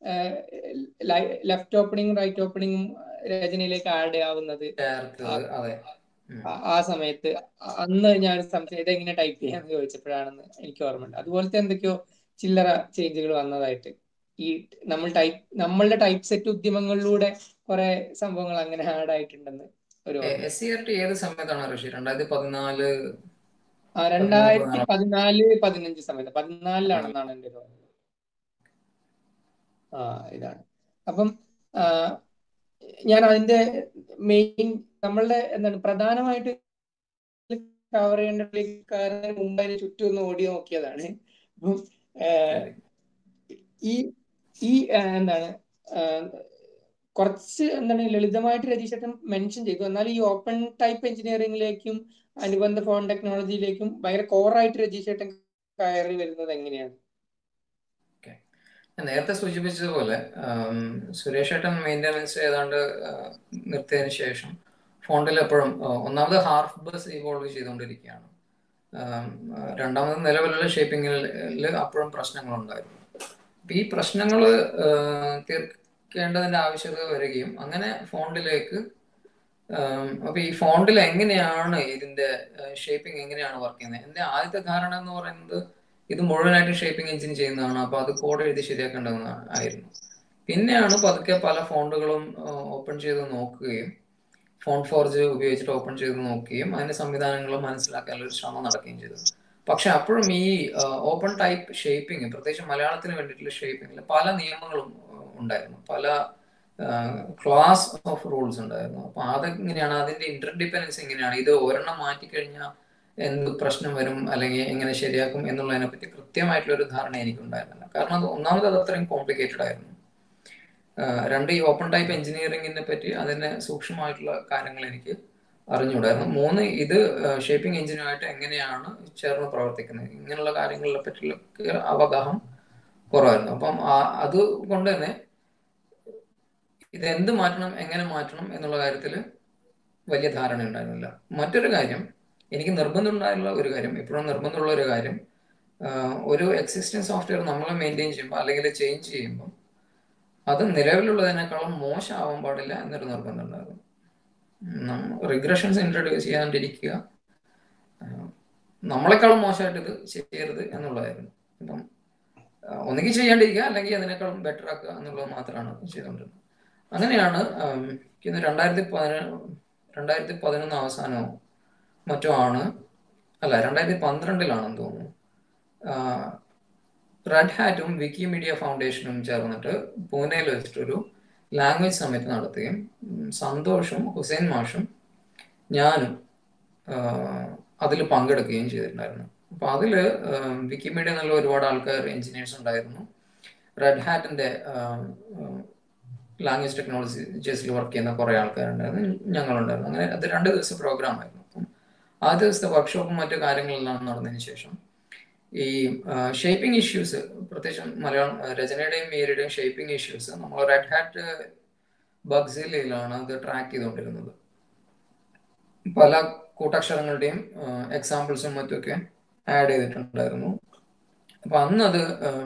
[SPEAKER 3] ലെഫ്റ്റ് ഓപ്പണിംഗും റൈറ്റ് ഓപ്പണിംഗും രചനയിലേക്ക് ആഡ് ആവുന്നത്
[SPEAKER 2] ചേർത്ത്
[SPEAKER 3] ആ
[SPEAKER 2] അതെ ഉം.
[SPEAKER 3] ആ- ആ സമയത്ത് അ- അന്ന് ഞാൻ സംശയം ഇതെങ്ങനെ ടൈപ്പ് ചെയ്യാന്ന് ചോദിച്ചപ്പോഴാണെന്ന് എനിക്ക് ഓർമ്മയുണ്ട് അതുപോലത്തെ എന്തൊക്കെയോ ചില്ലറ ചേഞ്ചുകൾ വന്നതായിട്ട് ഈ നമ്മൾ ടൈപ്പ് നമ്മളുടെ ടൈപ്പ് സെറ്റ് ഉദ്യമങ്ങളിലൂടെ കുറെ സംഭവങ്ങൾ അങ്ങനെ ആഡ് ആയിട്ടുണ്ടെന്ന് ഒരു ഓർമ്മ
[SPEAKER 2] എസ് സി ആർ ടി ഏത് സമയത്താണ് ഋഷി രണ്ടായിരത്തി പതിനാല്
[SPEAKER 3] ആ
[SPEAKER 2] പതിമൂന്ന്
[SPEAKER 3] രണ്ടായിരത്തി
[SPEAKER 2] പതിനാല്
[SPEAKER 3] പതിനാല് പതിനഞ്ച് സമയത്ത് പതിനാലിലാണെന്നാണ് എൻ്റെ ഒരു ഓർമ്മ ആ ഇതാണ് അപ്പം ആ, ഞാൻ അതിന്റെ മെയിൻ നമ്മളുടെ എന്താണ് പ്രധാനമായിട്ട് കവർ ചെയ്യേണ്ട കാരണം മുമ്പ് അതിന് ചുറ്റും ഒന്ന് ഓടി നോക്കിയതാണ് അപ്പം ഏഹ്, ഈ ഈ ഏഹ്, എന്താണ് ഏഹ്, കുറച്ച് എന്താണ് ലളിതമായിട്ട് രതീശേട്ടൻ മെൻഷൻ ചെയ്തു എന്നാൽ ഈ ഓപ്പൺ ടൈപ്പ് എഞ്ചിനീയറിംഗിലേക്കും അനുബന്ധ ഫോൺ ടെക്നോളജിയിലേക്കും ഭയങ്കര കോറായിട്ട് രതീശേട്ടൻ കയറി വരുന്നത് എങ്ങനെയാണ്
[SPEAKER 2] ഓക്കെ ഞാൻ നേരത്തെ സൂചിപ്പിച്ചതുപോലെ ആം, സുരേഷ് ഏട്ടൻ മെയിൻ്റനൻസ് ഏതാണ്ട് ആ, നിർത്തിയതിന് ശേഷം ഫോണ്ടിൽ എപ്പോഴും ആ, ഒന്നാമത് ഹാർഫ് ബസ് ഇവോൾവ് ചെയ്തുകൊണ്ടിരിക്കുകയാണ് ആം, ആ, രണ്ടാമത് നിലവിലുള്ള ഷേപ്പിങ്ങിൽ അപ്പോഴും പ്രശ്നങ്ങളുണ്ടായിരുന്നു അപ്പൊ ഈ പ്രശ്നങ്ങൾ തീർക്കേണ്ടതിന്റെ ആവശ്യകത വരികയും അങ്ങനെ ഫോണ്ടിലേക്ക് ആം, അപ്പൊ ഈ ഫോണ്ടിൽ എങ്ങനെയാണ് ഇതിന്റെ ഷേപ്പിംഗ് എങ്ങനെയാണ് വർക്ക് ചെയ്യുന്നത് എന്റെ ആദ്യത്തെ ധാരണ എന്ന് പറയുന്നത് ഇത് മുഴുവനായിട്ട് ഷേപ്പിംഗ് എഞ്ചിൻ ചെയ്യുന്നതാണ് അപ്പൊ അത് കോഡ് എഴുതി ശരിയാക്കേണ്ടതെന്നാണ് ആയിരുന്നു പിന്നെയാണ് പതുക്കെ പല ഫോണ്ടുകളും ഓപ്പൺ ചെയ്ത് നോക്കുകയും ഫോൺ ഫോർജ് ഉപയോഗിച്ചിട്ട് ഓപ്പൺ ചെയ്ത് നോക്കുകയും അതിന്റെ സംവിധാനങ്ങൾ മനസ്സിലാക്കാനുള്ള ഒരു ശ്രമം നടക്കുകയും ചെയ്തത് പക്ഷെ അപ്പോഴും ഈ ഓപ്പൺ ടൈപ്പ് ഷേപ്പിംഗ് പ്രത്യേകിച്ച് മലയാളത്തിന് വേണ്ടിയിട്ടുള്ള ഷേപ്പിംഗിൽ പല നിയമങ്ങളും ആ, ഉണ്ടായിരുന്നു പല ക്ലാസ് ഓഫ് റൂൾസ് ഉണ്ടായിരുന്നു അപ്പൊ അതെങ്ങനെയാണ് അതിന്റെ ഇന്റർഡിപെൻഡൻസ് എങ്ങനെയാണ് ഇത് ഒരെണ്ണം മാറ്റിക്കഴിഞ്ഞാൽ എന്ത് പ്രശ്നം വരും അല്ലെങ്കിൽ എങ്ങനെ ശരിയാക്കും എന്നുള്ളതിനെ പറ്റി കൃത്യമായിട്ടുള്ള ഒരു ധാരണ എനിക്കുണ്ടായിരുന്നില്ല കാരണം അത് ഒന്നാമത് അത് അത്രയും കോംപ്ലിക്കേറ്റഡ് ആയിരുന്നു ആഹ് രണ്ട് ഈ ഓപ്പൺ ടൈപ്പ് എഞ്ചിനീയറിംഗിനെ പറ്റി അതിന്റെ സൂക്ഷ്മമായിട്ടുള്ള കാര്യങ്ങൾ എനിക്ക് അറിഞ്ഞുകൂടായിരുന്നു മൂന്ന് ഇത് ഷേപ്പിംഗ് എഞ്ചിനുമായിട്ട് എങ്ങനെയാണ് ചേർന്ന് പ്രവർത്തിക്കുന്നത് ഇങ്ങനെയുള്ള കാര്യങ്ങളെ പറ്റിയുള്ള അവഗാഹം കുറവായിരുന്നു അപ്പം ആ- അതുകൊണ്ട് തന്നെ ഇത് എന്ത് മാറ്റണം എങ്ങനെ മാറ്റണം എന്നുള്ള കാര്യത്തിൽ വലിയ ധാരണ ഉണ്ടായിരുന്നില്ല മറ്റൊരു കാര്യം എനിക്ക് നിർബന്ധം ഉണ്ടായുള്ള ഒരു കാര്യം ഇപ്പോഴും നിർബന്ധമുള്ള ഒരു കാര്യം ആഹ് ഒരു എക്സിസ്റ്റിംഗ് സോഫ്റ്റ്വെയർ നമ്മൾ മെയിൻറ്റെയിൻ ചെയ്യുമ്പോൾ അല്ലെങ്കിൽ ചേഞ്ച് ചെയ്യുമ്പോൾ അത് നിലവിലുള്ളതിനേക്കാളും മോശമാവാൻ പാടില്ല എന്നൊരു നിർബന്ധം ഉണ്ടായിരുന്നു റിഗ്രഷൻസ് ഇൻട്രൊഡ്യൂസ് ചെയ്യാണ്ടിരിക്കുക ആഹ് നമ്മളെക്കാളും മോശമായിട്ട് ഇത് ചെയ്യരുത് എന്നുള്ളതായിരുന്നു അപ്പം ആഹ് ഒന്നുകിൽ ചെയ്യാണ്ടിരിക്കുക അല്ലെങ്കിൽ അതിനേക്കാളും ബെറ്റർ ആക്കുക എന്നുള്ളത് മാത്രമാണ് ചെയ്തുകൊണ്ടിരുന്നത് അങ്ങനെയാണ് ആം, എനിക്ക് രണ്ടായിരത്തി പതിന രണ്ടായിരത്തി പതിനൊന്ന് അവസാനമോ മറ്റോ ആണ് അല്ല രണ്ടായിരത്തി പന്ത്രണ്ടിലാണെന്ന് തോന്നുന്നു റെഡ് ഹാറ്റും വിക്കിമീഡിയ ഫൗണ്ടേഷനും ചേർന്നിട്ട് പൂനെയിൽ വെച്ചിട്ടൊരു ലാംഗ്വേജ് സമ്മിറ്റ് നടത്തുകയും സന്തോഷും ഹുസൈൻ മാഷും ഞാനും അതിൽ പങ്കെടുക്കുകയും ചെയ്തിട്ടുണ്ടായിരുന്നു അപ്പൊ അതിൽ വിക്കിമീഡിയ എന്നുള്ള ഒരുപാട് ആൾക്കാർ എഞ്ചിനീയേഴ്സ് ഉണ്ടായിരുന്നു റെഡ് ഹാറ്റിന്റെ ലാംഗ്വേജ് ടെക്നോളജീസിൽ വർക്ക് ചെയ്യുന്ന കുറേ ആൾക്കാരുണ്ടായിരുന്നു ഞങ്ങളുണ്ടായിരുന്നു അങ്ങനെ അത് രണ്ട് ദിവസത്തെ പ്രോഗ്രാം ആയിരുന്നു അപ്പം ആ ദിവസത്തെ വർക്ക്ഷോപ്പും മറ്റു കാര്യങ്ങളെല്ലാം നടന്നതിന് ശേഷം ഈ ഷേപ്പിംഗ് ഇഷ്യൂസ് പ്രത്യേകിച്ചും മലയാളം രചനയുടെയും മീരയുടെയും ഷേപ്പിംഗ് ഇഷ്യൂസ് നമ്മൾ റെഡ് ഹാറ്റ് ബഗ്സിലയിലാണ് അത് ട്രാക്ക് ചെയ്തുകൊണ്ടിരുന്നത് പല കൂട്ടക്ഷരങ്ങളുടെയും എക്സാമ്പിൾസും മറ്റുമൊക്കെ ആഡ് ചെയ്തിട്ടുണ്ടായിരുന്നു അപ്പൊ അന്ന് അത്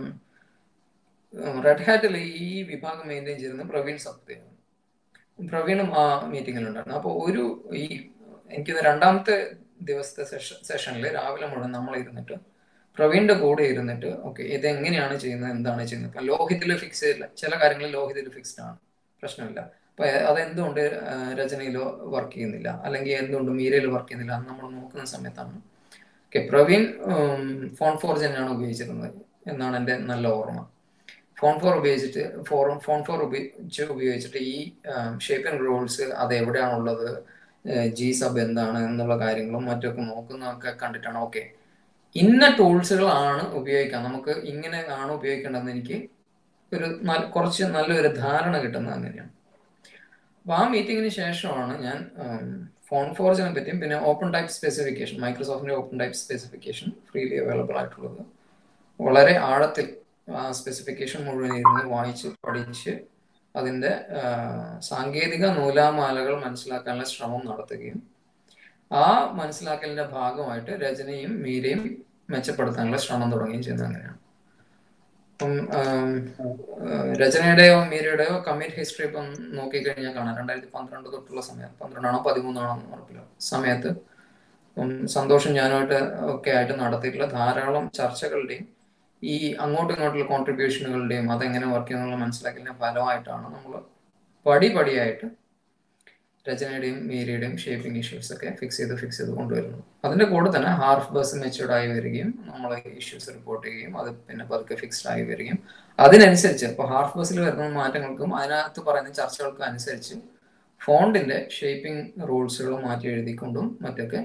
[SPEAKER 2] റെഡ് ഹാറ്റിൽ ഈ വിഭാഗം മെയിൻറ്റെയിൻ ചെയ്തിരുന്ന പ്രവീൺ സത്യാണ് പ്രവീണും ആ മീറ്റിങ്ങിലുണ്ടായിരുന്നു അപ്പോൾ ഒരു ഈ എനിക്ക് രണ്ടാമത്തെ ദിവസത്തെ സെഷൻ സെഷനിൽ രാവിലെ മുഴുവൻ നമ്മൾ ഇരുന്നിട്ട് പ്രവീണിന്റെ കൂടെ ഇരുന്നിട്ട് ഓക്കെ ഇത് എങ്ങനെയാണ് ചെയ്യുന്നത് എന്താണ് ചെയ്യുന്നത് ഇപ്പൊ ലോഹിതിൽ ഫിക്സ് ചെയ്തില്ല ചില കാര്യങ്ങൾ ലോഹിതിൽ ഫിക്സ്ഡ് ആണ് പ്രശ്നമില്ല അപ്പൊ അതെന്തുകൊണ്ട് രചനയിലോ വർക്ക് ചെയ്യുന്നില്ല അല്ലെങ്കിൽ എന്തുകൊണ്ട് മീരയിൽ വർക്ക് ചെയ്യുന്നില്ല എന്ന് നമ്മൾ നോക്കുന്ന സമയത്താണ് ഓക്കെ പ്രവീൺ ഫോൺ ഫോർ തന്നെയാണ് ഉപയോഗിച്ചിരുന്നത് എന്നാണ് എൻ്റെ നല്ല ഓർമ്മ ഫോൺ ഫോർ ഉപയോഗിച്ചിട്ട് ഫോർ ഫോൺ ഫോർ ഉപയോഗിച്ച് ഉപയോഗിച്ചിട്ട് ഈ ഷേപ്പിംഗ് റൂൾസ് അത് എവിടെയാണുള്ളത് ജി സബ് എന്താണ് എന്നുള്ള കാര്യങ്ങളും മറ്റൊക്കെ നോക്കുന്നതൊക്കെ കണ്ടിട്ടാണ് ഓക്കെ ഇന്ന ടൂൾസുകളാണ് ഉപയോഗിക്കാം നമുക്ക് ഇങ്ങനെ ആണ് ഉപയോഗിക്കേണ്ടതെന്ന് എനിക്ക് ഒരു കുറച്ച് നല്ലൊരു ധാരണ കിട്ടുന്നത് അങ്ങനെയാണ് അപ്പോൾ ആ മീറ്റിങ്ങിന് ശേഷമാണ് ഞാൻ ഫോൺ ഫോർജിനെ പറ്റിയും പിന്നെ ഓപ്പൺ ടൈപ്പ് സ്പെസിഫിക്കേഷൻ മൈക്രോസോഫ്റ്റിന്റെ OpenType specification freely available ആയിട്ടുള്ളത് വളരെ ആഴത്തിൽ ആ സ്പെസിഫിക്കേഷൻ മുഴുവൻ ഇരുന്ന് വായിച്ച് പഠിച്ച് അതിൻ്റെ സാങ്കേതിക നൂലാമാലകൾ മനസ്സിലാക്കാനുള്ള ശ്രമം നടത്തുകയും ആ മനസ്സിലാക്കലിന്റെ ഭാഗമായിട്ട് രചനയും മീരയും മെച്ചപ്പെടുത്താനുള്ള ശ്രമം തുടങ്ങുകയും ചെയ്യുന്നത് അങ്ങനെയാണ് അപ്പം രചനയുടെയോ മീരയുടെയോ കമ്മിറ്റ് ഹിസ്റ്ററി ഇപ്പം നോക്കിക്കഴിഞ്ഞാൽ കാണാം രണ്ടായിരത്തി പന്ത്രണ്ട് തൊട്ടുള്ള സമയം പന്ത്രണ്ടാണോ പതിമൂന്നാണോ ഉറപ്പില്ല സമയത്ത് സന്തോഷം ഞാനുമായിട്ട് ഒക്കെ ആയിട്ട് നടത്തിയിട്ടുള്ള ധാരാളം ചർച്ചകളുടെയും ഈ അങ്ങോട്ടും ഇങ്ങോട്ടുള്ള കോൺട്രിബ്യൂഷനുകളുടെയും അതെങ്ങനെ വർക്ക് ചെയ്യുന്നുള്ള മനസ്സിലാക്കലിന്റെ ഫലമായിട്ടാണ് നമ്മൾ പടി പടിയായിട്ട് രചനയുടെയും മീരയുടെയും ഷേപ്പിംഗ് ഇഷ്യൂസ് ഒക്കെ ഫിക്സ് ചെയ്ത് ഫിക്സ് ചെയ്ത് കൊണ്ടുവരുന്നത് അതിന്റെ കൂടെ തന്നെ ഹാർഫ് ബസ് മെച്ചുവർഡ് ആയി വരികയും നമ്മൾ ഇഷ്യൂസ് റിപ്പോർട്ട് ചെയ്യുകയും അത് പിന്നെ പതുക്കെ ഫിക്സ്ഡ് ആയി വരികയും അതിനനുസരിച്ച് ഇപ്പോൾ ഹാർഫ് ബസ്സിൽ വരുന്ന മാറ്റങ്ങൾക്കും അതിനകത്ത് പറയുന്ന ചർച്ചകൾക്കും അനുസരിച്ച് ഫോണ്ടിന്റെ ഷേപ്പിംഗ് റൂൾസുകൾ മാറ്റി എഴുതിക്കൊണ്ടും മറ്റൊക്കെ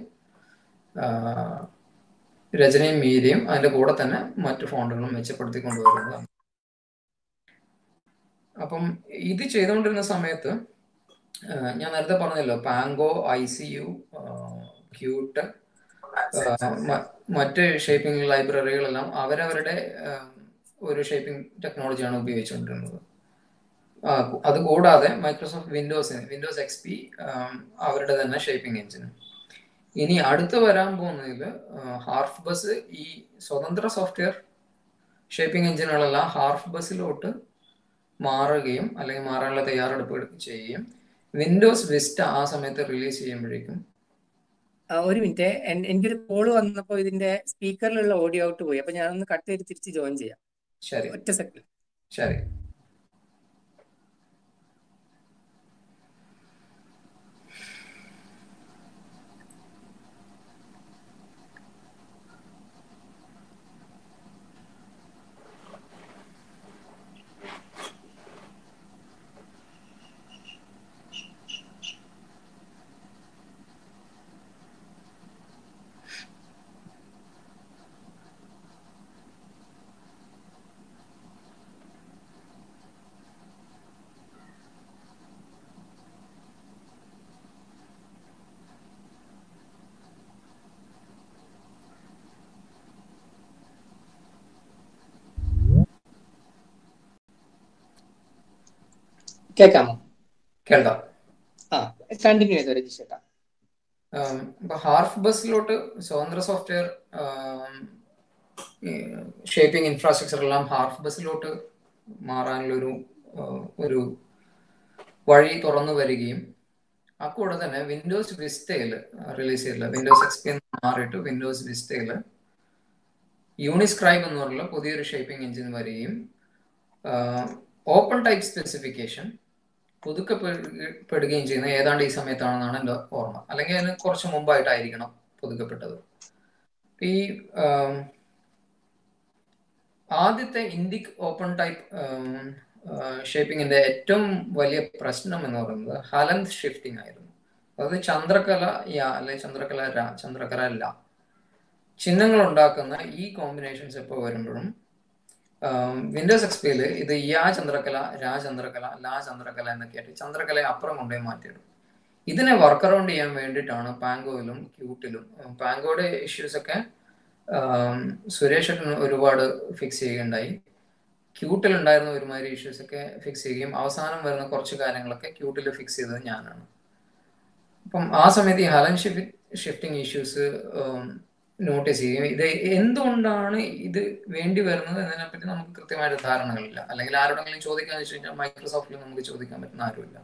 [SPEAKER 2] രചനയും മീരയും അതിന്റെ കൂടെ തന്നെ മറ്റു ഫോണ്ടുകളും മെച്ചപ്പെടുത്തി കൊണ്ടുവരുന്നതാണ് അപ്പം ഇത് ചെയ്തുകൊണ്ടിരുന്ന സമയത്ത് ഞാൻ നേരത്തെ പറഞ്ഞല്ലോ Pango I C U Qt മറ്റ് ഷേപ്പിംഗ് ലൈബ്രറികളെല്ലാം അവരവരുടെ ഒരു ഷേപ്പിംഗ് ടെക്നോളജിയാണ് ഉപയോഗിച്ചുകൊണ്ടിരുന്നത് അതുകൂടാതെ മൈക്രോസോഫ്റ്റ് വിൻഡോസിന് വിൻഡോസ് എക്സ് പി അവരുടെ തന്നെ ഷേപ്പിംഗ് എഞ്ചിന് ഇനി അടുത്ത് വരാൻ പോകുന്നതിൽ ഹാർഫ് ബസ് ഈ സ്വതന്ത്ര സോഫ്റ്റ്വെയർ ഷേപ്പിംഗ് എഞ്ചിനുകളെല്ലാം ഹാർഫ് ബസ്സിലോട്ട് മാറുകയും അല്ലെങ്കിൽ മാറാനുള്ള തയ്യാറെടുപ്പ് ചെയ്യുകയും വിൻഡോസ് വിസ്റ്റ ആ സമയത്ത് റിലീസ് ചെയ്യുമ്പോഴേക്കും
[SPEAKER 3] ഒരു മിനിറ്റ് എനിക്കൊരു കോള് വന്നപ്പോൾ ഇതിന്റെ സ്പീക്കറിലുള്ള ഓഡിയോ ഔട്ട് പോയി അപ്പൊ ഞാനൊന്ന് കട്ട് ചെയ്ത് തിരിച്ച് ജോയിൻ ചെയ്യാം
[SPEAKER 2] ശരി
[SPEAKER 3] ഒറ്റ സെക്കൻഡ്
[SPEAKER 2] ശരി
[SPEAKER 3] കേൾക്കാമോ
[SPEAKER 2] കേൾക്കാം
[SPEAKER 3] ആ കണ്ടിന്യൂ ചെയ്തോ രജിസ്റ്റേട്ടാ
[SPEAKER 2] ഇപ്പൊ ഹാർഫ് ബസ്സിലോട്ട് സ്വതന്ത്ര സോഫ്റ്റ്വെയർ ഷേപ്പിംഗ് ഇൻഫ്രാസ്ട്രക്ചർ എല്ലാം ഹാർഫ് ബസ്സിലോട്ട് മാറാനുള്ള ഒരു ഒരു വഴി തുറന്നു വരികയും അക്കൂടെ തന്നെ വിൻഡോസ് വിസ്റ്റയിൽ റിലീസ് ചെയ്തില്ല വിൻഡോസ് എക്സ് പി മാറിയിട്ട് വിൻഡോസ് വിസ്റ്റയിൽ യൂണിസ്ക്രൈബ് എന്ന് പറഞ്ഞുള്ള പുതിയൊരു ഷേപ്പിംഗ് എഞ്ചിൻ വരികയും ഓപ്പൺ ടൈപ്പ് സ്പെസിഫിക്കേഷൻ പുതുക്കപ്പെടുകയും ചെയ്യുന്നത് ഏതാണ്ട് ഈ സമയത്താണെന്നാണ് എൻ്റെ ഓർമ്മ അല്ലെങ്കിൽ അതിന് കുറച്ച് മുമ്പായിട്ടായിരിക്കണം പുതുക്കപ്പെട്ടത് ഈ ആദ്യത്തെ ഇൻഡിക് ഓപ്പൺ ടൈപ്പ് ഷേപ്പിങ്ങിന്റെ ഏറ്റവും വലിയ പ്രശ്നം എന്ന് പറയുന്നത് ഹലന്ത് ഷിഫ്റ്റിംഗ് ആയിരുന്നു അതായത് ചന്ദ്രകല യാ അല്ലെ ചന്ദ്രകല ര ചന്ദ്രകല ല ചിഹ്നങ്ങൾ ഉണ്ടാക്കുന്ന ഈ കോമ്പിനേഷൻസ് എപ്പോൾ വരുമ്പോഴും വിൻഡോസ് എക്സ്പിയിൽ ഇത് യാ ചന്ദ്രകല രാ ചന്ദ്രകല ലാ ചന്ദ്രകല എന്നൊക്കെ ആയിട്ട് ചന്ദ്രകലയെ അപ്പുറം കൊണ്ടുപോയി മാറ്റിയിടും ഇതിനെ വർക്ക് അറൗണ്ട് ചെയ്യാൻ വേണ്ടിയിട്ടാണ് പാങ്കോയിലും ക്യൂട്ടിലും പാങ്കോയുടെ ഇഷ്യൂസ് ഒക്കെ സുരേഷ് ഒരുപാട് ഫിക്സ് ചെയ്യുകയുണ്ടായി ക്യൂട്ടിൽ ഉണ്ടായിരുന്ന ഒരുമാതിരി ഇഷ്യൂസ് ഒക്കെ ഫിക്സ് ചെയ്യുകയും അവസാനം വരുന്ന കുറച്ച് കാര്യങ്ങളൊക്കെ ക്യൂട്ടിൽ ഫിക്സ് ചെയ്തത് ഞാനാണ് അപ്പം ആ സമയത്ത് ഈ ഹലൻ ഷിഫ്റ്റ് ഷിഫ്റ്റിംഗ് ഇഷ്യൂസ് നോട്ടീസ് ചെയ്യും ഇത് എന്തുകൊണ്ടാണ് ഇത് വേണ്ടി വരുന്നത് എന്നതിനെപ്പറ്റി നമുക്ക് കൃത്യമായിട്ട് ധാരണകളില്ല അല്ലെങ്കിൽ ആരോടെങ്കിലും ചോദിക്കാന്ന് വെച്ച് കഴിഞ്ഞാൽ മൈക്രോസോഫ്റ്റിൽ നമുക്ക് ചോദിക്കാൻ പറ്റുന്ന ആരുമില്ല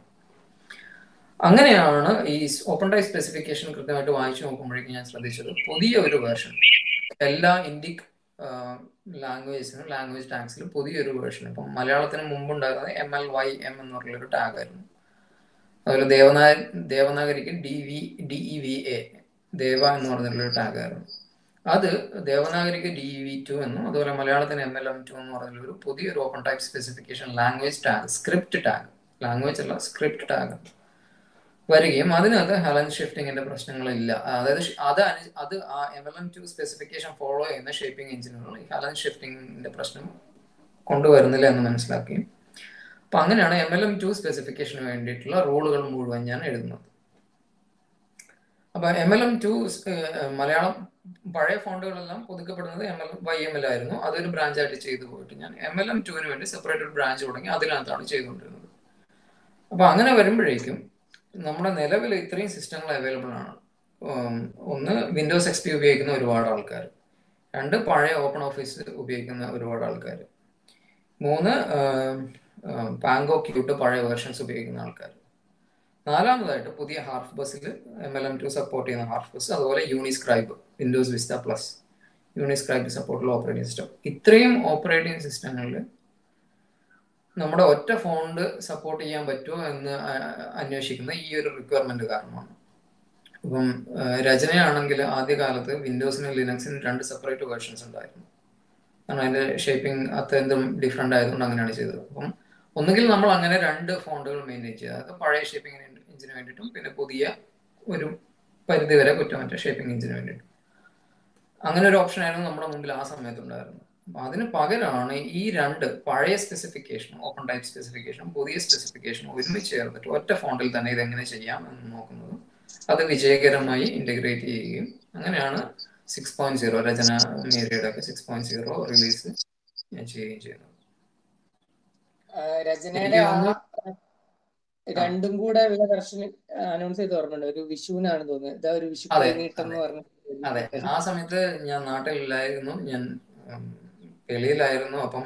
[SPEAKER 2] അങ്ങനെയാണ് ഈ ഓപ്പൺ ടൈപ്പ് സ്പെസിഫിക്കേഷൻ കൃത്യമായിട്ട് വായിച്ചു നോക്കുമ്പോഴേക്കും ഞാൻ ശ്രദ്ധിച്ചത് പുതിയ ഒരു വേർഷൻ എല്ലാ ഇൻഡിക് ലാംഗ്വേജിനും ലാംഗ്വേജ് ടാഗ്സിലും പുതിയൊരു വേർഷൻ ഇപ്പം മലയാളത്തിന് മുമ്പുണ്ടായിരുന്നത് എം എൽ വൈ എം എന്ന് പറഞ്ഞൊരു ടാഗ് ആയിരുന്നു അതുപോലെ ദേവനാ ദേവനാഗരിക്ക് D V D E V A Deva എന്ന് പറഞ്ഞിട്ടുള്ളൊരു ടാഗ് ആയിരുന്നു അത് ദേവനാഗരിക്ക് ഡി വി ടു എന്നും അതുപോലെ മലയാളത്തിന് എം എൽ എം ടു എന്ന് പറഞ്ഞൊരു പുതിയൊരു OpenType specification language tag script tag language അല്ല സ്ക്രിപ്റ്റ് ടാഗ് വരികയും അതിനകത്ത് ഹലൻ ഷിഫ്റ്റിങ്ങിന്റെ പ്രശ്നങ്ങളില്ല അതായത് അത് അത് ആ M L M two specification follow ചെയ്യുന്ന ഷേപ്പിംഗ് എഞ്ചിനുകൾ ഈ ഹലൻ ഷിഫ്റ്റിങ്ങിന്റെ പ്രശ്നം കൊണ്ടുവരുന്നില്ല എന്ന് മനസ്സിലാക്കുകയും അപ്പൊ അങ്ങനെയാണ് എം എൽ എം ടു സ്പെസിഫിക്കേഷന് വേണ്ടിയിട്ടുള്ള റൂളുകൾ മുഴുവൻ ഞാൻ എഴുതുന്നത് അപ്പൊ M L M two Malayalam പഴയ ഫോണ്ടുകളെല്ലാം പുതുക്കപ്പെടുന്നത് M L Y M L ആയിരുന്നു അതൊരു ബ്രാഞ്ചായിട്ട് ചെയ്തു പോയിട്ട് ഞാൻ എം എൽ എം ടുവിന് വേണ്ടി സെപ്പറേറ്റ് ഒരു ബ്രാഞ്ച് തുടങ്ങി അതിനകത്താണ് ചെയ്തുകൊണ്ടിരുന്നത് അപ്പൊ അങ്ങനെ വരുമ്പോഴേക്കും നമ്മുടെ നിലവിൽ ഇത്രയും സിസ്റ്റങ്ങൾ അവൈലബിൾ ആണ് ഒന്ന് വിൻഡോസ് എക്സ് പി ഉപയോഗിക്കുന്ന ഒരുപാട് ആൾക്കാർ രണ്ട് പഴയ ഓപ്പൺ ഓഫീസ് ഉപയോഗിക്കുന്ന ഒരുപാട് ആൾക്കാർ മൂന്ന് പാങ്കോ ക്യൂട്ട് പഴയ വേർഷൻസ് ഉപയോഗിക്കുന്ന ആൾക്കാർ നാലാമതായിട്ട് പുതിയ ഹാർഫ് ബസ്സിൽ M L M two support ചെയ്യുന്ന ഹാർഫ് ബസ് അതുപോലെ Uniscribe Windows Vista plus Uniscribe സപ്പോർട്ടുള്ള ഓപ്പറേറ്റിംഗ് സിസ്റ്റം ഇത്രയും ഓപ്പറേറ്റിംഗ് സിസ്റ്റങ്ങളിൽ നമ്മുടെ ഒറ്റ ഫോണ്ട് സപ്പോർട്ട് ചെയ്യാൻ പറ്റുമോ എന്ന് അന്വേഷിക്കുന്ന ഈ ഒരു റിക്വയർമെന്റ് കാരണമാണ് ഇപ്പം രചനയാണെങ്കിൽ ആദ്യകാലത്ത് വിൻഡോസിനും ലിനക്സിനും രണ്ട് സെപ്പറേറ്റ് വേർഷൻസ് ഉണ്ടായിരുന്നു കാരണം അതിന്റെ ഷേപ്പിംഗ് അത്യന്തം ഡിഫറെന്റ് ആയതുകൊണ്ട് അങ്ങനെയാണ് ചെയ്തത് അപ്പം ഒന്നുകിൽ നമ്മൾ അങ്ങനെ രണ്ട് ഫോണ്ടുകൾ മെയിൻറ്റെയിൻ ചെയ്യുക അത് പഴയ ഷേപ്പിംഗ് എഞ്ചിന് വേണ്ടിയിട്ടും പിന്നെ പുതിയ ഒരു പരിധി വരെ കുറ്റമറ്റ ഷേപ്പിംഗ് എഞ്ചിന് വേണ്ടിയിട്ടും അങ്ങനെ ഒരു ഓപ്ഷൻ ആയിരുന്നു നമ്മുടെ മുമ്പിൽ ആ സമയത്ത് ഉണ്ടായിരുന്നത് അപ്പൊ അതിന് പകരമാണ് ഈ രണ്ട് പഴയ സ്പെസിഫിക്കേഷനും ഓപ്പൺ ടൈപ്പ് സ്പെസിഫിക്കേഷനും പുതിയ സ്പെസിഫിക്കേഷനും ഒരുമിച്ച് ചേർത്തിട്ട് ഒറ്റ ഫോണ്ടിൽ തന്നെ ഇത് എങ്ങനെ ചെയ്യാം എന്ന് നോക്കുന്നത് അത് വിജയകരമായി ഇന്റഗ്രേറ്റ് ചെയ്യുകയും അങ്ങനെയാണ് സിക്സ് പോയിന്റ് സീറോ രചന മേരിയുടെ ഒക്കെ സിക്സ് പോയിന്റ് സീറോ റിലീസ് ഞാൻ ചെയ്യുകയും ചെയ്യുന്നത്
[SPEAKER 3] രചനയുടെ ആ രണ്ടും കൂടെ ഉള്ള വെർഷൻ അനൗൺസ് ചെയ്ത് ഓർമ്മയുണ്ട് ഒരു വിഷുവിനാണ് തോന്നുന്നത് ഇതാ ഒരു വിഷു കഴിഞ്ഞിട്ടെന്ന്
[SPEAKER 2] അതെ
[SPEAKER 3] പറഞ്ഞു
[SPEAKER 2] ആ സമയത്ത് ഞാൻ നാട്ടിലില്ലായിരുന്നു ഞാൻ വെളിയിലായിരുന്നു അപ്പം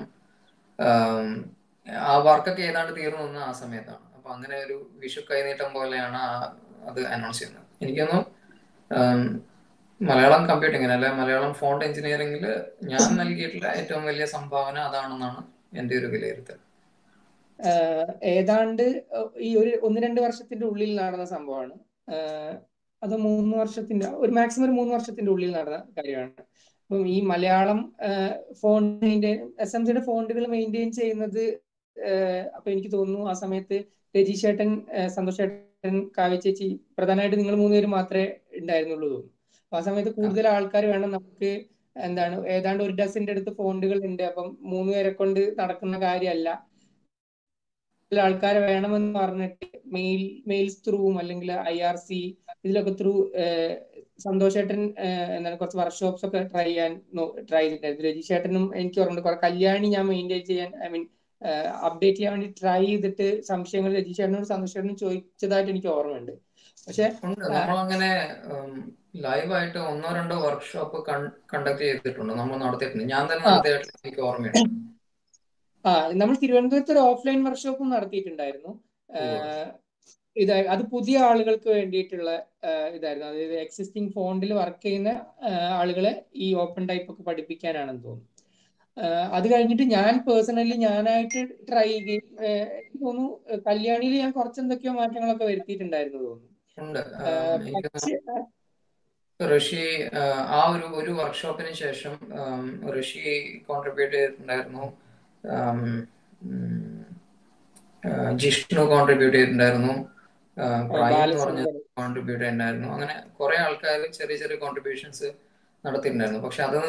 [SPEAKER 2] ആ വർക്കൊക്കെ ഏതാണ്ട് തീർന്നു വന്ന ആ സമയത്താണ് അപ്പൊ അങ്ങനെ ഒരു വിഷു കൈനീട്ടം പോലെയാണ് അത് അനൗൺസ് ചെയ്യുന്നത് എനിക്കൊന്നും മലയാളം കമ്പ്യൂട്ടിങ്ങിന് അല്ലെ മലയാളം ഫോണ്ട് എഞ്ചിനീയറിംഗിൽ ഞാൻ നൽകിയിട്ടുള്ള ഏറ്റവും വലിയ സംഭാവന അതാണെന്നാണ് എൻ്റെ ഒരു വിലയിരുത്തൽ
[SPEAKER 3] ഏതാണ്ട് ഈ ഒരു ഒന്ന് രണ്ട് വർഷത്തിന്റെ ഉള്ളിൽ നടന്ന സംഭവമാണ് അത് മൂന്ന് വർഷത്തിന്റെ ഒരു മാക്സിമം ഒരു മൂന്ന് വർഷത്തിന്റെ ഉള്ളിൽ നടന്ന കാര്യമാണ് അപ്പം ഈ മലയാളം ഫോണിന്റെ എസ് എം സിയുടെ ഫോണ്ടുകൾ മെയിൻറ്റെയിൻ ചെയ്യുന്നത് അപ്പൊ എനിക്ക് തോന്നുന്നു ആ സമയത്ത് രജീഷ് ചേട്ടൻ സന്തോഷ് ചേട്ടൻ കാവ്യ ചേച്ചി പ്രധാനമായിട്ട് നിങ്ങൾ മൂന്നുപേരും മാത്രമേ ഉണ്ടായിരുന്നുള്ളൂ തോന്നുന്നു അപ്പൊ ആ സമയത്ത് കൂടുതൽ ആൾക്കാർ വേണം നമുക്ക് എന്താണ് ഏതാണ്ട് ഒരു ഡസന്റെ അടുത്ത് ഫോണ്ടുകൾ ഉണ്ട് അപ്പം മൂന്ന് പേരെ കൊണ്ട് നടക്കുന്ന കാര്യമല്ല ആൾക്കാരെ വേണമെന്ന് പറഞ്ഞിട്ട് മെയിൽ മെയിൽസ് ത്രൂവും അല്ലെങ്കിൽ ഐ ആർ സി ഇതിലൊക്കെ ത്രൂ സന്തോഷേട്ടൻ എന്താണ് കുറച്ച് വർക്ക്ഷോപ്സ് ഒക്കെ ട്രൈ ചെയ്യാൻ ട്രൈ ചെയ്തിട്ടുണ്ടായിരുന്നു രജീഷ് ചേട്ടനും എനിക്ക് ഓർമ്മയുണ്ട് കുറെ കല്യാണി ഞാൻ മെയിൻറ്റെയിൻ ചെയ്യാൻ ഐ മീൻ അപ്ഡേറ്റ് ചെയ്യാൻ വേണ്ടി ട്രൈ ചെയ്തിട്ട് സംശയങ്ങൾ രജീഷ് ചേട്ടനോട് സന്തോഷ് ചേട്ടനും ചോദിച്ചതായിട്ട് എനിക്ക് ഓർമ്മയുണ്ട് പക്ഷെ
[SPEAKER 2] നമ്മളങ്ങനെ ലൈവായിട്ട് ഒന്നോ രണ്ടോ വർക്ക്ഷോപ്പ് കണ്ടക്ട് ചെയ്തിട്ടുണ്ട് നമ്മൾ നടത്തിയിട്ടുണ്ട് ഞാൻ തന്നെ നടത്തിയായിട്ട് എനിക്ക് ഓർമ്മയുണ്ട്
[SPEAKER 3] ആ നമ്മൾ തിരുവനന്തപുരത്ത് ഒരു ഓഫ്ലൈൻ വർക്ക്ഷോപ്പും നടത്തിയിട്ടുണ്ടായിരുന്നു ഇത് അത് പുതിയ ആളുകൾക്ക് വേണ്ടിയിട്ടുള്ള ഇതായിരുന്നു അതായത് എക്സിസ്റ്റിംഗ് ഫോണ്ടിൽ വർക്ക് ചെയ്യുന്ന ആളുകളെ ഈ ഓപ്പൺ ടൈപ്പ് ഒക്കെ പഠിപ്പിക്കാനാണെന്ന് തോന്നുന്നു അത് കഴിഞ്ഞിട്ട് ഞാൻ പേഴ്സണലി ഞാനായിട്ട് ട്രൈ ചെയ്യുകയും ഏഹ്, എനിക്ക് തോന്നുന്നു ഏഹ്, കല്യാണിയിൽ ഞാൻ കുറച്ച് എന്തൊക്കെയോ മാറ്റങ്ങളൊക്കെ വരുത്തിയിട്ടുണ്ടായിരുന്നു തോന്നുന്നു
[SPEAKER 2] ഉണ്ട്
[SPEAKER 3] ഏഹ്,
[SPEAKER 2] ആം, എനിക്ക്
[SPEAKER 3] പക്ഷെ
[SPEAKER 2] ഋഷി ആ, ആ ഒരു ഒരു വർക്ക്ഷോപ്പിന് ശേഷം ആം, ഋഷി കോൺട്രിബ്യൂട്ട് ചെയ്തിട്ടുണ്ടായിരുന്നു ആം, ഉം, ആ, ജിഷ്ണു കോൺട്രിബ്യൂട്ട് ചെയ്തിട്ടുണ്ടായിരുന്നു ആ, പ്രൈം എന്ന് പറഞ്ഞ
[SPEAKER 3] ബാലചന്ദ്രൻ
[SPEAKER 2] കോൺട്രിബ്യൂട്ട് ചെയ്തിട്ടുണ്ടായിരുന്നു അങ്ങനെ കുറെ ആൾക്കാർ ചെറിയ ചെറിയ കോൺട്രിബ്യൂഷൻസ് നടത്തിയിട്ടുണ്ടായിരുന്നു പക്ഷെ അത്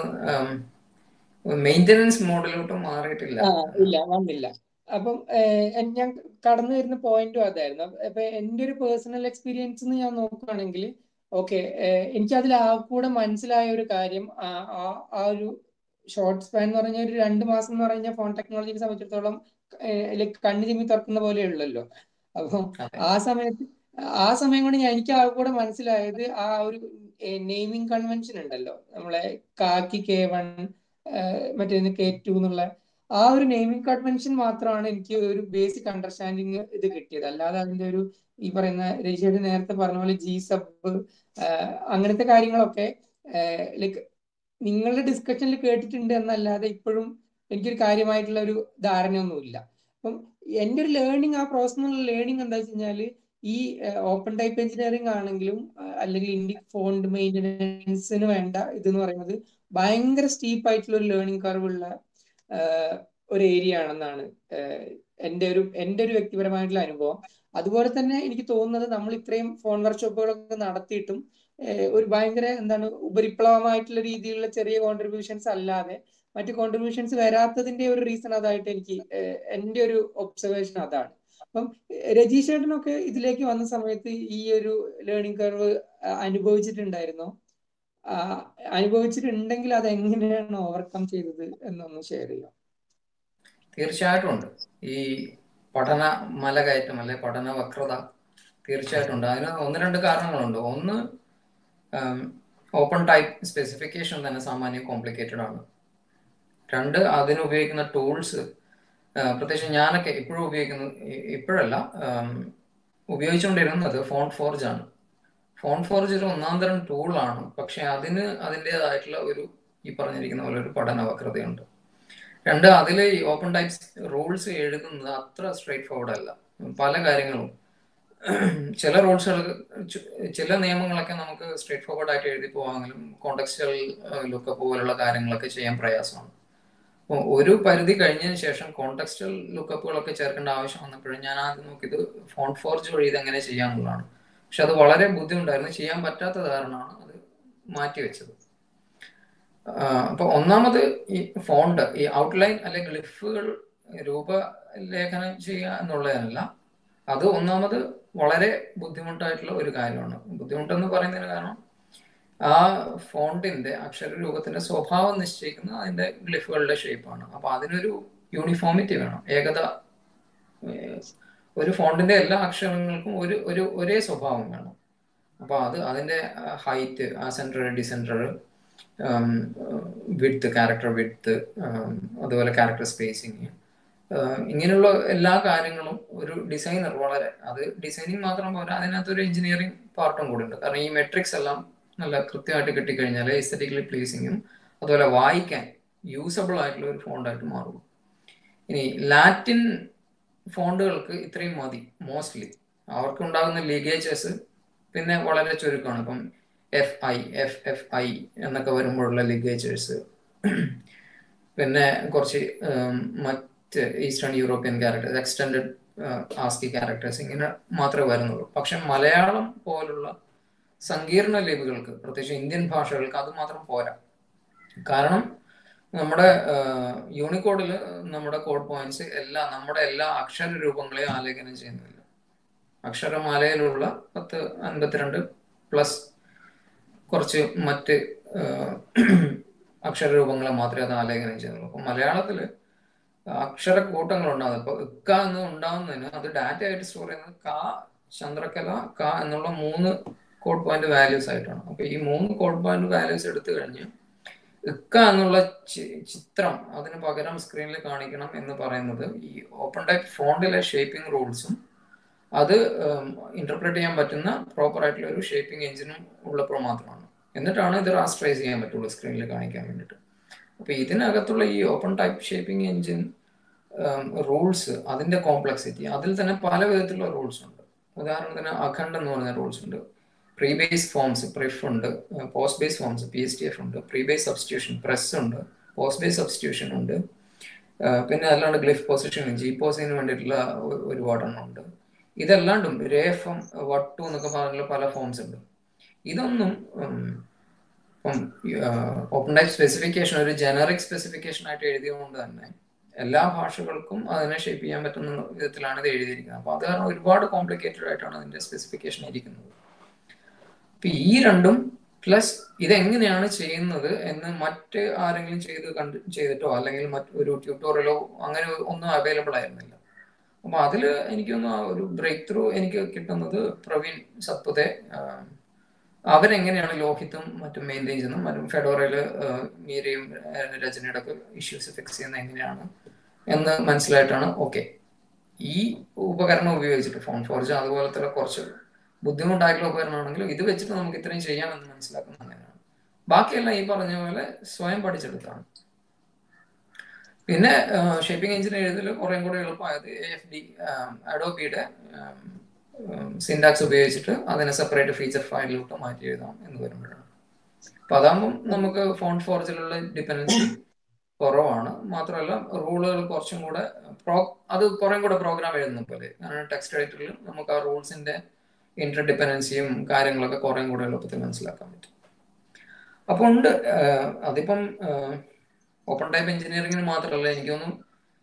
[SPEAKER 2] മെയിൻ്റനൻസ് മോഡിലോട്ട് മാറിയിട്ടില്ല
[SPEAKER 3] ആ ഇല്ല വന്നില്ല അപ്പം ഏഹ്, എൻ- ഞാൻ കടന്നു വരുന്ന പോയിന്റും അതായിരുന്നു അപ്പൊ അപ്പൊ എൻ്റെ ഒരു പേഴ്സണൽ എക്സ്പീരിയൻസ് ഞാൻ നോക്കുകയാണെങ്കിൽ ഓക്കെ എനിക്ക് അതിൽ ആ കൂടെ മനസ്സിലായ ഒരു കാര്യം ആ ആ ആ ഒരു ഷോർട്ട് സ്പാൻ എന്ന് പറഞ്ഞ ഒരു രണ്ട് മാസം എന്ന് പറഞ്ഞ ഫോൺ ടെക്നോളജിയെ സംബന്ധിച്ചിടത്തോളം ലൈക്ക് കണ്ണു ചിമ്മി തുറക്കുന്ന പോലെയുള്ളല്ലോ അപ്പം
[SPEAKER 2] അതെ
[SPEAKER 3] ആ സമയത്ത് ആ സമയം കൊണ്ട് ഞാൻ എനിക്ക് ആ കൂടെ മനസ്സിലായത് ആ ഒരു നെയിമിംഗ് കൺവെൻഷൻ ഉണ്ടല്ലോ നമ്മളെ കാക്കി കെ വൺ മറ്റേ കെ ടു എന്നുള്ള ആ ഒരു നെയിമിംഗ് കൺവെൻഷൻ മാത്രമാണ് എനിക്ക് ഒരു ബേസിക് അണ്ടർസ്റ്റാൻഡിങ് ഇത് കിട്ടിയത് അല്ലാതെ അതിന്റെ ഒരു ഈ പറയുന്ന രജിയുടെ നേരത്തെ പറഞ്ഞ പോലെ ജി സബ് അങ്ങനത്തെ കാര്യങ്ങളൊക്കെ ലൈക്ക് നിങ്ങളുടെ ഡിസ്കഷനിൽ കേട്ടിട്ടുണ്ട് എന്നല്ലാതെ ഇപ്പോഴും എനിക്കൊരു കാര്യമായിട്ടുള്ള ഒരു ധാരണയൊന്നുമില്ല അപ്പം എൻ്റെ ഒരു ലേണിംഗ് ആ പ്രോസസ്സിനുള്ള ലേണിംഗ് എന്താ വെച്ച് കഴിഞ്ഞാൽ ഈ ഓപ്പൺ ടൈപ്പ് എഞ്ചിനീയറിംഗ് ആണെങ്കിലും ആ, അല്ലെങ്കിൽ ഇൻഡി ഫോണ്ട് മെയിൻ്റനൻസിന് വേണ്ട ഇതെന്ന് പറയുന്നത് ഭയങ്കര സ്റ്റീപ്പ് ആയിട്ടുള്ള ഒരു ലേണിംഗ് കർവ് ഉള്ള ആഹ്, ഒരു ഏരിയ ആണെന്നാണ് ആഹ്, എൻ്റെ ഒരു എൻ്റെ ഒരു വ്യക്തിപരമായിട്ടുള്ള അനുഭവം അതുപോലെ തന്നെ എനിക്ക് തോന്നുന്നത് നമ്മൾ ഇത്രയും ഫോൺ വർക്ക്ഷോപ്പുകളൊക്കെ നടത്തിയിട്ടും ആഹ്, ഒരു ഭയങ്കര എന്താണ് ഉപരിപ്ലവമായിട്ടുള്ള രീതിയിലുള്ള ചെറിയ കോൺട്രിബ്യൂഷൻസ് അല്ലാതെ മറ്റു കോൺട്രിബ്യൂഷൻസ് വരാത്തതിന്റെ ഒരു റീസൺ അതായിട്ട് എനിക്ക് ആഹ്, എൻ്റെ ഒരു ഒബ്സർവേഷൻ അതാണ് അപ്പം രജീഷ് ചേട്ടനൊക്കെ ഇതിലേക്ക് വന്ന സമയത്ത് ഈ ഒരു ലേണിംഗ് കർവ് അനുഭവിച്ചിട്ടുണ്ടായിരുന്നോ ആ, അനുഭവിച്ചിട്ടുണ്ടെങ്കിൽ അത് എങ്ങനെയാണ് ഓവർകം ചെയ്തത് എന്നൊന്ന് ഷെയർ ചെയ്യാം
[SPEAKER 2] തീർച്ചയായിട്ടും ഉണ്ട് ഈ പഠന മലകയറ്റം അല്ലെ പഠന വക്രത തീർച്ചയായിട്ടും ഉണ്ട് അതിന് ഒന്ന് രണ്ട് കാരണങ്ങളുണ്ട് ഒന്ന് ഓപ്പൺ ടൈപ്പ് സ്പെസിഫിക്കേഷൻ തന്നെ സാമാന്യം കോംപ്ലിക്കേറ്റഡ് ആണ് രണ്ട് അതിന് ഉപയോഗിക്കുന്ന ടൂൾസ് പ്രത്യേകിച്ച് ഞാനൊക്കെ ഇപ്പോഴും ഉപയോഗിക്കുന്നത് ഇ- ഇപ്പോഴല്ല ആം, ഉപയോഗിച്ചുകൊണ്ടിരുന്നത് ഫോൺ ഫോർജ് ആണ് ഫോൺ ഫോർജ് ഒരു ഒന്നാം തരം ടൂളാണ് പക്ഷെ അതിന് അതിൻ്റെതായിട്ടുള്ള ഒരു ഈ പറഞ്ഞിരിക്കുന്ന പോലെ ഒരു പഠന വക്രതയുണ്ട് രണ്ട് അതിൽ ഈ ഓപ്പൺ ടൈപ്സ് റൂൾസ് എഴുതുന്നത് അത്ര സ്ട്രേറ്റ് ഫോർവേഡ് അല്ല പല കാര്യങ്ങളും ചില റൂൾസുകൾ ചില നിയമങ്ങളൊക്കെ നമുക്ക് സ്ട്രേറ്റ് ഫോർവേഡ് ആയിട്ട് എഴുതി പോവാമെങ്കിലും കോണ്ടക്സ്റ്റൽ ലുക്കപ്പ് പോലുള്ള കാര്യങ്ങളൊക്കെ ചെയ്യാൻ പ്രയാസമാണ് അപ്പോൾ ഒരു പരിധി കഴിഞ്ഞതിന് ശേഷം കോണ്ടക്സ്റ്റൽ ലുക്കപ്പുകളൊക്കെ ചേർക്കേണ്ട ആവശ്യം വന്നപ്പോഴും ഞാൻ ആദ്യം നോക്കിയത് ഫോൺ ഫോർജ് വഴി ഇതെങ്ങനെ ചെയ്യാന്നുള്ളതാണ് പക്ഷെ അത് വളരെ ബുദ്ധിമുട്ടായിരുന്നു ചെയ്യാൻ പറ്റാത്ത കാരണമാണ് അത് മാറ്റിവെച്ചത് ആഹ് അപ്പൊ ഒന്നാമത് ഈ ഫോണ്ട് ഈ ഔട്ട്ലൈൻ അല്ലെങ്കിൽ ഗ്ലിഫുകൾ രൂപലേഖനം ചെയ്യുക എന്നുള്ളതല്ല അത് ഒന്നാമത് വളരെ ബുദ്ധിമുട്ടായിട്ടുള്ള ഒരു കാര്യമാണ് ബുദ്ധിമുട്ടെന്ന് പറയുന്നതിന് കാരണം ആ ഫോണ്ടിന്റെ അക്ഷര രൂപത്തിന്റെ സ്വഭാവം നിശ്ചയിക്കുന്നത് അതിന്റെ ഗ്ലിഫുകളുടെ ഷേപ്പാണ് അപ്പൊ അതിനൊരു യൂണിഫോമിറ്റി വേണം ഏകത ഏഹ് ഒരു ഫോണ്ടിന്റെ എല്ലാ അക്ഷരങ്ങൾക്കും ഒരു ഒരു ഒരേ സ്വഭാവം വേണം അപ്പൊ അത് അതിന്റെ ഹൈറ്റ് ആ centre descender width character width അതുപോലെ ക്യാരക്ടർ സ്പേസിങ് ഇങ്ങനെയുള്ള എല്ലാ കാര്യങ്ങളും ഒരു ഡിസൈനർ വളരെ അത് ഡിസൈനിങ് മാത്രം പോരാ അതിനകത്തൊരു എഞ്ചിനീയറിംഗ് പാർട്ടും കൂടി ഉണ്ട് കാരണം ഈ മെട്രിക്സ് എല്ലാം നല്ല കൃത്യമായിട്ട് കിട്ടിക്കഴിഞ്ഞാൽ എസ്തറ്റിക്കലി പ്ലീസിങ്ങും അതുപോലെ വായിക്കാൻ യൂസബിൾ ആയിട്ടുള്ള ഒരു ഫോണ്ടായിട്ട് മാറും ഇനി ലാറ്റിൻ ഫോണ്ടുകൾക്ക് ഇത്രയും മതി മോസ്റ്റ്ലി അവർക്കുണ്ടാകുന്ന ലീഗേജസ് പിന്നെ വളരെ ചുരുക്കമാണ് ഇപ്പം F I F F I എന്നൊക്കെ വരുമ്പോഴുള്ള ലിഗേച്ചേഴ്സ് പിന്നെ കുറച്ച് ഉം, മറ്റ് Eastern European characters extended ASCII characters ഇങ്ങനെ മാത്രമേ വരുന്നുള്ളൂ പക്ഷെ മലയാളം പോലുള്ള സങ്കീർണ ലിപികൾക്ക് പ്രത്യേകിച്ച് ഇന്ത്യൻ ഭാഷകൾക്ക് അത് മാത്രം പോരാ കാരണം നമ്മുടെ യൂണിക്കോഡിൽ നമ്മുടെ കോഡ് പോയിന്റ്സ് എല്ലാ നമ്മുടെ എല്ലാ അക്ഷര രൂപങ്ങളെയും ആലേഖനം ചെയ്യുന്നില്ല അക്ഷരമാലയിലുള്ള പത്ത് അൻപത്തിരണ്ട് പ്ലസ് കുറച്ച് മറ്റ് അക്ഷരരൂപങ്ങളെ മാത്രമേ അത് ആലേഖനം ചെയ്യുന്നുള്ളൂ അപ്പൊ മലയാളത്തില് അക്ഷരക്കൂട്ടങ്ങൾ ഉണ്ടാകുന്നത് ഇപ്പൊ ഇക്ക എന്ന് ഉണ്ടാവുന്നതിന് അത് ഡാറ്റ ആയിട്ട് സ്റ്റോർ ചെയ്യുന്നത് ക ചന്ദ്രകല ക എന്നുള്ള മൂന്ന് കോഡ് പോയിന്റ് വാല്യൂസ് ആയിട്ടാണ് അപ്പൊ ഈ മൂന്ന് കോഡ് പോയിന്റ് വാല്യൂസ് എടുത്തു കഴിഞ്ഞ് ഇക്ക എന്നുള്ള ചി- ചിത്രം അതിന് പകരം സ്ക്രീനിൽ കാണിക്കണം എന്ന് പറയുന്നത് ഈ ഓപ്പൺ ടൈപ്പ് ഫോണ്ടിലെ ഷേപ്പിംഗ് റൂൾസും അത് ഇന്റർപ്രറ്റ് ചെയ്യാൻ പറ്റുന്ന പ്രോപ്പർ ആയിട്ടുള്ള ഒരു ഷേപ്പിംഗ് എഞ്ചിനും ഉള്ളപ്പോൾ മാത്രമാണ് എന്നിട്ടാണ് ഇത് റാസ്റ്ററൈസ് ചെയ്യാൻ പറ്റുള്ളൂ സ്ക്രീനിൽ കാണിക്കാൻ വേണ്ടിയിട്ട് അപ്പൊ ഇതിനകത്തുള്ള ഈ OpenType shaping engine rules അതിന്റെ കോംപ്ലക്സിറ്റി അതിൽ തന്നെ പല വിധത്തിലുള്ള റൂൾസ് ഉണ്ട് ഉദാഹരണത്തിന് അഖണ്ഡ് എന്ന് പറഞ്ഞ റൂൾസ് ഉണ്ട് പ്രീ ബേസ് ഫോംസ് പ്രിഫ് ഉണ്ട് post base forms P S T F ഉണ്ട് പ്രീ ബേസ് സബ്സ്റ്റിറ്റ്യൂഷൻ പ്രസ് ഉണ്ട് പോസ്റ്റ് ബേസ് സബ്സ്റ്റിറ്റ്യൂഷൻ ഉണ്ട് പിന്നെ അല്ലാണ്ട് ഗ്ലിഫ് പൊസിഷൻ ജി പോസിന് വേണ്ടിയിട്ടുള്ള ഒരുപാടെണ്ണം ഉണ്ട് ഇതല്ലാണ്ടും രേഫം വട്ടു എന്നൊക്കെ പറഞ്ഞുള്ള പല ഫോംസ് ഉണ്ട് ഇതൊന്നും ഇപ്പം ഓപ്പൺ ടൈപ്പ് സ്പെസിഫിക്കേഷൻ ഒരു ജനറിക് സ്പെസിഫിക്കേഷൻ ആയിട്ട് എഴുതിയതുകൊണ്ട് തന്നെ എല്ലാ ഭാഷകൾക്കും അതിനെ ഷേപ്പ് ചെയ്യാൻ പറ്റുന്ന വിധത്തിലാണ് ഇത് എഴുതിയിരിക്കുന്നത് അപ്പോൾ അത് കാരണം ഒരുപാട് കോംപ്ലിക്കേറ്റഡ് ആയിട്ടാണ് അതിന്റെ സ്പെസിഫിക്കേഷൻ ഇരിക്കുന്നത് അപ്പൊ ഈ രണ്ടും പ്ലസ് ഇതെങ്ങനെയാണ് ചെയ്യുന്നത് എന്ന് മറ്റ് ആരെങ്കിലും ചെയ്ത് കണ്ട് ചെയ്തിട്ടോ അല്ലെങ്കിൽ മറ്റൊരു ട്യൂട്ടോറിയലോ അങ്ങനെ ഒന്നും അവൈലബിൾ ആയിരുന്നില്ല അപ്പൊ അതിൽ എനിക്കൊന്ന് ഒരു ബ്രേക്ക് ത്രൂ എനിക്ക് കിട്ടുന്നത് പ്രവീൺ സത്പുതെ അവരെങ്ങനെയാണ് ലോഹിത്തും മറ്റും മെയിൻറ്റെയിൻ ചെയ്യുന്നത് മറ്റും ഫെഡോറയില് മീരയും രചനയുടെ ഒക്കെ ഇഷ്യൂസ് ഫിക്സ് ചെയ്യുന്നത് എങ്ങനെയാണ് എന്ന് മനസ്സിലായിട്ടാണ് ഓക്കെ ഈ ഉപകരണം ഉപയോഗിച്ചിട്ട് ഫോൺ ഫോർജ് അതുപോലത്തെ കുറച്ച് ബുദ്ധിമുട്ടായിട്ടുള്ള ഉപകരണമാണെങ്കിലും ഇത് വെച്ചിട്ട് നമുക്ക് ഇത്രയും ചെയ്യാമെന്ന് മനസ്സിലാക്കുന്നത് അങ്ങനെയാണ് ബാക്കിയെല്ലാം ഈ പറഞ്ഞ പോലെ സ്വയം പഠിച്ചെടുത്താണ് പിന്നെ ഷേപ്പിംഗ് എഞ്ചിൻ എഴുതൽ കുറേ കൂടെ എളുപ്പമായത് എ എഫ് ഡി അഡോബിയുടെ സിൻഡാക്സ് ഉപയോഗിച്ചിട്ട് അതിനെ സെപ്പറേറ്റ് ഫീച്ചർ ഫയലിലോട്ട് മാറ്റി എഴുതാം എന്ന് വരുമ്പോഴാണ് അപ്പൊ അതാകുമ്പം നമുക്ക് ഫോൺ ഫോർജിലുള്ള ഡിപ്പെൻഡൻസി കുറവാണ് മാത്രമല്ല റൂളുകൾ കുറച്ചും കൂടെ പ്രോ അത് കുറേ കൂടെ പ്രോഗ്രാം എഴുതുന്ന പോലെ കാരണം ടെക്സ്റ്റ് എഡിറ്ററിൽ നമുക്ക് ആ റൂൾസിന്റെ ഇന്റർ ഡിപ്പെൻഡൻസിയും കാര്യങ്ങളൊക്കെ കുറേ കൂടെ എളുപ്പത്തിൽ മനസ്സിലാക്കാൻ പറ്റും അപ്പോൾ ഉണ്ട് അതിപ്പം ഓപ്പൺ ടൈപ്പ് എഞ്ചിനീയറിംഗിന് മാത്രമല്ല എനിക്കൊന്നും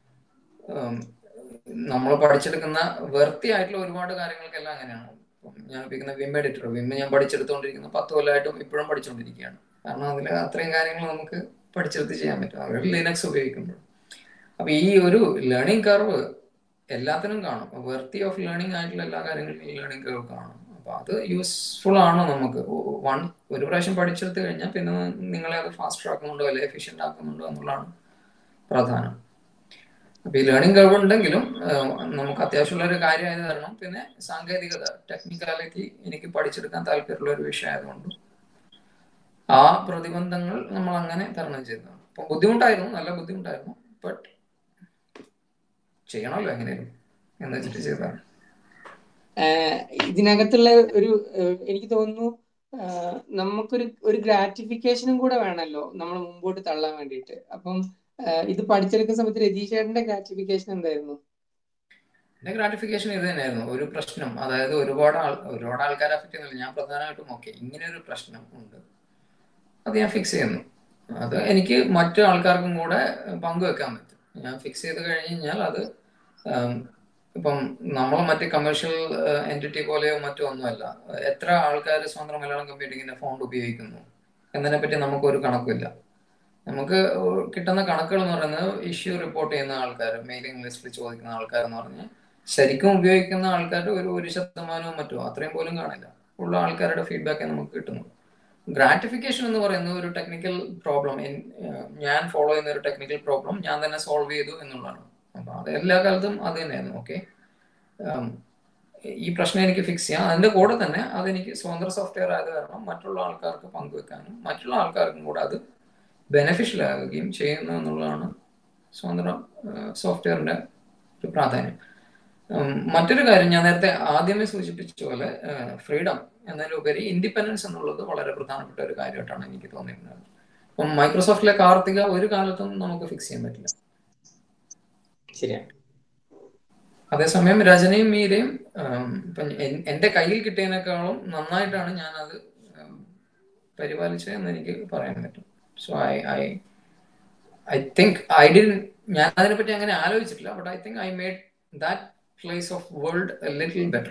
[SPEAKER 2] നമ്മൾ പഠിച്ചെടുക്കുന്ന വെർത്തി ആയിട്ടുള്ള ഒരുപാട് കാര്യങ്ങൾക്കെല്ലാം അങ്ങനെയാണ് ഞാൻ ഉപയോഗിക്കുന്ന വിം എഡിറ്റർ വിം ഞാൻ പഠിച്ചെടുത്തുകൊണ്ടിരിക്കുന്ന പത്ത് കൊല്ലമായിട്ടും ഇപ്പോഴും പഠിച്ചുകൊണ്ടിരിക്കുകയാണ് കാരണം അതിൽ അത്രയും കാര്യങ്ങൾ നമുക്ക് പഠിച്ചെടുത്ത് ചെയ്യാൻ പറ്റും അവർ ലിനക്സ് ഉപയോഗിക്കുമ്പോൾ അപ്പൊ ഈ ഒരു ലേണിംഗ് കർവ് എല്ലാത്തിനും കാണും വെർത്തി ഓഫ് ലേണിംഗ് ആയിട്ടുള്ള എല്ലാ കാര്യങ്ങളിലും ലേണിംഗ് കർവ് കാണും അപ്പൊ അത് യൂസ്ഫുൾ ആണ് നമുക്ക് വൺ ഒരു പ്രാവശ്യം പഠിച്ചെടുത്ത് കഴിഞ്ഞാൽ പിന്നെ നിങ്ങളെ അത് ഫാസ്റ്റർ ആക്കുന്നുണ്ടോ അല്ലെ എഫിഷ്യന്റ് ആക്കുന്നുണ്ടോ എന്നുള്ളതാണ് പ്രധാനം അപ്പൊ ഈ ലേണിംഗ് കർവ് ഉണ്ടെങ്കിലും നമുക്ക് അത്യാവശ്യമുള്ള ഒരു കാര്യമായത് കാരണം പിന്നെ സാങ്കേതികത ടെക്നിക്കാലിറ്റി എനിക്ക് പഠിച്ചെടുക്കാൻ താല്പര്യമുള്ള ഒരു വിഷയമായതുകൊണ്ട് ആ പ്രതിബന്ധങ്ങൾ നമ്മൾ അങ്ങനെ തരണം ചെയ്തതാണ് അപ്പൊ ബുദ്ധിമുട്ടായിരുന്നു നല്ല ബുദ്ധിമുട്ടായിരുന്നു ബട്ട് ചെയ്യണമല്ലോ എങ്ങനെയും എന്ന് വെച്ചിട്ട് ചെയ്തതാണ്
[SPEAKER 3] ഇതിനകത്തുള്ള ഒരു എനിക്ക് തോന്നുന്നു നമുക്കൊരു ഒരു ഗ്രാറ്റിഫിക്കേഷനും കൂടെ വേണമല്ലോ നമ്മൾ മുമ്പോട്ട് തള്ളാൻ വേണ്ടിയിട്ട് അപ്പം ഇത് പഠിച്ചെടുക്കുന്ന സമയത്ത് രതീഷ് ചേട്ടന്റെ ഗ്രാറ്റിഫിക്കേഷൻ എന്തായിരുന്നു
[SPEAKER 2] എന്റെ ഗ്രാറ്റിഫിക്കേഷൻ ഇത് തന്നെയായിരുന്നു ഒരു പ്രശ്നം അതായത് ഒരുപാട് ആൾ ഒരുപാട് ആൾക്കാരെ അഫക്റ്റ് ചെയ്യുന്നില്ല ഞാൻ പ്രധാനമായിട്ടും ഓക്കെ ഇങ്ങനെ ഒരു പ്രശ്നം ഉണ്ട് അത് ഞാൻ ഫിക്സ് ചെയ്യുന്നു അത് എനിക്ക് മറ്റു ആൾക്കാർക്കും കൂടെ പങ്കുവെക്കാൻ പറ്റും ഞാൻ ഫിക്സ് ചെയ്ത് കഴിഞ്ഞ് കഴിഞ്ഞാൽ അത് ഇപ്പം നമ്മൾ മറ്റ് കമേഴ്ഷ്യൽ എൻറ്റിറ്റി പോലെയോ മറ്റോ ഒന്നുമല്ല എത്ര ആൾക്കാർ സ്വന്തം മലയാളം കമ്പ്യൂട്ടിങ്ങിന്റെ ഫോണ്ട് ഉപയോഗിക്കുന്നു എന്നതിനെ പറ്റി നമുക്കൊരു കണക്കില്ല നമുക്ക് കിട്ടുന്ന കണക്കുകൾ എന്ന് പറയുന്നത് ഇഷ്യൂ റിപ്പോർട്ട് ചെയ്യുന്ന ആൾക്കാർ മെയിലിംഗ് ലിസ്റ്റിൽ ചോദിക്കുന്ന ആൾക്കാർ എന്ന് പറഞ്ഞാൽ ശരിക്കും ഉപയോഗിക്കുന്ന ആൾക്കാരുടെ ഒരു ഒരു ശതമാനവും മറ്റോ അത്രയും പോലും കാണില്ല ഉള്ള ആൾക്കാരുടെ ഫീഡ്ബാക്ക് നമുക്ക് കിട്ടുന്നു ഗ്രാറ്റിഫിക്കേഷൻ എന്ന് പറയുന്ന ഒരു ടെക്നിക്കൽ പ്രോബ്ലം ഞാൻ ഫോളോ ചെയ്യുന്ന ഒരു ടെക്നിക്കൽ പ്രോബ്ലം ഞാൻ തന്നെ സോൾവ് ചെയ്തു എന്നുള്ളതാണ് അപ്പൊ അത് എല്ലാ കാലത്തും അത് തന്നെയായിരുന്നു ഓക്കെ ഈ പ്രശ്നം എനിക്ക് ഫിക്സ് ചെയ്യാം അതിന്റെ കൂടെ തന്നെ അതെനിക്ക് സ്വതന്ത്ര സോഫ്റ്റ്വെയർ ആയത് കാരണം മറ്റുള്ള ആൾക്കാർക്ക് പങ്കുവെക്കാനും മറ്റുള്ള ആൾക്കാർക്കും കൂടെ അത് ബെനഫിഷ്യൽ ആകുകയും ചെയ്യുന്നു എന്നുള്ളതാണ് സ്വതന്ത്ര സോഫ്റ്റ്വെയറിന്റെ ഒരു പ്രാധാന്യം മറ്റൊരു കാര്യം ഞാൻ നേരത്തെ ആദ്യമേ സൂചിപ്പിച്ച പോലെ ഫ്രീഡം എന്നതിലുപരി ഇൻഡിപെൻഡൻസ് എന്നുള്ളത് വളരെ പ്രധാനപ്പെട്ട ഒരു കാര്യമായിട്ടാണ് എനിക്ക് തോന്നിയിരുന്നത് അപ്പം മൈക്രോസോഫ്റ്റിലെ കാർത്തിക ഒരു കാലത്തും നമുക്ക് ഫിക്സ് ചെയ്യാൻ പറ്റില്ല
[SPEAKER 3] ശരിയാണ്
[SPEAKER 2] അതേസമയം രചനയും മീരയും ഇപ്പം എന്റെ കയ്യിൽ കിട്ടിയതിനേക്കാളും നന്നായിട്ടാണ് ഞാൻ അത് പരിപാലിച്ചത് എന്ന് എനിക്ക് പറയാൻ പറ്റും so I I I think I didn't ഞാൻ അതിനെപ്പറ്റി അങ്ങനെ ആലോചിച്ചിട്ടില്ല but I think I made that place of world little better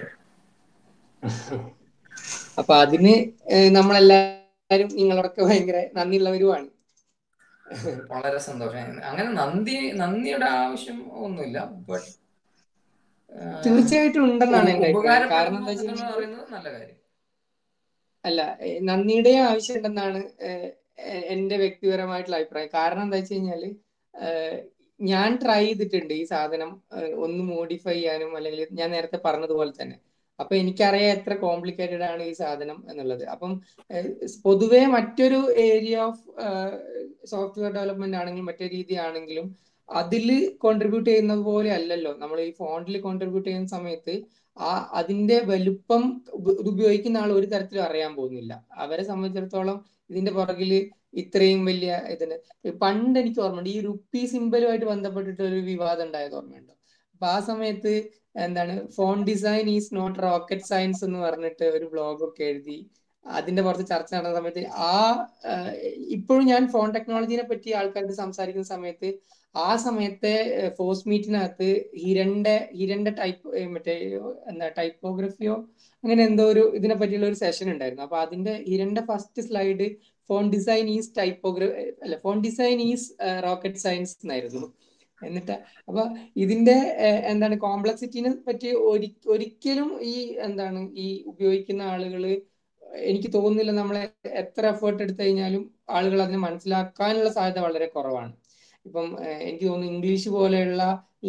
[SPEAKER 3] അപ്പൊ അതിന് നമ്മളെല്ലാരും നിങ്ങളൊക്കെ ഭയങ്കര നന്ദിയുള്ളവരുമാണ്
[SPEAKER 2] വളരെ സന്തോഷം അങ്ങനെ നന്ദി നന്ദിയുടെ ആവശ്യം ഒന്നുമില്ല ബട്ട്
[SPEAKER 3] തീർച്ചയായിട്ടും ഉണ്ടെന്നാണ് എന്റെ
[SPEAKER 2] ഉപകാരം
[SPEAKER 3] കാരണം എന്താ വെച്ചാൽ
[SPEAKER 2] പറയുന്നത് നല്ല കാര്യം
[SPEAKER 3] അല്ല നന്ദിയുടെയും ആവശ്യമുണ്ടെന്നാണ് എന്റെ വ്യക്തിപരമായിട്ടുള്ള അഭിപ്രായം കാരണം എന്താ വെച്ച് കഴിഞ്ഞാല് ഞാൻ ട്രൈ ചെയ്തിട്ടുണ്ട് ഈ സാധനം ഒന്ന് മോഡിഫൈ ചെയ്യാനും അല്ലെങ്കിൽ ഞാൻ നേരത്തെ പറഞ്ഞതുപോലെ തന്നെ അപ്പൊ എനിക്കറിയാം എത്ര കോംപ്ലിക്കേറ്റഡ് ആണ് ഈ സാധനം എന്നുള്ളത് അപ്പം പൊതുവെ മറ്റൊരു ഏരിയ ഓഫ് സോഫ്റ്റ്വെയർ ഡെവലപ്മെന്റ് ആണെങ്കിലും മറ്റേ രീതി ആണെങ്കിലും അതിൽ കോൺട്രിബ്യൂട്ട് ചെയ്യുന്നത് പോലെ അല്ലല്ലോ നമ്മൾ ഈ ഫോണ്ടിൽ കോൺട്രിബ്യൂട്ട് ചെയ്യുന്ന സമയത്ത് ആ അതിന്റെ വലുപ്പം ഇത് ഉപയോഗിക്കുന്ന ആൾ ഒരു തരത്തിലും അറിയാൻ പോകുന്നില്ല അവരെ സംബന്ധിച്ചിടത്തോളം ഇതിന്റെ പുറകിൽ ഇത്രയും വലിയ ഇതിന് പണ്ട് എനിക്ക് ഓർമ്മയുണ്ട് ഈ റുപ്പി സിമ്പലുമായിട്ട് ബന്ധപ്പെട്ടിട്ട് ഒരു വിവാദം ഉണ്ടായത് ഓർമ്മയുണ്ടോ അപ്പൊ ആ സമയത്ത് എന്താണ് font design is not rocket science എന്ന് പറഞ്ഞിട്ട് ഒരു ബ്ലോഗ് ഒക്കെ എഴുതി അതിന്റെ പുറത്ത് ചർച്ച നടന്ന സമയത്ത് ആ ഇപ്പോഴും ഞാൻ ഫോൺ ടെക്നോളജിനെ പറ്റി ആൾക്കാർക്ക് സംസാരിക്കുന്ന സമയത്ത് ആ സമയത്തെ ഫോഴ്സ് മീറ്റിനകത്ത് ഹിരന്റെ ഹിരന്റെ ടൈപ്പ് മറ്റേ എന്താ ടൈപ്പോഗ്രഫിയോ അങ്ങനെ എന്തോ ഒരു ഇതിനെ പറ്റിയുള്ള ഒരു സെഷൻ ഉണ്ടായിരുന്നു അപ്പൊ അതിന്റെ ഹിരന്റെ first slide font design is typography അല്ല font design is rocket science എന്നായിരുന്നു എന്നിട്ട് അപ്പൊ ഇതിന്റെ എന്താണ് കോംപ്ലക്സിറ്റിനെ പറ്റി ഒരിക്കലും ഈ എന്താണ് ഈ ഉപയോഗിക്കുന്ന ആളുകള് എനിക്ക് തോന്നുന്നില്ല നമ്മളെ എത്ര എഫേർട്ട് എടുത്തു കഴിഞ്ഞാലും ആളുകൾ അതിനെ മനസ്സിലാക്കാനുള്ള സാധ്യത വളരെ കുറവാണ് ഇപ്പം എനിക്ക് തോന്നുന്നു ഇംഗ്ലീഷ് പോലെയുള്ള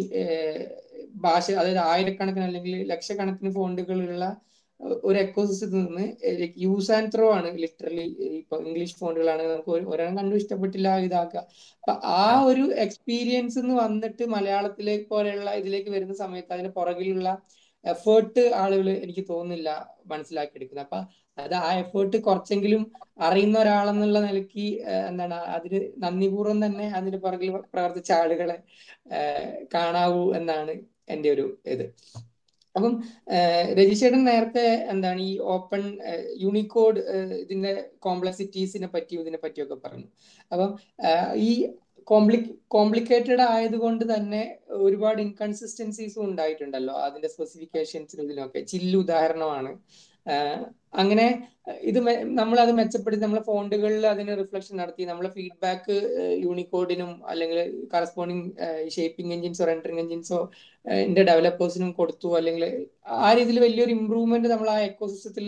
[SPEAKER 3] ഭാഷ അതായത് ആയിരക്കണക്കിന് അല്ലെങ്കിൽ ലക്ഷക്കണക്കിന് ഫോണ്ടുകളുള്ള ഒരു എക്കോസിസ്റ്റത്തിൽ നിന്ന് യൂസ് ആൻഡ് ത്രോ ആണ് ലിറ്ററലി ഇപ്പൊ ഇംഗ്ലീഷ് ഫോണ്ടുകളാണ് നമുക്ക് ഒരെണ്ണം കണ്ടു ഇഷ്ടപ്പെട്ടില്ല ഇതാക്കുക അപ്പൊ ആ ഒരു എക്സ്പീരിയൻസ് എന്ന് വന്നിട്ട് മലയാളത്തിലേക്ക് പോലെയുള്ള ഇതിലേക്ക് വരുന്ന സമയത്ത് അതിന് പുറകിലുള്ള എഫേർട്ട് ആളുകൾ എനിക്ക് തോന്നുന്നില്ല മനസ്സിലാക്കിയെടുക്കുന്നത് അപ്പൊ അത് ആ എഫേർട്ട് കുറച്ചെങ്കിലും അറിയുന്ന ഒരാളെന്നുള്ള നിലയ്ക്ക് എന്താണ് അതിന് നന്ദിപൂർവ്വം തന്നെ അതിന് പുറകിൽ പ്രവർത്തിച്ച ആളുകളെ കാണാവൂ എന്നാണ് എൻ്റെ ഒരു ഇത് അപ്പം രജിഷേട്ടൻ നേരത്തെ എന്താണ് ഈ ഓപ്പൺ യൂണിക്കോഡ് ഇതിന്റെ കോംപ്ലക്സിറ്റീസിനെ പറ്റിയും ഇതിനെ പറ്റിയൊക്കെ പറഞ്ഞു അപ്പം ഈ കോംപ്ലി കോംപ്ലിക്കേറ്റഡ് ആയതുകൊണ്ട് തന്നെ ഒരുപാട് ഇൻകൺസിസ്റ്റൻസീസും ഉണ്ടായിട്ടുണ്ടല്ലോ അതിന്റെ സ്പെസിഫിക്കേഷൻസിനും ഇതിനൊക്കെ ചില്ല് ഉദാഹരണമാണ് അങ്ങനെ ഇത് നമ്മൾ അത് മെച്ചപ്പെടുത്തി നമ്മളെ ഫോണ്ടുകളിൽ അതിന് റിഫ്ലക്ഷൻ നടത്തി നമ്മളെ ഫീഡ്ബാക്ക് യൂണിക്കോഡിനും അല്ലെങ്കിൽ കറസ്പോണ്ടിങ് ഷേപ്പിംഗ് എഞ്ചിൻസോ റെൻഡറിങ് എഞ്ചിൻസോ എന്റെ ഡെവലപ്പേഴ്സിനും കൊടുത്തു അല്ലെങ്കിൽ ആ രീതിയിൽ വലിയൊരു ഇമ്പ്രൂവ്മെന്റ് നമ്മൾ ആ എക്കോസിസ്റ്റത്തിൽ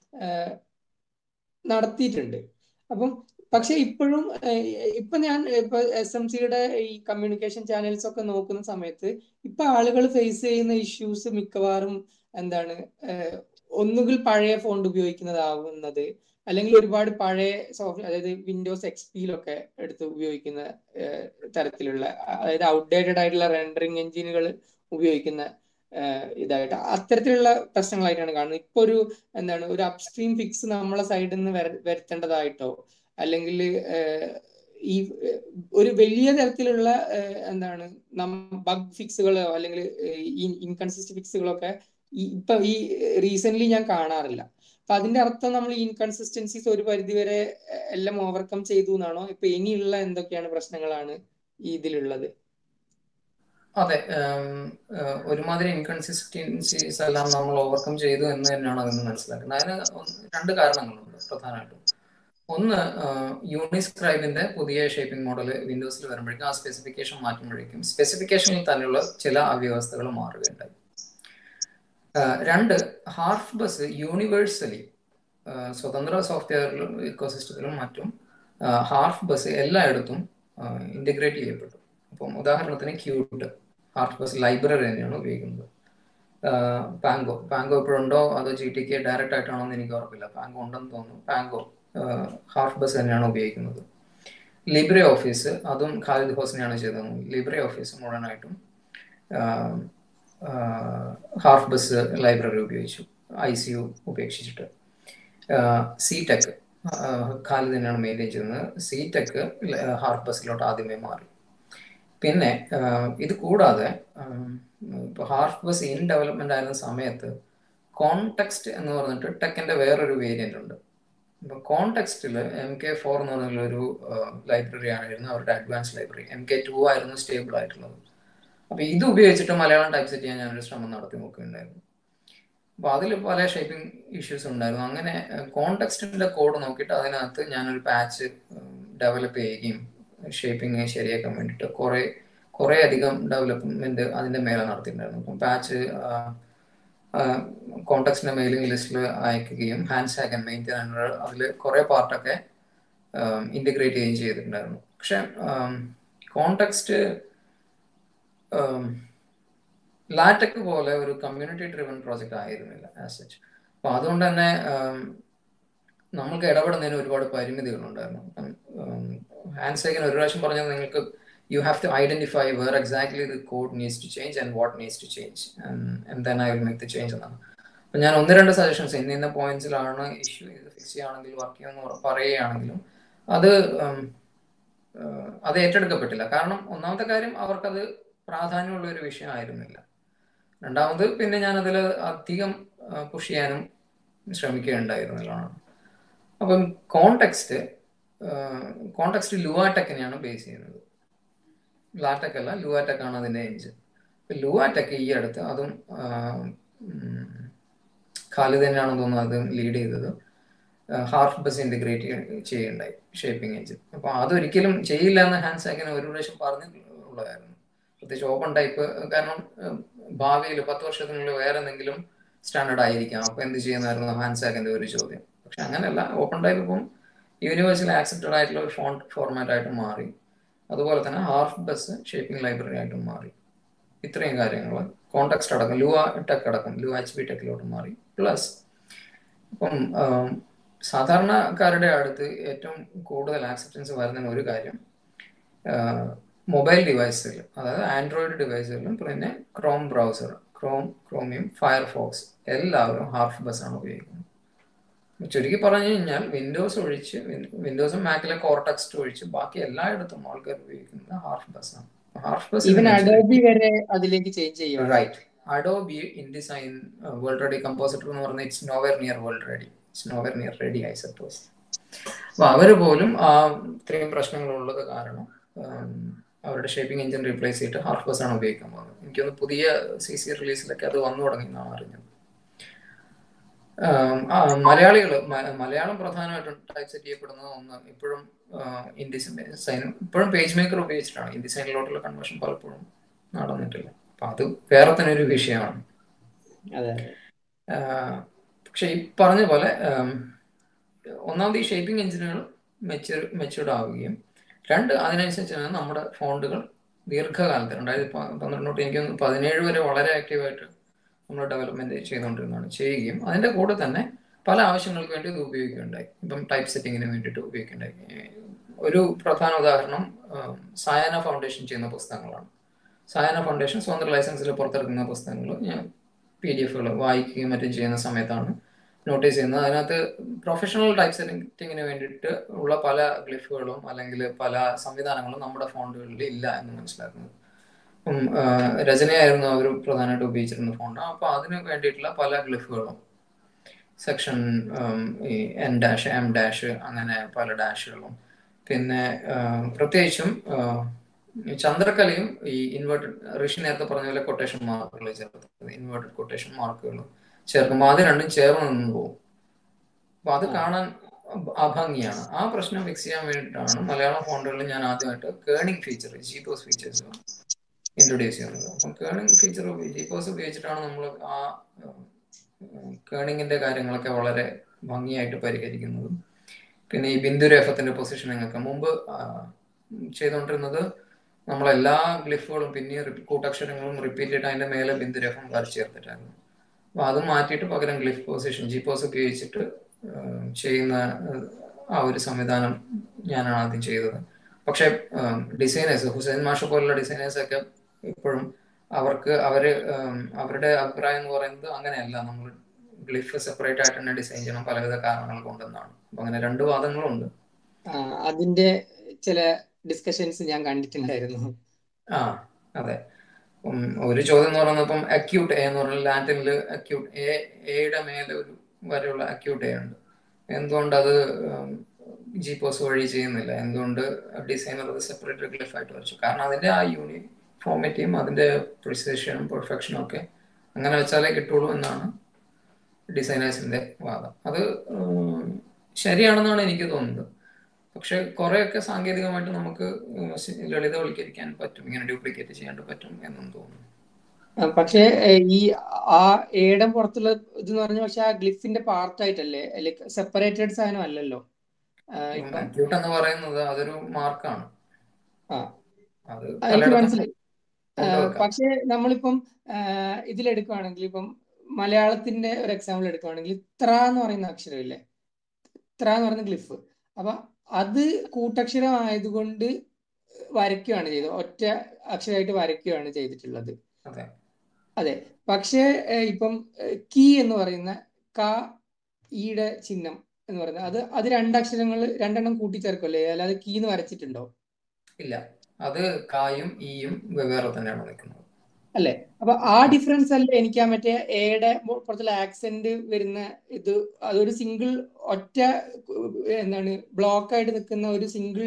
[SPEAKER 3] നടത്തിയിട്ടുണ്ട് അപ്പം പക്ഷെ ഇപ്പോഴും ഇപ്പൊ ഞാൻ ഇപ്പൊ എസ് എം സിയുടെ ഈ കമ്മ്യൂണിക്കേഷൻ ചാനൽസ് ഒക്കെ നോക്കുന്ന സമയത്ത് ഇപ്പൊ ആളുകൾ ഫേസ് ചെയ്യുന്ന ഇഷ്യൂസ് മിക്കവാറും എന്താണ് ഒന്നുകിൽ പഴയ ഫോണ്ട് ഉപയോഗിക്കുന്നതാവുന്നത് അല്ലെങ്കിൽ ഒരുപാട് പഴയ സോഫ്റ്റ് അതായത് വിൻഡോസ് എക്സ് പിയിലൊക്കെ എടുത്ത് ഉപയോഗിക്കുന്ന തരത്തിലുള്ള അതായത് ഔട്ട്ഡേറ്റഡ് ആയിട്ടുള്ള റെൻഡറിങ് എഞ്ചിനുകൾ ഉപയോഗിക്കുന്ന ഇതായിട്ട് അത്തരത്തിലുള്ള പ്രശ്നങ്ങളായിട്ടാണ് കാണുന്നത് ഇപ്പൊ ഒരു എന്താണ് ഒരു അപ്സ്ട്രീം ഫിക്സ് നമ്മളെ സൈഡിൽ നിന്ന് വരുത്തേണ്ടതായിട്ടോ അല്ലെങ്കിൽ ഈ ഒരു വലിയ തരത്തിലുള്ള എന്താണ് ബഗ് ഫിക്സുകളോ അല്ലെങ്കിൽ ഇൻകൺസിസ്റ്റ് ഫിക്സുകളൊക്കെ ഇപ്പൊ ഈ റീസെന്റ് ഞാൻ കാണാറില്ല അപ്പൊ അതിന്റെ അർത്ഥം നമ്മൾ ഇൻകൺസിസ്റ്റൻസീസ് ഒരു പരിധിവരെ എല്ലാം ഓവർകം ചെയ്തു എന്നാണോ ഇപ്പൊ ഇനിയുള്ള എന്തൊക്കെയാണ് പ്രശ്നങ്ങളാണ് ഇതിലുള്ളത്
[SPEAKER 2] അതെ ഒരുമാതിരി ഇൻകൺസിസ്റ്റൻസീസ് എല്ലാം നമ്മൾ ഓവർകം ചെയ്തു എന്ന് തന്നെയാണ് അതിന് മനസ്സിലാക്കുന്നത് അതിന് രണ്ട് കാരണങ്ങളുണ്ട് പ്രധാനമായിട്ടും ഒന്ന് യൂണിസ്ക്രൈബിന്റെ പുതിയ ഷേപ്പിംഗ് മോഡൽ വിൻഡോസിൽ വരുമ്പോഴേക്കും ആ സ്പെസിഫിക്കേഷൻ മാറ്റുമ്പോഴേക്കും സ്പെസിഫിക്കേഷനിൽ തന്നെയുള്ള ചില അവ്യവസ്ഥകൾ മാറുകയുണ്ടായി രണ്ട് ഹാർഫ് ബസ് യൂണിവേഴ്സലി സ്വതന്ത്ര സോഫ്റ്റ്വെയറിലും ഇക്കോസിസ്റ്റത്തിലും മറ്റും ഹാർഫ് ബസ് എല്ലായിടത്തും ഇൻ്റഗ്രേറ്റ് ചെയ്യപ്പെട്ടു അപ്പം ഉദാഹരണത്തിന് ക്യൂട്ട് ഹാർഫ് ബസ് ലൈബ്രറി തന്നെയാണ് ഉപയോഗിക്കുന്നത് പാങ്കോ പാങ്കോ ഇപ്പോഴുണ്ടോ അതോ ജി ടി കെ ഡയറക്റ്റ് ആയിട്ടാണോ എന്ന് എനിക്ക് ഉറപ്പില്ല പാങ്കോ ഉണ്ടെന്ന് തോന്നുന്നു പാങ്കോ ഹാർഫ് ബസ് തന്നെയാണ് ഉപയോഗിക്കുന്നത് ലിബ്രെ ഓഫീസ് അതും ഖാലിദ് ഹോസനെയാണ് ചെയ്തത് ലിബ്രെ ഓഫീസ് മുഴുവനായിട്ടും ഹാർഫ് ബസ് ലൈബ്രറി ഉപയോഗിച്ചു ഐ സി യു ഉപേക്ഷിച്ചിട്ട് സി ടെക് ഖാലിദ് തന്നെയാണ് മെയിൻറ്റെയിൻ ചെയ്യുന്നത് സി ടെക് ഹാർഫ് ബസ്സിലോട്ട് ആദ്യമേ മാറി പിന്നെ ഇത് കൂടാതെ ഇപ്പോൾ ഹാർഫ് ബസ് ഇൻ ഡെവലപ്മെന്റ് ആയിരുന്ന സമയത്ത് കോൺടെക്സ്റ്റ് എന്ന് പറഞ്ഞിട്ട് ടെക്കിന്റെ വേറൊരു വേരിയന്റ് ഉണ്ട് ഇപ്പം കോൺടെക്സ്റ്റിൽ എം കെ ഫോർ എന്ന് പറഞ്ഞ ഒരു ലൈബ്രറി ആയിരുന്നു അവരുടെ advance library M K two ആയിരുന്നു സ്റ്റേബിൾ ആയിട്ടുള്ളത് അപ്പൊ ഇത് ഉപയോഗിച്ചിട്ട് മലയാളം ടൈപ്പ് സെറ്റ് ചെയ്യാൻ ഞാനൊരു ശ്രമം നടത്തി നോക്കുകയുണ്ടായിരുന്നു അപ്പൊ അതിൽ പല ഷേപ്പിംഗ് ഇഷ്യൂസ് ഉണ്ടായിരുന്നു അങ്ങനെ കോൺടെക്സ്റ്റിന്റെ കോഡ് നോക്കിയിട്ട് അതിനകത്ത് ഞാനൊരു പാച്ച് ഡെവലപ്പ് ചെയ്യുകയും ഷേപ്പിംഗ് ശരിയാക്കാൻ വേണ്ടിയിട്ട് കുറെ കുറെ അധികം ഡെവലപ്മെന്റ് അതിന്റെ മേലെ നടത്തിയിട്ടുണ്ടായിരുന്നു അപ്പം പാച്ച് കോൺടാക്സിന്റെ മെയിലിംഗ് ലിസ്റ്റിൽ അയക്കുകയും ഹാൻഡ് സാഗ് മെയിൻറ്റൈനർ അതിൽ കുറെ പാർട്ടൊക്കെ ഇന്റഗ്രേറ്റ് ചെയ്യുകയും ചെയ്തിട്ടുണ്ടായിരുന്നു പക്ഷെ കോൺടെക്സ്റ്റ് ലാറ്റക് പോലെ ഒരു കമ്മ്യൂണിറ്റി ഡ്രിവൺ പ്രോജക്റ്റ് ആയിരുന്നില്ല ആസ് സച്ച് അപ്പൊ അതുകൊണ്ട് തന്നെ നമ്മൾക്ക് ഇടപെടുന്നതിന് ഒരുപാട് പരിമിതികളുണ്ടായിരുന്നു ഹാൻഡ് സൈക്കിന് ഒരു പ്രാവശ്യം പറഞ്ഞത് നിങ്ങൾക്ക് you have to identify where exactly the code needs to change and what needs to change and then I will make the change എന്നാണ് അപ്പം ഞാൻ ഒന്ന് രണ്ട് സജഷൻസ് ഇന്ന ഇന്ന പോയിന്റ്സിലാണ് ഇഷ്യൂ ഇത് ഫിക്സ് ചെയ്യുകയാണെങ്കിൽ വർക്ക് ചെയ്യുമെന്ന് പറയുകയാണെങ്കിലും അത് അത് ഏറ്റെടുക്കപ്പെട്ടില്ല കാരണം ഒന്നാമത്തെ കാര്യം അവർക്കത് പ്രാധാന്യമുള്ള ഒരു വിഷയമായിരുന്നില്ല രണ്ടാമത് പിന്നെ ഞാനതിൽ അധികം പുഷ് ചെയ്യാനും ശ്രമിക്കുകയുണ്ടായിരുന്നതാണ് അപ്പം കോണ്ടെക്സ്റ്റ് കോണ്ടെക്സ്റ്റ് ലുവാടെക്കിനെയാണ് ബേസ് ചെയ്യുന്നത് ലാടെക് അല്ല ലുവാടെക് ആണ് അതിൻ്റെ എഞ്ചിൻ ലുവാടെക് ഈ അടുത്ത് അതും ഖാലിദ് തന്നെയാണെന്ന് തോന്നുന്നു അത് ലീഡ് ചെയ്തത് ഹാർഫ് ബസ് ഇന്റഗ്രേറ്റ് ചെയ്യുണ്ടായി ഷേപ്പിംഗ് എഞ്ചിൻ അപ്പോൾ അതൊരിക്കലും ചെയ്യില്ല എന്ന് ഹാൻഡ് സാക്കിന് ഒരു പ്രാവശ്യം പറഞ്ഞിട്ടുള്ളതായിരുന്നു പ്രത്യേകിച്ച് ഓപ്പൺ ടൈപ്പ് കാരണം ഭാവിയിൽ പത്ത് വർഷത്തിനുള്ളിൽ വേറെ എന്തെങ്കിലും സ്റ്റാൻഡേർഡ് ആയിരിക്കാം അപ്പോൾ എന്ത് ചെയ്യുന്നതായിരുന്നു ഹാൻഡ് സാക്കിന്റെ ഒരു ചോദ്യം പക്ഷെ അങ്ങനെയല്ല ഓപ്പൺ ടൈപ്പ് ഇപ്പം യൂണിവേഴ്സലി ആക്സെപ്റ്റഡ് ആയിട്ടുള്ള ഒരു ഫോൺ ഫോർമാറ്റ് ആയിട്ട് മാറി അതുപോലെ തന്നെ ഹാർഫ് ബസ് ഷേപ്പിംഗ് ലൈബ്രറി ആയിട്ടും മാറി ഇത്രയും കാര്യങ്ങൾ കോണ്ടെക്സ്റ്റ് അടക്കം ലുവ ടെക് അടക്കം ലുവ എച്ച് പി ടെക്കിലോട്ട് മാറി പ്ലസ് ഇപ്പം സാധാരണക്കാരുടെ അടുത്ത് ഏറ്റവും കൂടുതൽ ആക്സെപ്റ്റൻസ് വരുന്ന ഒരു കാര്യം മൊബൈൽ ഡിവൈസുകൾ അതായത് ആൻഡ്രോയിഡ് ഡിവൈസുകളിലും പിന്നെ Chrome browser Chrome Chromium Firefox എല്ലാവരും ഹാർഫ് ബസ് ആണ് ഉപയോഗിക്കുന്നത് ചുരുക്കി പറഞ്ഞു കഴിഞ്ഞാൽ വിൻഡോസ് ഒഴിച്ച് വിൻഡോസും മാക്കിലെ കോർട്ടക്സ്റ്റ് ഒഴിച്ച് ബാക്കി എല്ലായിടത്തും ആൾക്കാർ ഉപയോഗിക്കുന്നത് ഹാർഫ് ബസ് ആണ് ഹാർഫ് ബസ്
[SPEAKER 3] ഈവൻ അഡോബി വരെ അതിലേക്ക് ചേഞ്ച് ചെയ്യും
[SPEAKER 2] right Adobe InDesign world ready compositor എന്ന് പറഞ്ഞാൽ it's nowhere near world ready it's nowhere near ready I suppose അപ്പൊ അവര് പോലും ആ ഇത്രയും പ്രശ്നങ്ങളുള്ളത് കാരണം അവരുടെ ഷേപ്പിംഗ് എഞ്ചിൻ റീപ്ലേസ് ചെയ്തിട്ട് ഹാർഫ് ബസ് ആണ് ഉപയോഗിക്കാൻ പോകുന്നത് എനിക്കൊന്ന് പുതിയ സി സി റിലീസിലൊക്കെ അത് വന്നു തുടങ്ങി എന്നാണ് അറിഞ്ഞത് മലയാളികൾ മലയാളം പ്രധാനമായിട്ടും ടൈപ്പ് സെറ്റ് ചെയ്യപ്പെടുന്നത് ഒന്ന് ഇപ്പോഴും ഇൻഡിസൈൻ ഇപ്പോഴും പേജ് മേക്കർ ഉപയോഗിച്ചിട്ടാണ് ഇൻഡിസൈനിലോട്ടുള്ള കൺവേർഷൻ പലപ്പോഴും നടന്നിട്ടില്ല അപ്പൊ അത് വേറെ തന്നെ ഒരു വിഷയമാണ് പക്ഷെ ഈ പറഞ്ഞ പോലെ ഒന്നാമത് ഈ ഷേപ്പിംഗ് എഞ്ചിനുകൾ മെച്ചൂർ മെച്ചൂർഡ് ആവുകയും രണ്ട് അതിനനുസരിച്ച് നമ്മുടെ ഫോണ്ടുകൾ ദീർഘകാലത്ത് രണ്ടായിരത്തി പന്ത്രണ്ട് തൊട്ട് എനിക്ക് പതിനേഴ് വരെ വളരെ ആക്റ്റീവായിട്ട് നമ്മൾ ഡെവലപ്മെന്റ് ചെയ്തുകൊണ്ടിരുന്നതാണ് ചെയ്യുകയും അതിന്റെ കൂടെ തന്നെ പല ആവശ്യങ്ങൾക്ക് വേണ്ടി ഇത് ഉപയോഗിക്കുകയുണ്ടായി ഇപ്പം ടൈപ്പ് സെറ്റിങ്ങിന് വേണ്ടിയിട്ട് ഉപയോഗിക്കുകയുണ്ടായി ഒരു പ്രധാന ഉദാഹരണം സായന ഫൗണ്ടേഷൻ ചെയ്യുന്ന പുസ്തകങ്ങളാണ് സായന ഫൗണ്ടേഷൻ സ്വതന്ത്ര ലൈസൻസിൽ പുറത്തിറക്കുന്ന പുസ്തകങ്ങൾ ഞാൻ പി ഡി എഫുകൾ വായിക്കുകയും മറ്റും ചെയ്യുന്ന സമയത്താണ് നോട്ടീസ് ചെയ്യുന്നത് അതിനകത്ത് പ്രൊഫഷണൽ ടൈപ്പ് സെറ്റിങ്ങിന് വേണ്ടിയിട്ട് ഉള്ള പല ഗ്ലിഫുകളും അല്ലെങ്കിൽ പല സംവിധാനങ്ങളും നമ്മുടെ ഫോണ്ടുകളിൽ ഇല്ല എന്ന് മനസ്സിലാക്കുന്നത് ഇപ്പം രചനയായിരുന്നു അവർ പ്രധാനമായിട്ട് ഉപയോഗിച്ചിരുന്ന ഫോണ്ട് അപ്പോൾ അതിന് വേണ്ടിയിട്ടുള്ള പല ഗ്ലിഫുകളും സെക്ഷൻ ഈ എൻ ഡാഷ് എം ഡാഷ് അങ്ങനെ പല ഡാഷുകളും പിന്നെ പ്രത്യേകിച്ചും ചന്ദ്രക്കലയും ഈ ഇൻവേർട്ടഡ് ഋഷി നേരത്തെ പറഞ്ഞ പോലെ കൊട്ടേഷൻ മാർക്കുകൾ ചേർത്തത് ഇൻവേർട്ടഡ് കൊട്ടേഷൻ മാർക്കുകൾ ചേർക്കുമ്പോൾ അത് രണ്ടും ചേർന്ന് നിന്ന് പോകും അപ്പൊ അത് കാണാൻ അഭംഗിയാണ് ആ പ്രശ്നം ഫിക്സ് ചെയ്യാൻ വേണ്ടിയിട്ടാണ് മലയാളം ഫോണ്ടുകളിൽ ഞാൻ ആദ്യമായിട്ട് kerning feature GPOS features introduce ചെയ്യുന്നത് അപ്പം കേണിംഗ് ഫീച്ചർ ജിപോസ് ഉപയോഗിച്ചിട്ടാണ് നമ്മൾ ആ കേണിങ്ങിന്റെ കാര്യങ്ങളൊക്കെ വളരെ ഭംഗിയായിട്ട് പരിഹരിക്കുന്നതും പിന്നെ ഈ ബിന്ദുരേഖത്തിന്റെ പൊസിഷനിങ് ഒക്കെ മുമ്പ് ചെയ്തുകൊണ്ടിരുന്നത് നമ്മളെല്ലാ ഗ്ലിഫുകളും പിന്നെ കൂട്ടക്ഷരങ്ങളും റിപ്പീറ്റ് ചെയ്തിട്ട് അതിന്റെ മേലെ ബിന്ദുരേഖം വരച്ച് ചേർത്തിട്ടായിരുന്നു അപ്പൊ അത് മാറ്റിയിട്ട് പകരം ഗ്ലിഫ് പൊസിഷൻ ജിപോസ് ഉപയോഗിച്ചിട്ട് ചെയ്യുന്ന ആ ഒരു സംവിധാനം ഞാനാണ് ആദ്യം ചെയ്തത് പക്ഷെ ഡിസൈനേഴ്സ് ഹുസൈൻ മാഷ പോലുള്ള ഡിസൈനേഴ്സ് ഒക്കെ ഇപ്പോഴും അവർക്ക് അവര് അവരുടെ അഭിപ്രായം എന്ന് പറയുന്നത് അങ്ങനെയല്ല നമ്മൾ ഗ്ലിഫ് സെപ്പറേറ്റ് ആയിട്ട് തന്നെ ഡിസൈൻ ചെയ്യണം പലവിധ കാരണങ്ങൾ കൊണ്ടെന്നാണ് അപ്പൊ അങ്ങനെ രണ്ട് വാദങ്ങളുണ്ട്
[SPEAKER 3] അതിന്റെ ചില ഡിസ്കഷൻസ് ഞാൻ കണ്ടിട്ടുണ്ടായിരുന്നു
[SPEAKER 2] ആ അതെ ഒരു ചോദ്യം എന്ന് പറയുന്നത് ഇപ്പം അക്യൂട്ട് എ എന്ന് പറഞ്ഞാൽ ലാറ്റിനിൽ അക്യൂട്ട് എ എയുടെ മേലെ ഒരു വരെയുള്ള അക്യൂട്ട് എ ഉണ്ട് എന്തുകൊണ്ട് അത് ജിപോസ് വഴി ചെയ്യുന്നില്ല എന്തുകൊണ്ട് ഡിസൈനർ അത് സെപ്പറേറ്റ് ഗ്ലിഫ് ആയിട്ട് വരച്ചു കാരണം അതിന്റെ ആ യൂണിഫോമിറ്റിയും അതിന്റെ പ്രിസിഷനും പെർഫെക്ഷനും ഒക്കെ അങ്ങനെ വെച്ചാലേ കിട്ടുള്ളൂ എന്നാണ് ഡിസൈനേഴ്സിന്റെ വാദം അത് ശരിയാണെന്നാണ് എനിക്ക് തോന്നുന്നത് പക്ഷെ കുറെയൊക്കെ സാങ്കേതികമായിട്ട് നമുക്ക് ലളിതവൽക്കരിക്കാൻ പറ്റും ഇങ്ങനെ ഡ്യൂപ്ലിക്കേറ്റ് ചെയ്യാണ്ട് പറ്റും എന്നും തോന്നുന്നു
[SPEAKER 3] പക്ഷേ ഈ ആ ഏടം പുറത്തുള്ള ഇതെന്ന് പറഞ്ഞാൽ പക്ഷെ ആ ഗ്ലിഫിന്റെ പാർട്ട് ആയിട്ടല്ലേ ലൈക്ക് സെപ്പറേറ്റഡ് സാധനം അല്ലല്ലോ
[SPEAKER 2] അക്യൂട്ട് എന്ന് പറയുന്നത് അതൊരു മാർക്കാണ്
[SPEAKER 3] അത് എനിക്ക് മനസ്സിലായി പക്ഷെ നമ്മളിപ്പം ഇതിലെടുക്കുകയാണെങ്കിൽ ഇപ്പം മലയാളത്തിന്റെ ഒരു എക്സാമ്പിൾ എടുക്കുകയാണെങ്കിൽ ഇത്ര എന്ന് പറയുന്ന അക്ഷരമില്ലേ ഇത്ര എന്ന് പറയുന്ന ഗ്ലിഫ് അപ്പൊ അത് കൂട്ടക്ഷരം ആയതുകൊണ്ട് വരയ്ക്കുകയാണ് ചെയ്തത് ഒറ്റ അക്ഷരമായിട്ട് വരയ്ക്കുകയാണ് ചെയ്തിട്ടുള്ളത്
[SPEAKER 2] അതെ
[SPEAKER 3] അതെ പക്ഷേ ഏഹ് ഇപ്പം കീ എന്ന് പറയുന്ന ക ഈയുടെ ചിഹ്നം എന്ന് പറയുന്നത് അത് അത് രണ്ടക്ഷരങ്ങൾ രണ്ടെണ്ണം കൂട്ടിച്ചേർക്കുമല്ലേ അല്ലാതെ കീ എന്ന് വരച്ചിട്ടുണ്ടോ
[SPEAKER 2] ഇല്ല അത് കായും ഈയും വെവ്വേറെ തന്നെയാണ് നിൽക്കുന്നത്
[SPEAKER 3] അല്ലേ അപ്പൊ ആ ഡിഫറൻസ് അല്ലേ എനിക്ക് ആ മറ്റേ എയുടെ പുറത്തുള്ള ആക്സെന്റ് വരുന്ന ഇത് അതൊരു സിംഗിൾ ഒറ്റ ഏഹ് എന്താണ് ബ്ലോക്ക് ആയിട്ട് നിൽക്കുന്ന ഒരു സിംഗിൾ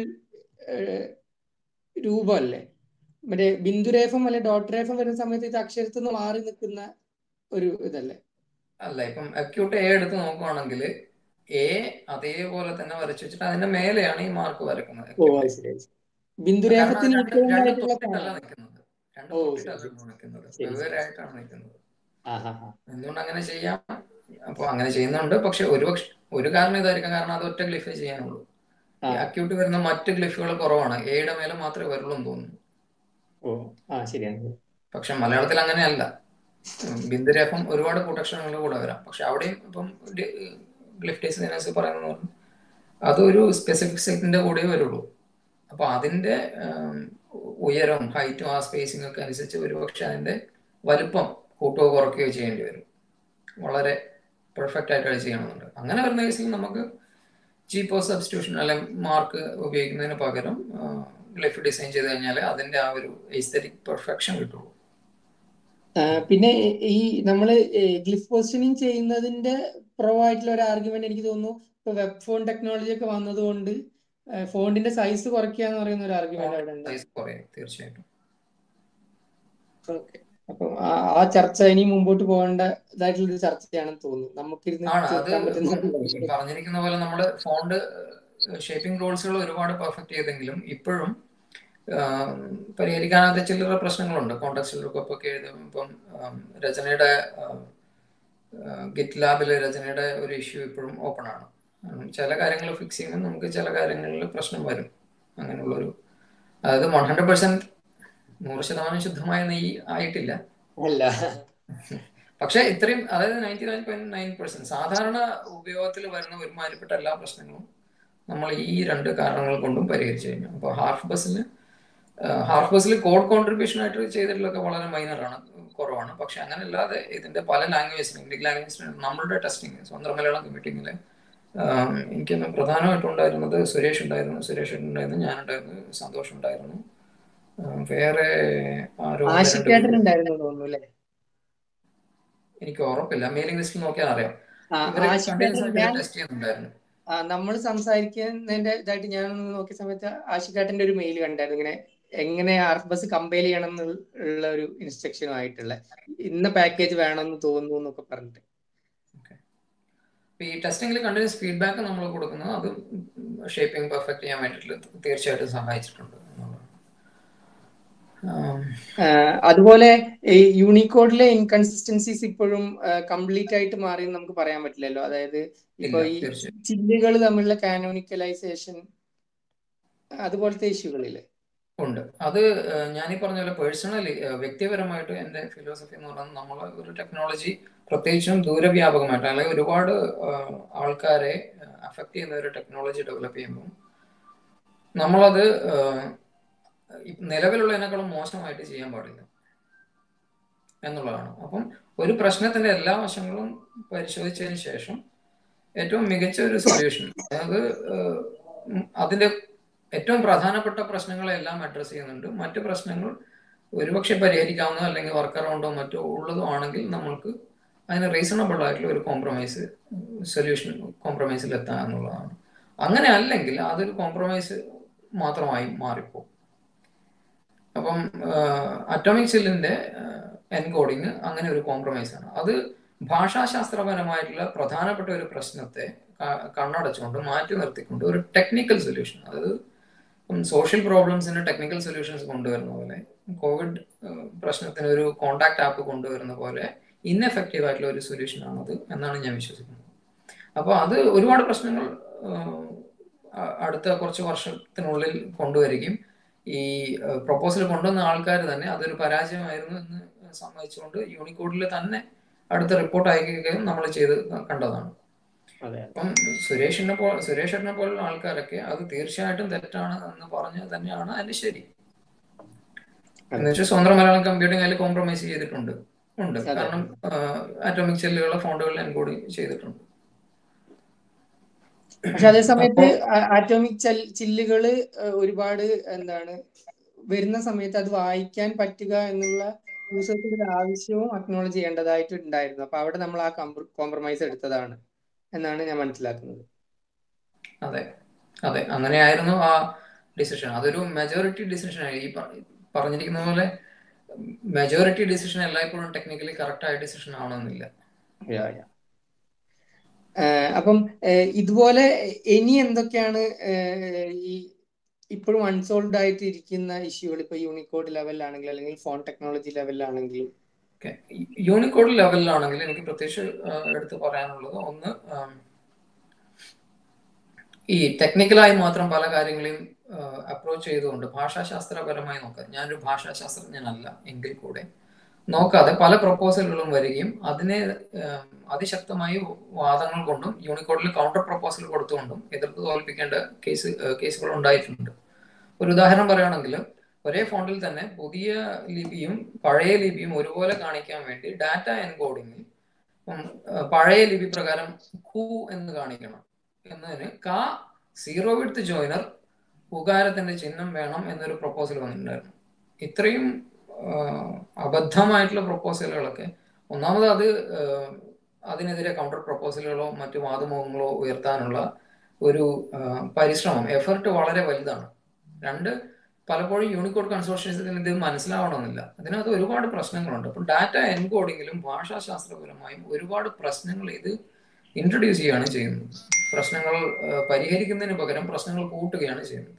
[SPEAKER 3] രൂപമല്ലേ മറ്റേ ബിന്ദുരേഫം അല്ലെ ഡോട്ട് രേഫം വരുന്ന സമയത്ത് ഇത് അക്ഷരത്തിൽ നിന്ന് മാറി നിൽക്കുന്ന ഒരു ഇതല്ലേ
[SPEAKER 2] അല്ല ഇപ്പം അക്യൂട്ട് എ എടുത്ത് നോക്കുവാണെങ്കിൽ എ അതേപോലെ തന്നെ വരച്ചു വെച്ചിട്ട് അതിന്റെ മേലെയാണ് ഈ മാർക്ക് വരക്കുന്നത്
[SPEAKER 3] ഓ
[SPEAKER 2] acute.
[SPEAKER 3] അത് ശരി അത് ശരി.
[SPEAKER 2] കാരണം
[SPEAKER 3] ബിന്ദുരേഫത്തിന്
[SPEAKER 2] രണ്ട്
[SPEAKER 3] equivalent
[SPEAKER 2] രണ്ട്
[SPEAKER 3] ആയിട്ടുള്ള
[SPEAKER 2] തൊട്ടിട്ടല്ല
[SPEAKER 3] സാധനം
[SPEAKER 2] നിൽക്കുന്നത് രണ്ട്
[SPEAKER 3] ഓ
[SPEAKER 2] തൊട്ടിട്ടല്ല
[SPEAKER 3] ശരി ശരി
[SPEAKER 2] നിൽക്കുന്നത്
[SPEAKER 3] ശരി ശരി
[SPEAKER 2] വെവ്വേറെ ആയിട്ടാണ് നിൽക്കുന്നത്
[SPEAKER 3] ആഹാ ഹാ
[SPEAKER 2] എന്തുകൊണ്ട് അങ്ങനെ ചെയ്യാം അപ്പോൾ അങ്ങനെ ചെയ്യുന്നുണ്ട് പക്ഷെ ഒരു പക്ഷെ ഒരു കാരണം ഇതായിരിക്കാം കാരണം അത് ഒറ്റ ഗ്ലിഫേ ചെയ്യാനുള്ളൂ
[SPEAKER 3] ആ
[SPEAKER 2] ഈ അക്യൂട്ട് വരുന്ന മറ്റ് ഗ്ലിഫുകൾ കുറവാണ് എയുടെ മേലെ മാത്രമേ വരുള്ളൂ എന്ന് തോന്നുന്നു
[SPEAKER 3] ഓ ആ ശരിയാണ്
[SPEAKER 2] പക്ഷെ മലയാളത്തിൽ അങ്ങനെയല്ല ഉം, ബിന്ദുരേഖം ഒരുപാട് കൂട്ടക്ഷരങ്ങളുടെ കൂടെ വരാം പക്ഷെ അവിടെയും ഇപ്പം ഗ്ലിഫ് ഡിസൈനേഴ്സ് പറയുന്നത് പോലെ അതൊരു സ്പെസിഫിക് സെറ്റിന്റെ കൂടെ വരുള്ളൂ അപ്പൊ അതിന്റെ ഉം, ഉയരവും ഹൈറ്റും ആ സ്പേസിംഗ് ഒക്കെ അനുസരിച്ച് ഒരുപക്ഷെ അതിന്റെ വലുപ്പം കൂട്ടുകയോ കുറയ്ക്കുകയോ ചെയ്യേണ്ടി വരും വളരെ പെർഫെക്റ്റ് ആയിട്ട് അത് ചെയ്യണമെന്നുണ്ട് അങ്ങനെ വരുന്ന കേസിൽ നമുക്ക് ചീപ്പോ സബ്സ്റ്റിറ്റ്യൂഷൻ അല്ലെങ്കിൽ മാർക്ക് ഉപയോഗിക്കുന്നതിന് പകരം ഗ്ലിഫ് ഡിസൈൻ ചെയ്ത് കഴിഞ്ഞാൽ അതിന്റെ ആ ഒരു എസ്തറ്റിക് പെർഫെക്ഷൻ കിട്ടുള്ളൂ
[SPEAKER 3] ആ, പിന്നെ ഈ നമ്മൾ ഗ്ലിഫ് പൊസിഷനിങ് ചെയ്യുന്നതിന്റെ പ്രോ ആയിട്ടുള്ള ഒരു ആർഗ്യുമെന്റ് എനിക്ക് തോന്നുന്നു ഇപ്പൊ വെബ് ഫോൺ ടെക്നോളജി ഒക്കെ വന്നതുകൊണ്ട് ഫോണിന്റെ സൈസ് കുറയ്ക്കുക എന്ന് പറയുന്ന ഒരു ആർഗ്യുമെന്റ് അവിടെ ഉണ്ട്
[SPEAKER 2] സൈസ് കുറയും തീർച്ചയായിട്ടും
[SPEAKER 3] ഓക്കെ അപ്പം ആ ആ ചർച്ച ഇനി മുമ്പോട്ട് പോകേണ്ടതായിട്ടുള്ള ഒരു ചർച്ചയാണെന്ന് തോന്നുന്നു നമുക്കിരുന്ന്
[SPEAKER 2] ആണ് അത്
[SPEAKER 3] തീർക്കാൻ പറ്റുന്ന
[SPEAKER 2] ഇപ്പം ഈ പറഞ്ഞിരിക്കുന്ന പോലെ നമ്മൾ ഫോണ്ട് ഷേപ്പിംഗ് റൂൾസുകൾ ഒരുപാട് പെർഫെക്റ്റ് ചെയ്തെങ്കിലും ഇപ്പോഴും ആം, പരിഹരിക്കാനാത്ത ചില്ലറ പ്രശ്നങ്ങളുണ്ട് കോൺടാക്ട് ഒക്കെ എഴുതും ഇപ്പം ആം, രചനയുടെ ഗിറ്റ് ലാബിൽ രചനയുടെ ഒരു ഇഷ്യൂ ഇപ്പോഴും ഓപ്പൺ ആണ് ഉം, ചില കാര്യങ്ങൾ ഫിക്സ് ചെയ്യുമ്പോൾ നമുക്ക് ചില കാര്യങ്ങളിൽ പ്രശ്നം വരും അങ്ങനെയുള്ളൊരു അതായത് വൺ ഹൺഡ്രഡ് പെർസെന്റ് നൂറ് ശതമാനം ശുദ്ധമായ നെയ്യ് ആയിട്ടില്ല
[SPEAKER 3] അല്ല
[SPEAKER 2] പക്ഷെ ഇത്രയും അതായത് ninety nine point nine percent സാധാരണ ഉപയോഗത്തിൽ വരുന്ന ഒരുമാതിരിപ്പെട്ട എല്ലാ പ്രശ്നങ്ങളും നമ്മൾ ഈ രണ്ട് കാരണങ്ങൾ കൊണ്ടും പരിഹരിച്ചു കഴിഞ്ഞു അപ്പോൾ ഹാർഫ് ബസ്സിൽ ഹാർഫ് ബസ്സിൽ കോഡ് കോൺട്രിബ്യൂഷൻ ആയിട്ട് ചെയ്തിട്ടുള്ളതൊക്കെ വളരെ മൈനറാണ് കുറവാണ് പക്ഷെ അങ്ങനെ അല്ലാതെ ഇതിന്റെ പല ലാംഗ്വേജിനും ഇംഗ്ലീഷ് ലാംഗ്വേജിനും നമ്മളുടെ ടെസ്റ്റിംഗ് സ്വന്തം മലയാളം കമ്മിറ്റിങ്ങിൽ എനിക്കൊന്ന് പ്രധാനമായിട്ടും ഉണ്ടായിരുന്നത് സുരേഷ് ഉണ്ടായിരുന്നു സുരേഷ് ഉണ്ടായിരുന്നു ഞാനുണ്ടായിരുന്നു സന്തോഷ് ഉണ്ടായിരുന്നു ആ, വേറെ ആരോ ഒന്ന് രണ്ട്
[SPEAKER 3] ആശിക്കേട്ടൻ
[SPEAKER 2] പേര്
[SPEAKER 3] ഉണ്ടായിരുന്നു തോന്നുന്നു അല്ലേ
[SPEAKER 2] എനിക്ക് ഉറപ്പില്ല മെയിലിംഗ് ലിസ്റ്റിൽ നോക്കിയാൽ അറിയാം
[SPEAKER 3] ആ
[SPEAKER 2] ഇവര്
[SPEAKER 3] ആശിക്കേട്ടൻ
[SPEAKER 2] കണ്ടിന്യൂസ് ആയിട്ട്
[SPEAKER 3] ഞാൻ
[SPEAKER 2] ഇത് ടെസ്റ്റ് ചെയ്യുന്നുണ്ടായിരുന്നു
[SPEAKER 3] ആ നമ്മൾ സംസാരിക്കുന്നതിന്റെ ഇതായിട്ട് ഞാൻ ഒന്ന് നോക്കിയ സമയത്ത് ആഷിഖാട്ടിന്റെ ഒരു മെയിൽ കണ്ടായിരുന്നു ഇങ്ങനെ എങ്ങനെ ആർഫ് ബസ് കമ്പയർ ചെയ്യണം എന്നുള്ള ഒരു ഇൻസ്ട്രക്ഷനും ആയിട്ടുള്ള ഇന്ന പാക്കേജ് വേണമെന്ന് തോന്നുന്നു എന്നൊക്കെ പറഞ്ഞിട്ട്
[SPEAKER 2] Okay. അപ്പൊ ഈ ടെസ്റ്റിംഗിൽ കണ്ടിന്യൂസ് ഫീഡ്ബാക്ക് നമ്മൾ കൊടുക്കുന്നത് അത് ഷേപ്പിംഗ് പെർഫെക്റ്റ് ചെയ്യാൻ വേണ്ടിയിട്ട് തീർച്ചയായിട്ടും സഹായിച്ചിട്ടുണ്ട് എന്നുള്ളതാണ്. ആം,
[SPEAKER 3] ആ, അതുപോലെ ഈ യൂണിക്കോഡിലെ ഇൻകൺസിസ്റ്റൻസീസ് ഇപ്പോഴും കംപ്ലീറ്റ് ആയിട്ട് മാറി എന്ന് നമുക്ക് പറയാൻ പറ്റില്ലല്ലോ അതായത് ഇപ്പൊ
[SPEAKER 2] ഇല്ല
[SPEAKER 3] ഈ
[SPEAKER 2] തീർച്ചയായും
[SPEAKER 3] ചില്ലുകൾ തമ്മിലുള്ള കാനോണിക്കലൈസേഷൻ അതുപോലത്തെ ഇഷ്യൂകളില്ലേ
[SPEAKER 2] ഉണ്ട് അത് ഏഹ്, ഞാനീ പറഞ്ഞ പോലെ പേഴ്സണലി വ്യക്തിപരമായിട്ട് എൻ്റെ ഫിലോസഫി എന്ന് പറയുന്നത് നമ്മൾ ഒരു ടെക്നോളജി പ്രത്യേകിച്ചും ദൂരവ്യാപകമായിട്ട് അല്ലെങ്കിൽ ഒരുപാട് ഏഹ്, ആൾക്കാരെ അഫക്റ്റ് ചെയ്യുന്ന ഒരു ടെക്നോളജി ഡെവലപ്പ് ചെയ്യുമ്പോൾ നമ്മളത് ഏഹ്, ഈ നിലവിലുള്ളതിനേക്കാളും മോശമായിട്ട് ചെയ്യാൻ പാടില്ല എന്നുള്ളതാണ് അപ്പം ഒരു പ്രശ്നത്തിന്റെ എല്ലാ വശങ്ങളും പരിശോധിച്ചതിന് ശേഷം ഏറ്റവും മികച്ച ഒരു സൊല്യൂഷൻ അതായത് ഏഹ്, ഉം, അതിന്റെ ഏറ്റവും പ്രധാനപ്പെട്ട പ്രശ്നങ്ങളെല്ലാം അഡ്രസ്സ് ചെയ്യുന്നുണ്ട് മറ്റ് പ്രശ്നങ്ങൾ ഒരുപക്ഷെ പരിഹരിക്കാവുന്ന അല്ലെങ്കിൽ വർക്ക് അറൗണ്ടോ മറ്റോ ഉള്ളതോ ആണെങ്കിൽ നമ്മൾക്ക് അതിന് റീസണബിൾ ആയിട്ടുള്ള ഒരു കോംപ്രമൈസ് സൊല്യൂഷൻ കോംപ്രമൈസിൽ എത്താം എന്നുള്ളതാണ് അങ്ങനെ അല്ലെങ്കിൽ അതൊരു കോംപ്രമൈസ് മാത്രമായി മാറിപ്പോകും അപ്പം അറ്റോമിക് സെല്ലിന്റെ എൻകോഡിങ് അങ്ങനെ ഒരു കോംപ്രമൈസ് ആണ് അത് ഭാഷാശാസ്ത്രപരമായിട്ടുള്ള പ്രധാനപ്പെട്ട ഒരു പ്രശ്നത്തെ ക- കണ്ണടച്ചുകൊണ്ട് മാറ്റി നിർത്തിക്കൊണ്ട് ഒരു ടെക്നിക്കൽ സൊല്യൂഷൻ അതായത് സോഷ്യൽ പ്രോബ്ലംസിന് ടെക്നിക്കൽ സൊല്യൂഷൻസ് കൊണ്ടുവരുന്ന പോലെ കോവിഡ് പ്രശ്നത്തിന് ഒരു കോണ്ടാക്ട് ആപ്പ് കൊണ്ടുവരുന്ന പോലെ ഇൻഎഫക്റ്റീവ് ആയിട്ടുള്ള ഒരു സൊല്യൂഷൻ ആണത് എന്നാണ് ഞാൻ വിശ്വസിക്കുന്നത് അപ്പോൾ അത് ഒരുപാട് പ്രശ്നങ്ങൾ ആഹ്, അ- അടുത്ത കുറച്ച് വർഷത്തിനുള്ളിൽ കൊണ്ടുവരികയും ഈ പ്രൊപ്പോസൽ കൊണ്ടുവന്ന ആൾക്കാർ തന്നെ അതൊരു പരാജയമായിരുന്നു എന്ന് സമ്മതിച്ചുകൊണ്ട് യൂണിക്കോഡിൽ തന്നെ അടുത്ത റിപ്പോർട്ട് അയക്കുകയും നമ്മൾ ചെയ്ത് കണ്ടതാണ്
[SPEAKER 3] അതെ
[SPEAKER 2] അപ്പം സുരേഷിനെ പോ സുരേഷിനെ പോലുള്ള ആൾക്കാരൊക്കെ അത് തീർച്ചയായിട്ടും തെറ്റാണ് എന്ന് പറഞ്ഞ് തന്നെയാണ് അതിന്റെ ശരി എന്ന് വെച്ചാൽ സ്വന്തം മലയാളം കമ്പ്യൂട്ടിംഗ് അതിൽ കോംപ്രമൈസ് ചെയ്തിട്ടുണ്ട് ഉണ്ട്
[SPEAKER 3] അതെ.
[SPEAKER 2] കാരണം ആറ്റോമിക് സെല്ലുകളെ ഫോണ്ടുകളിൽ എൻകോഡ് ചെയ്തിട്ടുണ്ട്
[SPEAKER 3] പക്ഷെ അതേ സമയത്ത് ആറ്റോമിക് ചില്ലുകള് ഏഹ്, ഒരുപാട് എന്താണ് വരുന്ന സമയത്ത് അത് വായിക്കാൻ പറ്റുക എന്നുള്ള യൂസേഴ്സിന്റെ ഒരു ആവശ്യവും അക്നോളജ് ചെയ്യേണ്ടതായിട്ട് ഉണ്ടായിരുന്നു അപ്പൊ അവിടെ നമ്മൾ ആ കോംപ്രമൈസ് എടുത്തതാണ് എന്നാണ് ഞാൻ മനസ്സിലാക്കുന്നത്
[SPEAKER 2] അതെ അതെ അങ്ങനെയായിരുന്നു ആ ഡിസിഷൻ അതൊരു മെജോറിറ്റി ഡിസിഷൻ ഈ പ- പറഞ്ഞിരിക്കുന്ന പോലെ മെജോറിറ്റി ഡിസിഷൻ എല്ലായ്പ്പോഴും ടെക്നിക്കലി കറക്റ്റ് ആയ ഡിസിഷൻ ആവണമെന്നില്ല
[SPEAKER 3] Yeah, yeah. ഏഹ് അപ്പം ഏഹ് ഇതുപോലെ ഇനി എന്തൊക്കെയാണ് ഏഹ് ഈ ഇപ്പോഴും അൺസോൾവ്ഡ് ആയിട്ട് ഇരിക്കുന്ന ഇഷ്യൂകൾ ഇപ്പൊ യൂണിക്കോഡ് ലെവലിലാണെങ്കിലും അല്ലെങ്കിൽ ഫോൺ ടെക്നോളജി ലെവലിലാണെങ്കിലും
[SPEAKER 2] യൂണിക്കോഡ് ലെവലിലാണെങ്കിൽ എനിക്ക് പ്രത്യേകിച്ച് ആ, എടുത്ത് പറയാനുള്ളത് ഒന്ന് ആം, ഈ ടെക്നിക്കലായി മാത്രം പല കാര്യങ്ങളെയും അപ്രോച്ച് ചെയ്തുകൊണ്ട് ഭാഷാശാസ്ത്രപരമായി നോക്കാം ഞാനൊരു ഭാഷാശാസ്ത്രജ്ഞനല്ല എങ്കിൽ കൂടെ നോക്കാതെ പല പ്രപ്പോസലുകളും വരികയും അതിനെ ആം, അതിശക്തമായി വാദങ്ങൾ കൊണ്ടും യൂണിക്കോഡിൽ കൗണ്ടർ പ്രപ്പോസൽ കൊടുത്തുകൊണ്ടും എതിർത്ത് തോൽപ്പിക്കേണ്ട കേസ് കേസുകൾ ഉണ്ടായിട്ടുണ്ട് ഒരു ഉദാഹരണം പറയുകയാണെങ്കിൽ ഒരേ ഫോണ്ടിൽ തന്നെ പുതിയ ലിപിയും പഴയ ലിപിയും ഒരുപോലെ കാണിക്കാൻ വേണ്ടി ഡാറ്റ എൻകോഡിങ്ങിൽ പഴയ ലിപി പ്രകാരം കു എന്ന് കാണിക്കണം എന്നതിന് കാ സീറോ വിഡ്ത്ത് ജോയിനർ ഉകാരത്തിന്റെ ചിഹ്നം വേണം എന്നൊരു പ്രപ്പോസൽ വന്നിട്ടുണ്ടായിരുന്നു ഇത്രയും ആ, അബദ്ധമായിട്ടുള്ള പ്രപ്പോസലുകളൊക്കെ ഒന്നാമത് അത് ആ, അതിനെതിരെ കൗണ്ടർ പ്രപ്പോസലുകളോ മറ്റു വാദമുഖങ്ങളോ ഉയർത്താനുള്ള ഒരു ആ, പരിശ്രമം എഫർട്ട് വളരെ വലുതാണ് രണ്ട് പലപ്പോഴും യൂണിക്കോഡ് കൺസോർഷ്യത്തിന് ഇത് മനസ്സിലാവണമെന്നില്ല അതിനകത്ത് ഒരുപാട് പ്രശ്നങ്ങളുണ്ട് അപ്പം ഡാറ്റ എൻകോഡിങ്ങിലും ഭാഷാശാസ്ത്രപരമായും ഒരുപാട് പ്രശ്നങ്ങൾ ഇത് ഇൻട്രൊഡ്യൂസ് ചെയ്യുകയാണ് ചെയ്യുന്നത് പ്രശ്നങ്ങൾ ആ, പരിഹരിക്കുന്നതിന് പകരം പ്രശ്നങ്ങൾ കൂട്ടുകയാണ് ചെയ്യുന്നത്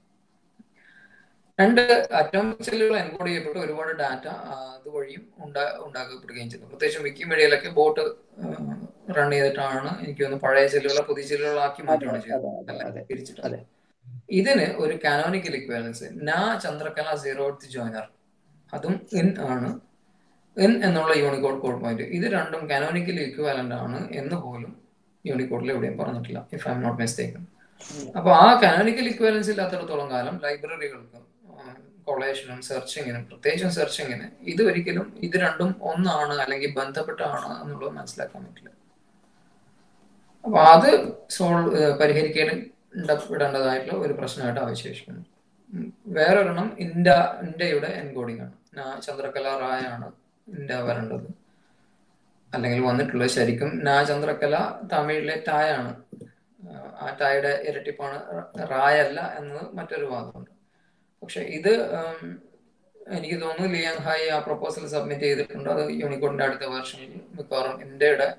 [SPEAKER 2] രണ്ട് അറ്റോമിക് സെല്ലുകൾ എൻകോഡ് ചെയ്യപ്പെട്ട് ഒരുപാട് ഡാറ്റ അതുവഴിയും ഉണ്ടാ ഉണ്ടാക്കപ്പെടുകയും ചെയ്യുന്നു പ്രത്യേകിച്ചും വിക്കിമീഡിയയിലൊക്കെ ബോട്ട് റൺ ചെയ്തിട്ടാണ് എനിക്ക് തോന്നുന്നു പഴയ സെല്ലുകളെ പുതിയ സെല്ലുകളാക്കി മാറ്റുകയാണ് ചെയ്യുന്നത്
[SPEAKER 3] അതെ,
[SPEAKER 2] അല്ല
[SPEAKER 3] അതെ.
[SPEAKER 2] തിരിച്ചിട്ട്
[SPEAKER 3] അതെ.
[SPEAKER 2] ഇതിന് ഒരു കാനോനിക്കൽ ഇക്വാലൻസ് നാ ചന്ദ്രകല സീറോ ജോയിനർ അതും ഇൻ ആണ് ഇൻ എന്നുള്ള യൂണിക്കോഡ് കോഡ് പോയിന്റ് ഇത് രണ്ടും കാനോനിക്കൽ ഇക്വാലന്റ് ആണ് എന്ന് പോലും യൂണിക്കോഡിൽ എവിടെയും പറഞ്ഞിട്ടില്ല if I'm not mistaken അപ്പൊ ആ കാനോനിക്കൽ ഇക്വാലൻസ് ഇല്ലാത്തിടത്തോളം കാലം ലൈബ്രറികൾക്കും കൊളേഷനും സെർച്ചിങ്ങിനും പ്രത്യേകിച്ചും സെർച്ചിങ്ങിന് ഇത് ഒരിക്കലും ഇത് രണ്ടും ഒന്നാണ് അല്ലെങ്കിൽ ബന്ധപ്പെട്ടാണ് എന്നുള്ളത് മനസ്സിലാക്കാൻ പറ്റില്ല അപ്പൊ അത് സോൾവ് പരിഹരിക്കേണ്ടപ്പെടേണ്ടതായിട്ടുള്ള ഒരു പ്രശ്നമായിട്ട് അവശേഷിക്കുന്നു ഉം. വേറൊരെണ്ണം ഇന്ത്യ ഇന്ത്യയുടെ എൻകോഡിംഗ് ആണ് നാ ചന്ദ്രകല റായ ആണ് ഇന്ത്യ വരേണ്ടത് അല്ലെങ്കിൽ വന്നിട്ടുള്ളത് ശരിക്കും നാ ചന്ദ്രകല തമിഴിലെ ടായാണ് ആ ടായുടെ ഇരട്ടിപ്പാണ് റായ അല്ല എന്നത് മറ്റൊരു വാദമുണ്ട് പക്ഷെ ഇത് ഉം, എനിക്ക് തോന്നുന്നു ലിയാങ് ഹായ് ആ പ്രപ്പോസൽ സബ്മിറ്റ് ചെയ്തിട്ടുണ്ട് അത് യൂണിക്കോഡിന്റെ അടുത്ത വേർഷനിൽ മിക്കവാറും ഇന്ത്യയുടെ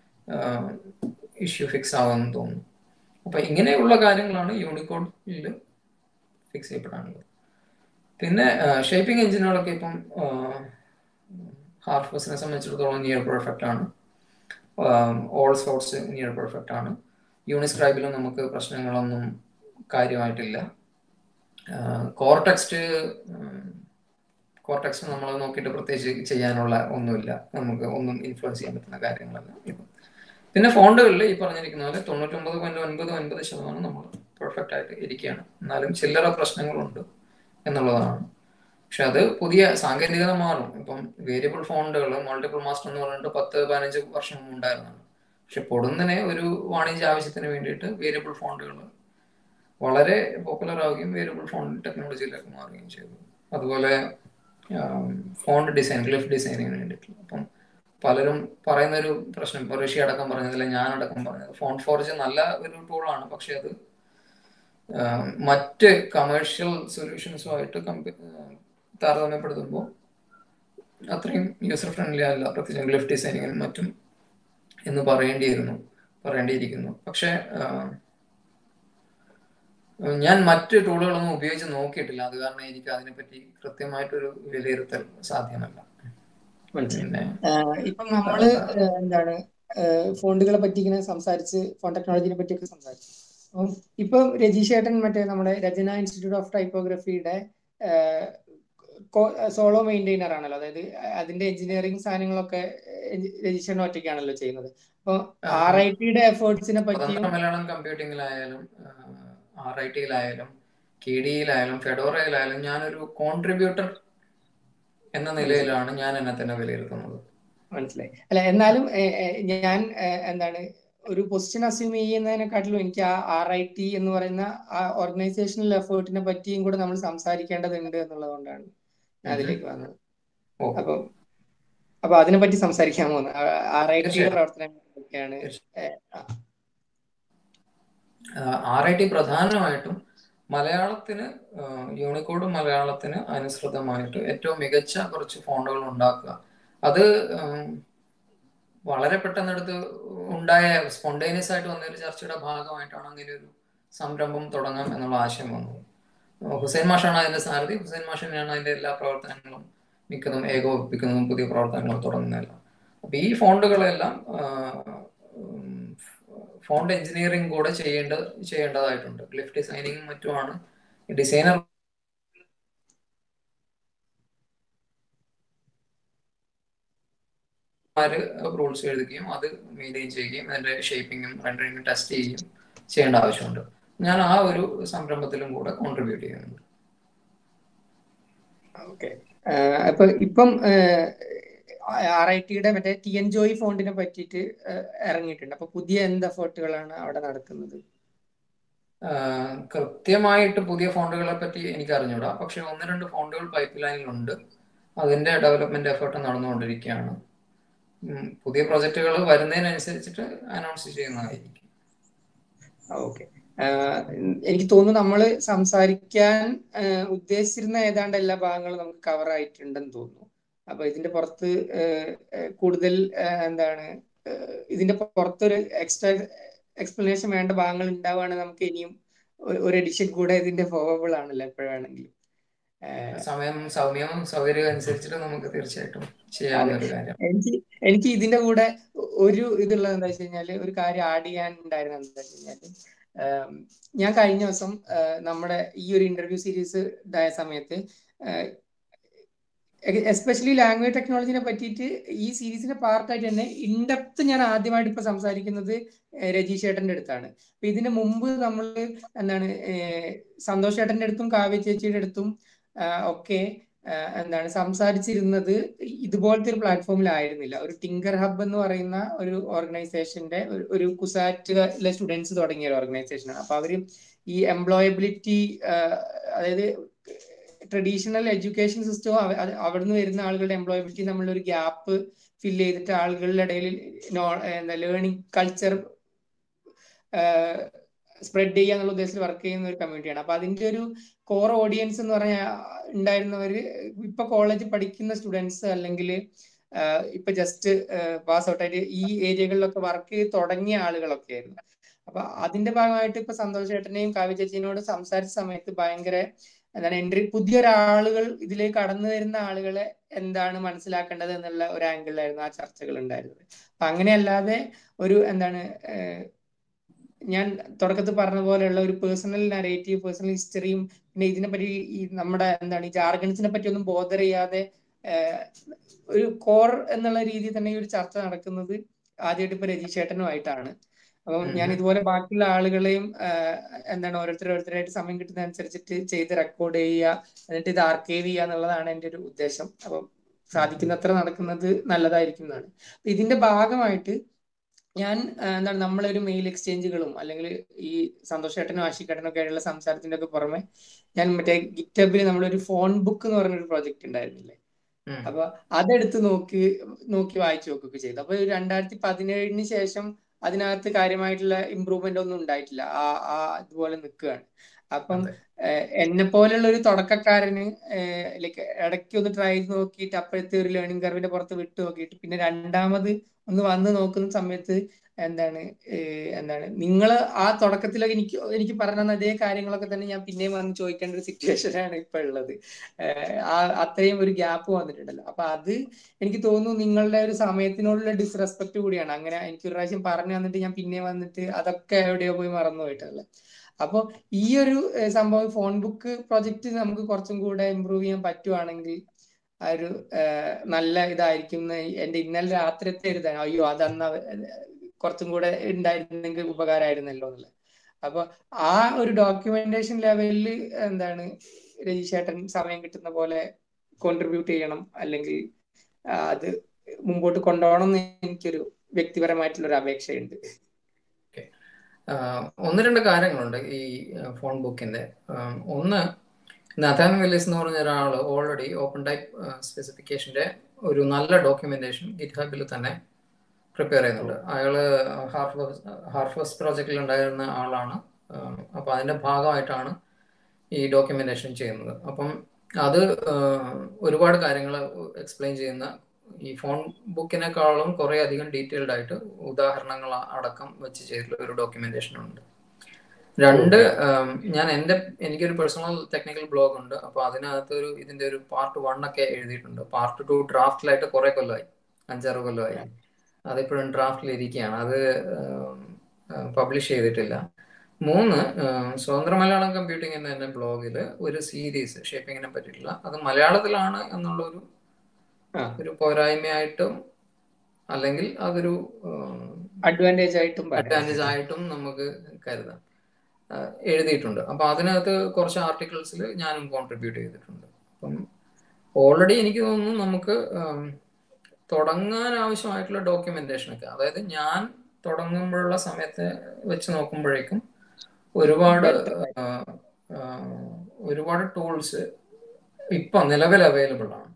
[SPEAKER 2] ഇഷ്യൂ ഫിക്സ് ആവുമെന്ന് തോന്നുന്നു അപ്പൊ ഇങ്ങനെയുള്ള കാര്യങ്ങളാണ് യൂണിക്കോഡിൽ ഫിക്സ് ചെയ്യപ്പെടാനുള്ളത് പിന്നെ ഷേപ്പിംഗ് എഞ്ചിനുകളൊക്കെ ഇപ്പം ഹാർഫസിനെ സംബന്ധിച്ചിടത്തോളം നിയർ പെർഫെക്റ്റ് ആണ് ഓൾ സോർട്സ് നിയർ പെർഫെക്റ്റ് ആണ് യൂണിസ്ക്രൈബിലും നമുക്ക് പ്രശ്നങ്ങളൊന്നും കാര്യമായിട്ടില്ല കോർ ടെക്സ്റ്റ് കോർ ടെക്സ്റ്റ് നമ്മൾ നോക്കിയിട്ട് പ്രത്യേകിച്ച് ചെയ്യാനുള്ള ഒന്നുമില്ല നമുക്ക് ഒന്നും ഇൻഫ്ലുവൻസ് ചെയ്യാൻ പറ്റുന്ന കാര്യങ്ങളല്ല ഇപ്പം പിന്നെ ഫോണ്ടുകളിൽ ഈ പറഞ്ഞിരിക്കുന്ന പോലെ തൊണ്ണൂറ്റൊമ്പത് പോയിന്റ് ഒൻപത് ഒൻപത് ശതമാനം നമ്മൾ പെർഫെക്റ്റ് ആയിട്ട് ഇരിക്കുകയാണ് എന്നാലും ചില്ലറ പ്രശ്നങ്ങളുണ്ട് എന്നുള്ളതാണ് പക്ഷെ അത് പുതിയ സാങ്കേതികത മാറും ഇപ്പം വേരിയബിൾ ഫോണ്ടുകൾ മൾട്ടിപ്പിൾ മാസ്റ്റർ എന്ന് പറഞ്ഞിട്ട് പത്ത് പതിനഞ്ച് വർഷം മുമ്പ് ഉണ്ടായിരുന്നതാണ് പക്ഷെ പൊടുന്നനെ ഒരു വാണിജ്യ ആവശ്യത്തിന് വേണ്ടിയിട്ട് വേരിയബിൾ ഫോണ്ടുകൾ വളരെ പോപ്പുലർ ആവുകയും വേരിയബിൾ ഫോൺ ടെക്നോളജിയിലേക്ക് മാറുകയും ചെയ്തു അതുപോലെ ഫോണ്ട് ഡിസൈൻ ഗ്ലിഫ് ഡിസൈനിങ്ങിന് വേണ്ടിയിട്ടുള്ള അപ്പം പലരും പറയുന്ന ഒരു പ്രശ്നം ഇപ്പൊ ഋഷി അടക്കം പറഞ്ഞതിൽ ഞാനടക്കം പറഞ്ഞത് ഫോൺ ഫോർജ് നല്ല ഒരു ടൂളാണ് പക്ഷെ അത് മറ്റ് കമേഴ്ഷ്യൽ സൊല്യൂഷൻസുമായിട്ട് കമ്പ താരതമ്യപ്പെടുത്തുമ്പോൾ അത്രയും യൂസർ ഫ്രണ്ട്ലി അല്ല പ്രത്യേകിച്ച് ഗ്ലിഫ് ഡിസൈനിങ്ങിനും മറ്റും എന്ന് പറയേണ്ടിയിരുന്നു പറയേണ്ടിയിരിക്കുന്നു പക്ഷെ ഞാൻ മറ്റ് ടൂളുകളൊന്നും ഉപയോഗിച്ച് നോക്കിയിട്ടില്ല അത് കാരണം എനിക്ക് അതിനെപ്പറ്റി കൃത്യമായിട്ടൊരു വിലയിരുത്തൽ സാധ്യമല്ല
[SPEAKER 3] മനസ്സിലായി ഇപ്പം നമ്മള് എന്താണ് ഫോണ്ടുകളെ പറ്റി ഇങ്ങനെ സംസാരിച്ച് ഫോൺ ടെക്നോളജിനെ പറ്റിയൊക്കെ സംസാരിച്ചു അപ്പം ഇപ്പം രജീഷ് ഏട്ടൻ മറ്റേ നമ്മുടെ രചന ഇൻസ്റ്റിറ്റ്യൂട്ട് ഓഫ് ടൈപ്പോഗ്രഫിയുടെ സോളോ മെയിൻറ്റെയിനർ ആണല്ലോ അതായത് അതിന്റെ എഞ്ചിനീയറിംഗ് സാധനങ്ങളൊക്കെ രജിസ്റ്ററിന് ഒറ്റയ്ക്കാണല്ലോ ചെയ്യുന്നത് അപ്പൊ ആർ ഐ ടിയുടെ എഫേർട്സിനെ പറ്റിയും
[SPEAKER 2] സ്വതന്ത്ര മലയാളം കമ്പ്യൂട്ടിങ്ങിലായാലും ആർ ഐ ടിയിലായാലും കെ ഡിയിലായാലും ഫെഡോറയിലായാലും ഞാനൊരു കോൺട്രിബ്യൂട്ടർ എന്ന നിലയിലാണ് ഞാൻ എന്നെ തന്നെ വിലയിരുത്തുന്നത്
[SPEAKER 3] മനസ്സിലായി അല്ല എന്നാലും ഏഹ്, ഏഹ്, ഞാൻ ഏഹ്, എന്താണ് ഒരു പൊസിഷൻ അസ്യൂം ചെയ്യുന്നതിനെക്കാട്ടിലും എനിക്ക് ആ ആർ ഐ ടി എന്ന് പറയുന്ന ആ ഓർഗനൈസേഷണൽ എഫേർട്ടിനെ പറ്റിയും കൂടെ നമ്മൾ സംസാരിക്കേണ്ടതുണ്ട് എന്നുള്ളതുകൊണ്ടാണ് ഞാൻ അതിലേക്ക് വന്നത്
[SPEAKER 2] ഓ
[SPEAKER 3] അപ്പൊ അപ്പൊ അതിനെ പറ്റി സംസാരിക്കാമോ ആർ ഐ ടിയുടെ
[SPEAKER 2] തീർച്ചയായും
[SPEAKER 3] പ്രവർത്തനങ്ങളൊക്കെയാണ്
[SPEAKER 2] തീർച്ചയായും
[SPEAKER 3] ഏഹ്,
[SPEAKER 2] ആർ ഐ ടി പ്രധാനമായിട്ടും മലയാളത്തിന് യൂണിക്കോഡ് മലയാളത്തിന് അനുസൃതമായിട്ട് ഏറ്റവും മികച്ച കുറച്ച് ഫോണ്ടുകൾ ഉണ്ടാക്കുക അത് ഉം, വളരെ പെട്ടെന്നെടുത്ത് ഉണ്ടായ സ്പോണ്ടേനിയസ് ആയിട്ട് വന്ന ഒരു ചർച്ചയുടെ ഭാഗമായിട്ടാണ് അങ്ങനെ ഒരു സംരംഭം തുടങ്ങാം എന്നുള്ള ആശയം വന്നത് ഹുസൈൻ മാഷാണ് അതിന്റെ സാരഥി ഹുസൈൻ മാഷിനെയാണ് അതിന്റെ എല്ലാ പ്രവർത്തനങ്ങളും മിക്കതും ഏകോപിപ്പിക്കുന്നതും പുതിയ പ്രവർത്തനങ്ങൾ തുടങ്ങുന്നതെല്ലാം അപ്പൊ ഈ ഫോണ്ടുകളെല്ലാം ഉം, ഫോണ്ട് എഞ്ചിനീയറിംഗ് കൂടെ ചെയ്യേണ്ട ചെയ്യേണ്ടതായിട്ടുണ്ട് ഗ്ലിഫ് ഡിസൈനിങ്ങും മറ്റുമാണ് ഡിസൈനർ റൂൾസ് എഴുതുകയും അത് മെയിൻറ്റെയിൻ ചെയ്യുകയും അതിന്റെ ഷേപ്പിങ്ങും റെൻഡറിങ്ങും ടെസ്റ്റ് ചെയ്യുകയും ചെയ്യേണ്ട ആവശ്യമുണ്ട് ഞാൻ ആ ഒരു സംരംഭത്തിലും കൂടെ കോൺട്രിബ്യൂട്ട് ചെയ്യുന്നുണ്ട്
[SPEAKER 3] ഓക്കെ അപ്പൊ ഇപ്പം ആർ ഐ ടിയുടെ മറ്റേ ടി എൻ ജോയി ഫോണ്ടിനെ പറ്റിയിട്ട് ഏഹ്, ഇറങ്ങിയിട്ടുണ്ട് അപ്പൊ പുതിയ എന്ത് എഫേർട്ടുകളാണ് അവിടെ നടക്കുന്നത്
[SPEAKER 2] ആഹ് കൃത്യമായിട്ട് പുതിയ ഫോണ്ടുകളെ പറ്റി എനിക്ക് അറിഞ്ഞൂടാ പക്ഷെ ഒന്ന് രണ്ട് ഫോണ്ടുകൾ പൈപ്പ് ലൈനിലുണ്ട് അതിന്റെ ഡെവലപ്മെന്റ് എഫേർട്ട് നടന്നുകൊണ്ടിരിക്കുകയാണ് ഉം, പുതിയ പ്രൊജക്റ്റുകൾ വരുന്നതിനനുസരിച്ചിട്ട് അനൗൺസ് ചെയ്യുന്നതായിരിക്കും
[SPEAKER 3] ഓക്കെ എനിക്ക് തോന്നുന്നു നമ്മൾ സംസാരിക്കാൻ ആഹ്, ഉദ്ദേശിച്ചിരുന്ന ഏതാണ്ട് എല്ലാ ഭാഗങ്ങളും നമുക്ക് കവർ ആയിട്ടുണ്ടെന്ന് തോന്നുന്നു അപ്പൊ ഇതിന്റെ പുറത്ത് ആഹ്, ആഹ്, കൂടുതൽ ആഹ്, എന്താണ് ആഹ്, ഇതിന്റെ പുറത്തൊരു എക്സ്ട്രാ എക്സ്പ്ലനേഷൻ വേണ്ട ഭാഗങ്ങൾ ഉണ്ടാവുകയാണെങ്കിൽ നമുക്ക് ഇനിയും ഒരു- ഒരു എഡിഷൻ കൂടെ ഇതിന്റെ പോവബിൾ ആണല്ലോ എപ്പോഴാണെങ്കിലും ആഹ്,
[SPEAKER 2] സമയം സൗമ്യവും സൗകര്യവും അനുസരിച്ചിട്ട് നമുക്ക് തീർച്ചയായിട്ടും ചെയ്യാവുന്ന ഒരു കാര്യം
[SPEAKER 3] എനിക്ക് എനിക്ക് ഇതിന്റെ കൂടെ ഒരു ഇതുള്ളത് എന്താ വെച്ച് കഴിഞ്ഞാല് ഒരു കാര്യം ആഡ് ചെയ്യാൻ ഉണ്ടായിരുന്നത് എന്താ വെച്ച് കഴിഞ്ഞാല് ആം, ഞാൻ കഴിഞ്ഞ ദിവസം ആ, നമ്മുടെ ഈ ഒരു ഇന്റർവ്യൂ സീരീസ് ഇതായ സമയത്ത് എസ്പെഷ്യലി ലാംഗ്വേജ് ടെക്നോളജിനെ പറ്റിയിട്ട് ഈ സീരീസിന്റെ പാർട്ടായിട്ട് തന്നെ ഇൻഡെപ്ത് ഞാൻ ആദ്യമായിട്ട് ഇപ്പൊ സംസാരിക്കുന്നത് ഏഹ്, രജീഷ് ചേട്ടന്റെ അടുത്താണ് അപ്പൊ ഇതിന് മുമ്പ് നമ്മൾ എന്താണ് ഏഹ്, സന്തോഷ് ചേട്ടന്റെ അടുത്തും കാവ്യ ചേച്ചിയുടെ അടുത്തും ആ, ഒക്കെ ആ, എന്താണ് സംസാരിച്ചിരുന്നത് ഇതുപോലത്തെ ഒരു പ്ലാറ്റ്ഫോമിലായിരുന്നില്ല ഒരു ടിങ്കർ ഹബ് എന്ന് പറയുന്ന ഒരു ഓർഗനൈസേഷന്റെ ഒരു- ഒരു കുസാറ്റിലെ സ്റ്റുഡൻസ് തുടങ്ങിയ ഒരു ഓർഗനൈസേഷനാണ് അപ്പൊ അവര് ഈ എംപ്ലോയബിലിറ്റി അതായത് ട്രഡീഷണൽ എഡ്യൂക്കേഷൻ സിസ്റ്റവും അവിടുന്ന് വരുന്ന ആളുകളുടെ എംപ്ലോയബിലിറ്റി തമ്മിലുള്ള ഒരു ഗ്യാപ്പ് ഫില്ല് ചെയ്തിട്ട് ആളുകളുടെ ഇടയിൽ എന്താ ലേണിംഗ് കൾച്ചർ സ്പ്രെഡ് ചെയ്യുക എന്നുള്ള ഉദ്ദേശത്തിൽ വർക്ക് ചെയ്യുന്ന ഒരു കമ്മ്യൂണിറ്റിയാണ് അപ്പൊ അതിന്റെ ഒരു കോർ ഓഡിയൻസ് എന്ന് പറഞ്ഞാൽ ഉണ്ടായിരുന്നവര് ഇപ്പൊ കോളേജ് പഠിക്കുന്ന സ്റ്റുഡൻസ് അല്ലെങ്കിൽ ഇപ്പൊ ജസ്റ്റ് പാസ് ഔട്ട് ആയിട്ട് ഈ ഏരിയകളിലൊക്കെ വർക്ക് ചെയ്ത് തുടങ്ങിയ ആളുകളൊക്കെ ആയിരുന്നു അപ്പൊ അതിന്റെ ഭാഗമായിട്ട് ഇപ്പൊ സന്തോഷ് ചേട്ടനെയും കാവ്യ ചേച്ചിനോട് സംസാരിച്ച സമയത്ത് ഭയങ്കര എന്താണ് എൻട്രി പുതിയൊരാളുകൾ ഇതിലേക്ക് കടന്നു വരുന്ന ആളുകളെ എന്താണ് മനസ്സിലാക്കേണ്ടത് എന്നുള്ള ഒരു ആംഗിളിലായിരുന്നു ആ ചർച്ചകൾ ഉണ്ടായിരുന്നത് അപ്പൊ അങ്ങനെയല്ലാതെ ഒരു എന്താണ് ഏഹ്, ഞാൻ തുടക്കത്തിൽ പറഞ്ഞ പോലെയുള്ള ഒരു പേഴ്സണൽ നരേറ്റീവ് പേഴ്സണൽ ഹിസ്റ്ററിയും പിന്നെ ഇതിനെ പറ്റി ഈ നമ്മുടെ എന്താണ് ഈ ജാർഗൺസിനെ പറ്റി ഒന്നും ബോധർ ചെയ്യാതെ ഏഹ്, ഒരു കോർ എന്നുള്ള രീതിയിൽ തന്നെ ഈ ഒരു ചർച്ച നടക്കുന്നത് ആദ്യമായിട്ട് ഇപ്പൊ രജീഷ് ചേട്ടനുമായിട്ടാണ് അപ്പം ഞാൻ ഇതുപോലെ ബാക്കിയുള്ള ആളുകളെയും ആഹ്, എന്താണ് ഓരോരുത്തർ ഓരോരുത്തരായിട്ട് സമയം കിട്ടുന്ന അനുസരിച്ചിട്ട് ചെയ്ത് റെക്കോർഡ് ചെയ്യുക എന്നിട്ട് ഇത് ആർക്കൈവ് ചെയ്യുക എന്നുള്ളതാണ് എൻ്റെ ഒരു ഉദ്ദേശം അപ്പം സാധിക്കുന്നത്ര നടക്കുന്നത് നല്ലതായിരിക്കും എന്നാണ് അപ്പൊ ഇതിന്റെ ഭാഗമായിട്ട് ഞാൻ ആ, എന്താണ് നമ്മളൊരു മെയിൽ എക്സ്ചേഞ്ചുകളും അല്ലെങ്കിൽ ഈ സന്തോഷ് ചേട്ടനും ആഷിക്കേട്ടനും ഒക്കെ ആയിട്ടുള്ള സംസാരത്തിന്റെ ഒക്കെ പുറമെ ഞാൻ മറ്റേ ഗിറ്റബിൽ നമ്മളൊരു ഫോൺ ബുക്ക് എന്ന് പറഞ്ഞൊരു പ്രോജക്റ്റ് ഉണ്ടായിരുന്നില്ലേ
[SPEAKER 2] ഉം.
[SPEAKER 3] അപ്പൊ അതെടുത്ത് നോക്കി നോക്കി വായിച്ചു നോക്കുകയൊക്കെ ചെയ്തു അപ്പൊ രണ്ടായിരത്തി പതിനേഴിന് ശേഷം അതിനകത്ത് കാര്യമായിട്ടുള്ള ഇമ്പ്രൂവ്മെന്റ് ഒന്നും ഉണ്ടായിട്ടില്ല ആ ആ ഇതുപോലെ നിൽക്കുകയാണ് അപ്പം
[SPEAKER 2] അതെ.
[SPEAKER 3] എന്നെ പോലുള്ള ഒരു തുടക്കക്കാരന് ലൈക്ക് ഇടയ്ക്ക് ഒന്ന് ട്രൈ ചെയ്ത് നോക്കിയിട്ട് അപ്പോഴത്തെ ഒരു ലേണിംഗ് കർവിന്റെ പുറത്ത് വിട്ടു നോക്കിയിട്ട് പിന്നെ രണ്ടാമത് ഒന്ന് വന്ന് നോക്കുന്ന സമയത്ത് എന്താണ് ഏഹ് എന്താണ് നിങ്ങൾ ആ തുടക്കത്തിലൊക്കെ എനിക്ക് എനിക്ക് പറഞ്ഞ തന്ന അതേ കാര്യങ്ങളൊക്കെ തന്നെ ഞാൻ പിന്നെയും വന്ന് ചോദിക്കേണ്ട ഒരു സിറ്റുവേഷനാണ് ഇപ്പൊ ഉള്ളത് ഏഹ് ആ അത്രയും ഒരു ഗ്യാപ്പ് വന്നിട്ടുണ്ടല്ലോ അപ്പൊ അത് എനിക്ക് തോന്നുന്നു നിങ്ങളുടെ ഒരു സമയത്തിനോടുള്ള ഡിസ്റെസ്പെക്ട് കൂടിയാണ് അങ്ങനെ എനിക്ക് ഒരു പ്രാവശ്യം പറഞ്ഞു തന്നിട്ട് ഞാൻ പിന്നെ വന്നിട്ട് അതൊക്കെ എവിടെയോ പോയി മറന്നു പോയിട്ടുള്ളത് അപ്പോൾ ഈ ഒരു ഏഹ് സംഭവം ഫോൺ ബുക്ക് പ്രൊജക്ട് നമുക്ക് കുറച്ചും കൂടെ ഇമ്പ്രൂവ് ചെയ്യാൻ പറ്റുവാണെങ്കിൽ ആ ഒരു ഏഹ് നല്ല ഇതായിരിക്കും എന്ന് എന്റെ ഇന്നലെ രാത്രിത്തെ ഒരു ഇതാണ് അയ്യോ അതന്ന് അവ- കുറച്ചും കൂടെ ഉണ്ടായിരുന്നെങ്കിൽ ഉപകാരമായിരുന്നല്ലോ എന്നുള്ളത് അപ്പൊ ആ ഒരു ഡോക്യുമെന്റേഷൻ ലെവലിൽ എന്താണ് രജിഷേട്ടൻ സമയം കിട്ടുന്ന പോലെ കോൺട്രിബ്യൂട്ട് ചെയ്യണം അല്ലെങ്കിൽ അത് മുമ്പോട്ട് കൊണ്ടുപോകണം എന്ന് എനിക്കൊരു വ്യക്തിപരമായിട്ടുള്ള ഒരു അപേക്ഷയുണ്ട്
[SPEAKER 2] ഒന്ന് രണ്ട് കാര്യങ്ങളുണ്ട് ഈ ഫോൺ ബുക്കിന്റെ ഒന്ന് നഥാൻ വില്ലിസ് എന്ന് പറഞ്ഞ ഒരാൾ ഓൾറെഡി ഓപ്പൺ ടൈപ്പ് സ്പെസിഫിക്കേഷന്റെ ഒരു നല്ല ഡോക്യുമെന്റേഷൻ ഗിറ്റ് ഹബിൽ തന്നെ പ്രിപ്പയർ ചെയ്യുന്നുണ്ട് അയാള് ഹാർഫോസ് ഹാർഫോസ് പ്രോജക്റ്റിൽ ഉണ്ടായിരുന്ന ആളാണ് അപ്പൊ അതിന്റെ ഭാഗമായിട്ടാണ് ഈ ഡോക്യുമെന്റേഷൻ ചെയ്യുന്നത് അപ്പം അത് ഒരുപാട് കാര്യങ്ങൾ എക്സ്പ്ലെയിൻ ചെയ്യുന്ന ഈ ഫോൺ ബുക്കിനേക്കാളും കുറെ അധികം ഡീറ്റെയിൽഡ് ആയിട്ട് ഉദാഹരണങ്ങൾ അടക്കം വെച്ച് ചെയ്തിട്ടുള്ള ഒരു ഡോക്യുമെന്റേഷൻ ഉണ്ട് രണ്ട് ഞാൻ എൻ്റെ എനിക്കൊരു പേഴ്സണൽ ടെക്നിക്കൽ ബ്ലോഗ് ഉണ്ട് അപ്പോൾ അതിനകത്ത് ഒരു ഇതിന്റെ ഒരു പാർട്ട് വൺ ഒക്കെ എഴുതിയിട്ടുണ്ട് പാർട്ട് ടു ഡ്രാഫ്റ്റിലായിട്ട് കുറെ കൊല്ലമായി അഞ്ചാറ് കൊല്ലമായി അതിപ്പോഴും ഡ്രാഫ്റ്റിൽ ഇരിക്കുകയാണ് അത് പബ്ലിഷ് ചെയ്തിട്ടില്ല മൂന്ന് സ്വതന്ത്ര മലയാളം കമ്പ്യൂട്ടിംഗ് എന്ന എൻ്റെ ബ്ലോഗിൽ ഒരു സീരീസ് ഷേപ്പിങ്ങിനെ പറ്റിയിട്ടില്ല അത് മലയാളത്തിലാണ് എന്നുള്ളൊരു ഒരു പോരായ്മയായിട്ടും അല്ലെങ്കിൽ അതൊരു
[SPEAKER 3] അഡ്വാൻറ്റേജ് ആയിട്ടും
[SPEAKER 2] അഡ്വാൻറ്റേജ് ആയിട്ടും നമുക്ക് കരുതാം എഴുതിയിട്ടുണ്ട് അപ്പൊ അതിനകത്ത് കുറച്ച് ആർട്ടിക്കിൾസിൽ ഞാനും കോൺട്രിബ്യൂട്ട് ചെയ്തിട്ടുണ്ട് അപ്പം ഓൾറെഡി എനിക്ക് തോന്നുന്നു നമുക്ക് തുടങ്ങാൻ ആവശ്യമായിട്ടുള്ള ഡോക്യുമെന്റേഷൻ ഒക്കെ അതായത് ഞാൻ തുടങ്ങുമ്പോഴുള്ള സമയത്ത് വെച്ച് നോക്കുമ്പോഴേക്കും ഒരുപാട് ഒരുപാട് ടൂൾസ് ഇപ്പൊ നിലവിൽ അവൈലബിൾ ആണ്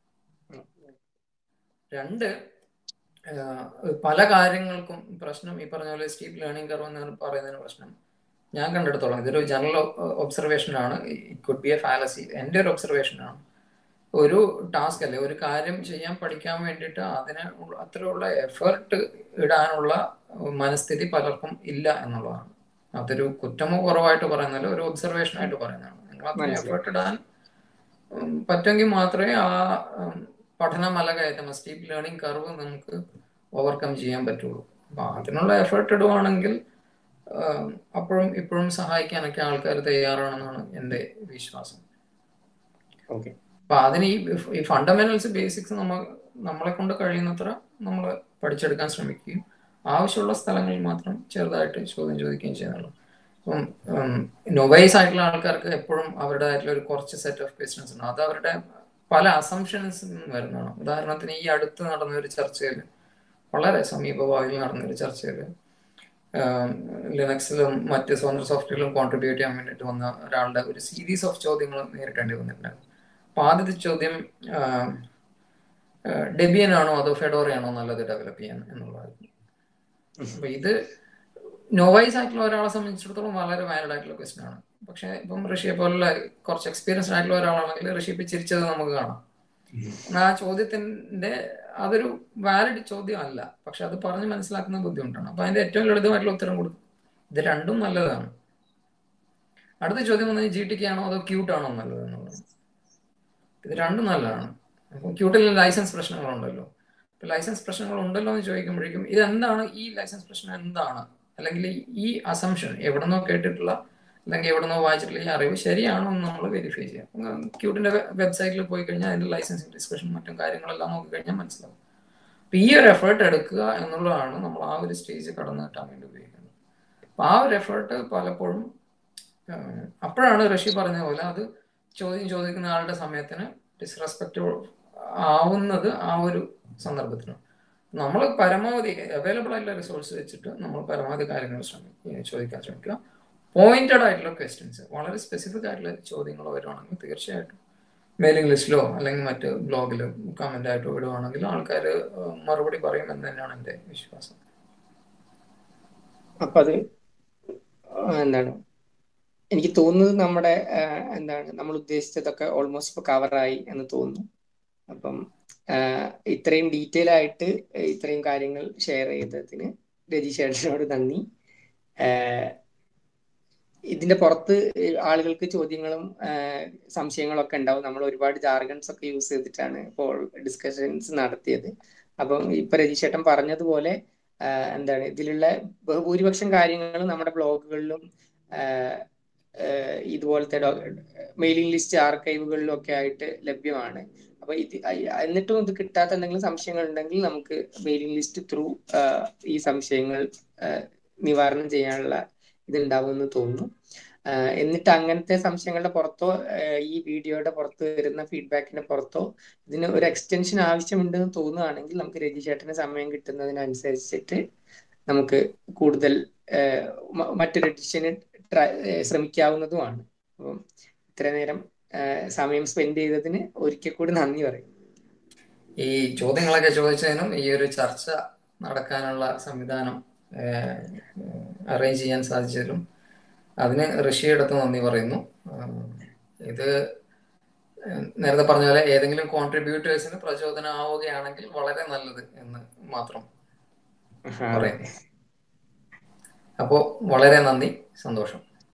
[SPEAKER 2] രണ്ട് പല കാര്യങ്ങൾക്കും പ്രശ്നം ഈ പറഞ്ഞ പോലെ സ്റ്റീപ്പ് ലേണിംഗ് കർവ് എന്ന് പറയുന്നതിന് പ്രശ്നം ഞാൻ കണ്ടെടുത്തോളാം ഇതൊരു ജനറൽ ഒബ്സർവേഷൻ ആണ് it could be a fallacy എൻ്റെ ഒരു ഒബ്സർവേഷൻ ആണ് ഒരു ടാസ്ക് അല്ലേ ഒരു കാര്യം ചെയ്യാൻ പഠിക്കാൻ വേണ്ടിയിട്ട് അതിന് അത്രയുള്ള എഫേർട്ട് ഇടാനുള്ള മനസ്ഥിതി പലർക്കും ഇല്ല എന്നുള്ളതാണ് അതൊരു കുറ്റമോ കുറവായിട്ട് പറയുന്നതല്ല ഒരു ഒബ്സർവേഷൻ ആയിട്ട് പറയുന്നതാണ് നിങ്ങൾ അത്ര എഫേർട്ട് ഇടാൻ പറ്റുമെങ്കിൽ മാത്രമേ ആ പഠന മലകയറ്റം സ്റ്റീപ്പ് ലേണിംഗ് കർവ് നമുക്ക് ഓവർകം ചെയ്യാൻ പറ്റുള്ളൂ അപ്പൊ അതിനുള്ള എഫേർട്ട് ഇടുവാണെങ്കിൽ അപ്പോഴും ഇപ്പോഴും സഹായിക്കാനൊക്കെ ആൾക്കാർ തയ്യാറാണെന്നാണ് എൻ്റെ വിശ്വാസം
[SPEAKER 3] ഓക്കെ
[SPEAKER 2] അപ്പൊ അതിന് ഈ ഈ ഫണ്ടമെന്റൽസ് ബേസിക്സ് നമ്മൾ നമ്മളെ കൊണ്ട് കഴിയുന്നത്ര നമ്മൾ പഠിച്ചെടുക്കാൻ ശ്രമിക്കുകയും ആവശ്യമുള്ള സ്ഥലങ്ങളിൽ മാത്രം ചെറുതായിട്ട് ചോദ്യം ചോദിക്കുകയും ചെയ്യുന്നുള്ളൂ ഇപ്പം നൊവൈസ് ആയിട്ടുള്ള ആൾക്കാർക്ക് എപ്പോഴും അവരുടേതായിട്ടുള്ള ഒരു കുറച്ച് സെറ്റ് ഓഫ് ക്വസ്റ്റ്യൻസ് ഉണ്ട് അത് അവരുടെ പല അസംഷൻസ് വരുന്നതാണ് ഉദാഹരണത്തിന് ഈ അടുത്ത് നടന്ന ഒരു ചർച്ചയിൽ വളരെ സമീപഭാവിയിൽ നടന്ന ഒരു ചർച്ചയിൽ ലിനക്സിലും മറ്റ് സ്വതന്ത്ര സോഫ്റ്റ്വെയറിലും കോൺട്രിബ്യൂട്ട് ചെയ്യാൻ വേണ്ടിയിട്ട് വന്ന ഒരാളുടെ ഒരു സീരീസ് ഓഫ് ചോദ്യങ്ങൾ നേരിട്ടേണ്ടി വന്നിട്ടുണ്ടായിരുന്നു അപ്പൊ ആദ്യത്തെ ചോദ്യം ഡെബിയൻ ആണോ അതോ ഫെഡോറയാണോ നല്ലത് ഡെവലപ്പ് ചെയ്യാൻ എന്നുള്ളതായിരുന്നു അപ്പൊ ഇത് നോവൈസ് ആയിട്ടുള്ള ഒരാളെ സംബന്ധിച്ചിടത്തോളം വളരെ വാലിഡ് ആയിട്ടുള്ള ക്വസ്റ്റൻ ആണ് പക്ഷെ ഇപ്പം ഋഷിയെ പോലുള്ള കുറച്ച് എക്സ്പീരിയൻസ്ഡ് ആയിട്ടുള്ള ഒരാളാണെങ്കിൽ ഋഷി ഇപ്പൊ ചിരിച്ചത് നമുക്ക് കാണാം ആ ചോദ്യത്തിന്റെ അതൊരു വാലിഡ് ചോദ്യമല്ല പക്ഷെ അത് പറഞ്ഞ് മനസ്സിലാക്കുന്ന ബുദ്ധിമുട്ടാണ് അപ്പൊ അതിന്റെ ഏറ്റവും ലളിതമായിട്ടുള്ള ഉത്തരം കൊടുക്കും ഇത് രണ്ടും നല്ലതാണ് അടുത്ത ചോദ്യം വന്നത് ജി ടിക്ക് ആണോ അതോ ക്യൂട്ട് ആണോ നല്ലത് എന്നുള്ളത് ഇത് രണ്ടും നല്ലതാണ് അപ്പം ക്യൂട്ടിൽ ലൈസൻസ് പ്രശ്നങ്ങളുണ്ടല്ലോ ഇപ്പൊ ലൈസൻസ് പ്രശ്നങ്ങൾ ഉണ്ടല്ലോ എന്ന് ചോദിക്കുമ്പോഴേക്കും ഇത് എന്താണ് ഈ ലൈസൻസ് പ്രശ്നം എന്താണ് അല്ലെങ്കിൽ ഈ അസംഷൻ എവിടെന്നോ കേട്ടിട്ടുള്ള അല്ലെങ്കിൽ എവിടെന്നോ വായിച്ചിട്ടുള്ള ഈ അറിവ് ശരിയാണോ എന്ന് നമ്മൾ വെരിഫൈ ചെയ്യാം ക്യൂട്ടിന്റെ വെബ്സൈറ്റിൽ പോയി കഴിഞ്ഞാൽ അതിന്റെ ലൈസൻസിങ് ഡിസ്കഷൻ മറ്റും കാര്യങ്ങളെല്ലാം നോക്കി കഴിഞ്ഞാൽ മനസ്സിലാവും അപ്പൊ ഈ ഒരു എഫേർട്ട് എടുക്കുക എന്നുള്ളതാണ് നമ്മൾ ആ ഒരു സ്റ്റേജ് കടന്നു കിട്ടാൻ വേണ്ടി ഉപയോഗിക്കുന്നത് അപ്പൊ ആ ഒരു എഫേർട്ട് പലപ്പോഴും അപ്പോഴാണ് ഋഷി പറഞ്ഞ പോലെ അത് ചോദ്യം ചോദിക്കുന്ന ആളുടെ സമയത്തിന് ഡിസ്റെസ്പെക്റ്റ് ആവുന്നത് ആ ഒരു സന്ദർഭത്തിലാണ് നമ്മൾ പരമാവധി അവൈലബിൾ ആയിട്ടുള്ള റിസോഴ്സ് വെച്ചിട്ട് നമ്മൾ പരമാവധി കാര്യങ്ങൾ ശ്രമിക്കുക ചോദിക്കാൻ ശ്രമിക്കുക പോയിന്റഡ് ആയിട്ടുള്ള ക്വസ്റ്റ്യൻസ് വളരെ സ്പെസിഫിക് ആയിട്ടുള്ള ചോദ്യങ്ങൾ വരുവാണെങ്കിൽ തീർച്ചയായിട്ടും മെയിലിംഗ് ലിസ്റ്റിലോ അല്ലെങ്കിൽ മറ്റ് ബ്ലോഗിലോ കമന്റ് ആയിട്ടോ ഇടുവാണെങ്കിൽ ആൾക്കാർ മറുപടി പറയും എന്ന് തന്നെയാണ് എൻ്റെ വിശ്വാസം
[SPEAKER 3] അപ്പൊ അത് എന്താണ് എനിക്ക് തോന്നുന്നത് നമ്മുടെ എന്താണ് നമ്മൾ ഉദ്ദേശിച്ചതൊക്കെ ഓൾമോസ്റ്റ് ഇപ്പൊ കവറായി എന്ന് തോന്നുന്നു അപ്പം ഇത്രയും ഡീറ്റെയിൽ ആയിട്ട് ഇത്രയും കാര്യങ്ങൾ ഷെയർ ചെയ്തതിന് രജിഷേട്ടനോട് നന്ദി ഇതിന്റെ പുറത്ത് ആളുകൾക്ക് ചോദ്യങ്ങളും സംശയങ്ങളൊക്കെ ഉണ്ടാവും നമ്മൾ ഒരുപാട് ജാർഗൻസ് ഒക്കെ യൂസ് ചെയ്തിട്ടാണ് ഇപ്പോൾ ഡിസ്കഷൻസ് നടത്തിയത് അപ്പം ഇപ്പൊ രജിഷേട്ടൻ പറഞ്ഞതുപോലെ എന്താണ് ഇതിലുള്ള ബഹുഭൂരിപക്ഷം കാര്യങ്ങൾ നമ്മുടെ ബ്ലോഗുകളിലും ഇതുപോലത്തെ മെയിലിംഗ് ലിസ്റ്റ് ആർക്കൈവുകളിലും ഒക്കെ ആയിട്ട് ലഭ്യമാണ് അപ്പൊ ഇത് അയ്- എന്നിട്ടും ഇത് കിട്ടാത്ത എന്തെങ്കിലും സംശയങ്ങൾ ഉണ്ടെങ്കിൽ നമുക്ക് മെയിലിംഗ് ലിസ്റ്റ് ത്രൂ ഈ സംശയങ്ങൾ ആ, നിവാരണം ചെയ്യാനുള്ള ഇതുണ്ടാവുമെന്ന് തോന്നുന്നു ആ, എന്നിട്ട് അങ്ങനത്തെ സംശയങ്ങളുടെ പുറത്തോ ആ, ഈ വീഡിയോയുടെ പുറത്ത് വരുന്ന ഫീഡ്ബാക്കിന്റെ പുറത്തോ ഇതിന് ഒരു എക്സ്റ്റൻഷൻ ആവശ്യമുണ്ടെന്ന് തോന്നുകയാണെങ്കിൽ നമുക്ക് രജി ചേട്ടന് സമയം കിട്ടുന്നതിനനുസരിച്ചിട്ട് നമുക്ക് കൂടുതൽ ആ, മ- മറ്റൊരു എഡിഷന് ശ്രമിക്കാവുന്നതുമാണ് അപ്പം ഇത്ര നേരം ആ, സമയം സ്പെൻഡ് ചെയ്തതിന് ഒരിക്കൽ കൂടി നന്ദി പറയും
[SPEAKER 2] ഈ ചോദ്യങ്ങളൊക്കെ ചോദിച്ചതിനും ഈ ഒരു ചർച്ച നടക്കാനുള്ള സംവിധാനം അറേഞ്ച് ചെയ്യാൻ സാധിച്ചതിലും അതിന് ഋഷിയെടുത്ത് നന്ദി പറയുന്നു ആഹ് ഇത് ഏഹ് നേരത്തെ പറഞ്ഞ പോലെ ഏതെങ്കിലും കോൺട്രിബ്യൂട്ടേഴ്സിന് പ്രചോദനം ആവുകയാണെങ്കിൽ വളരെ നല്ലത് എന്ന് മാത്രം പറയുന്നു അപ്പോൾ വളരെ നന്ദി സന്തോഷം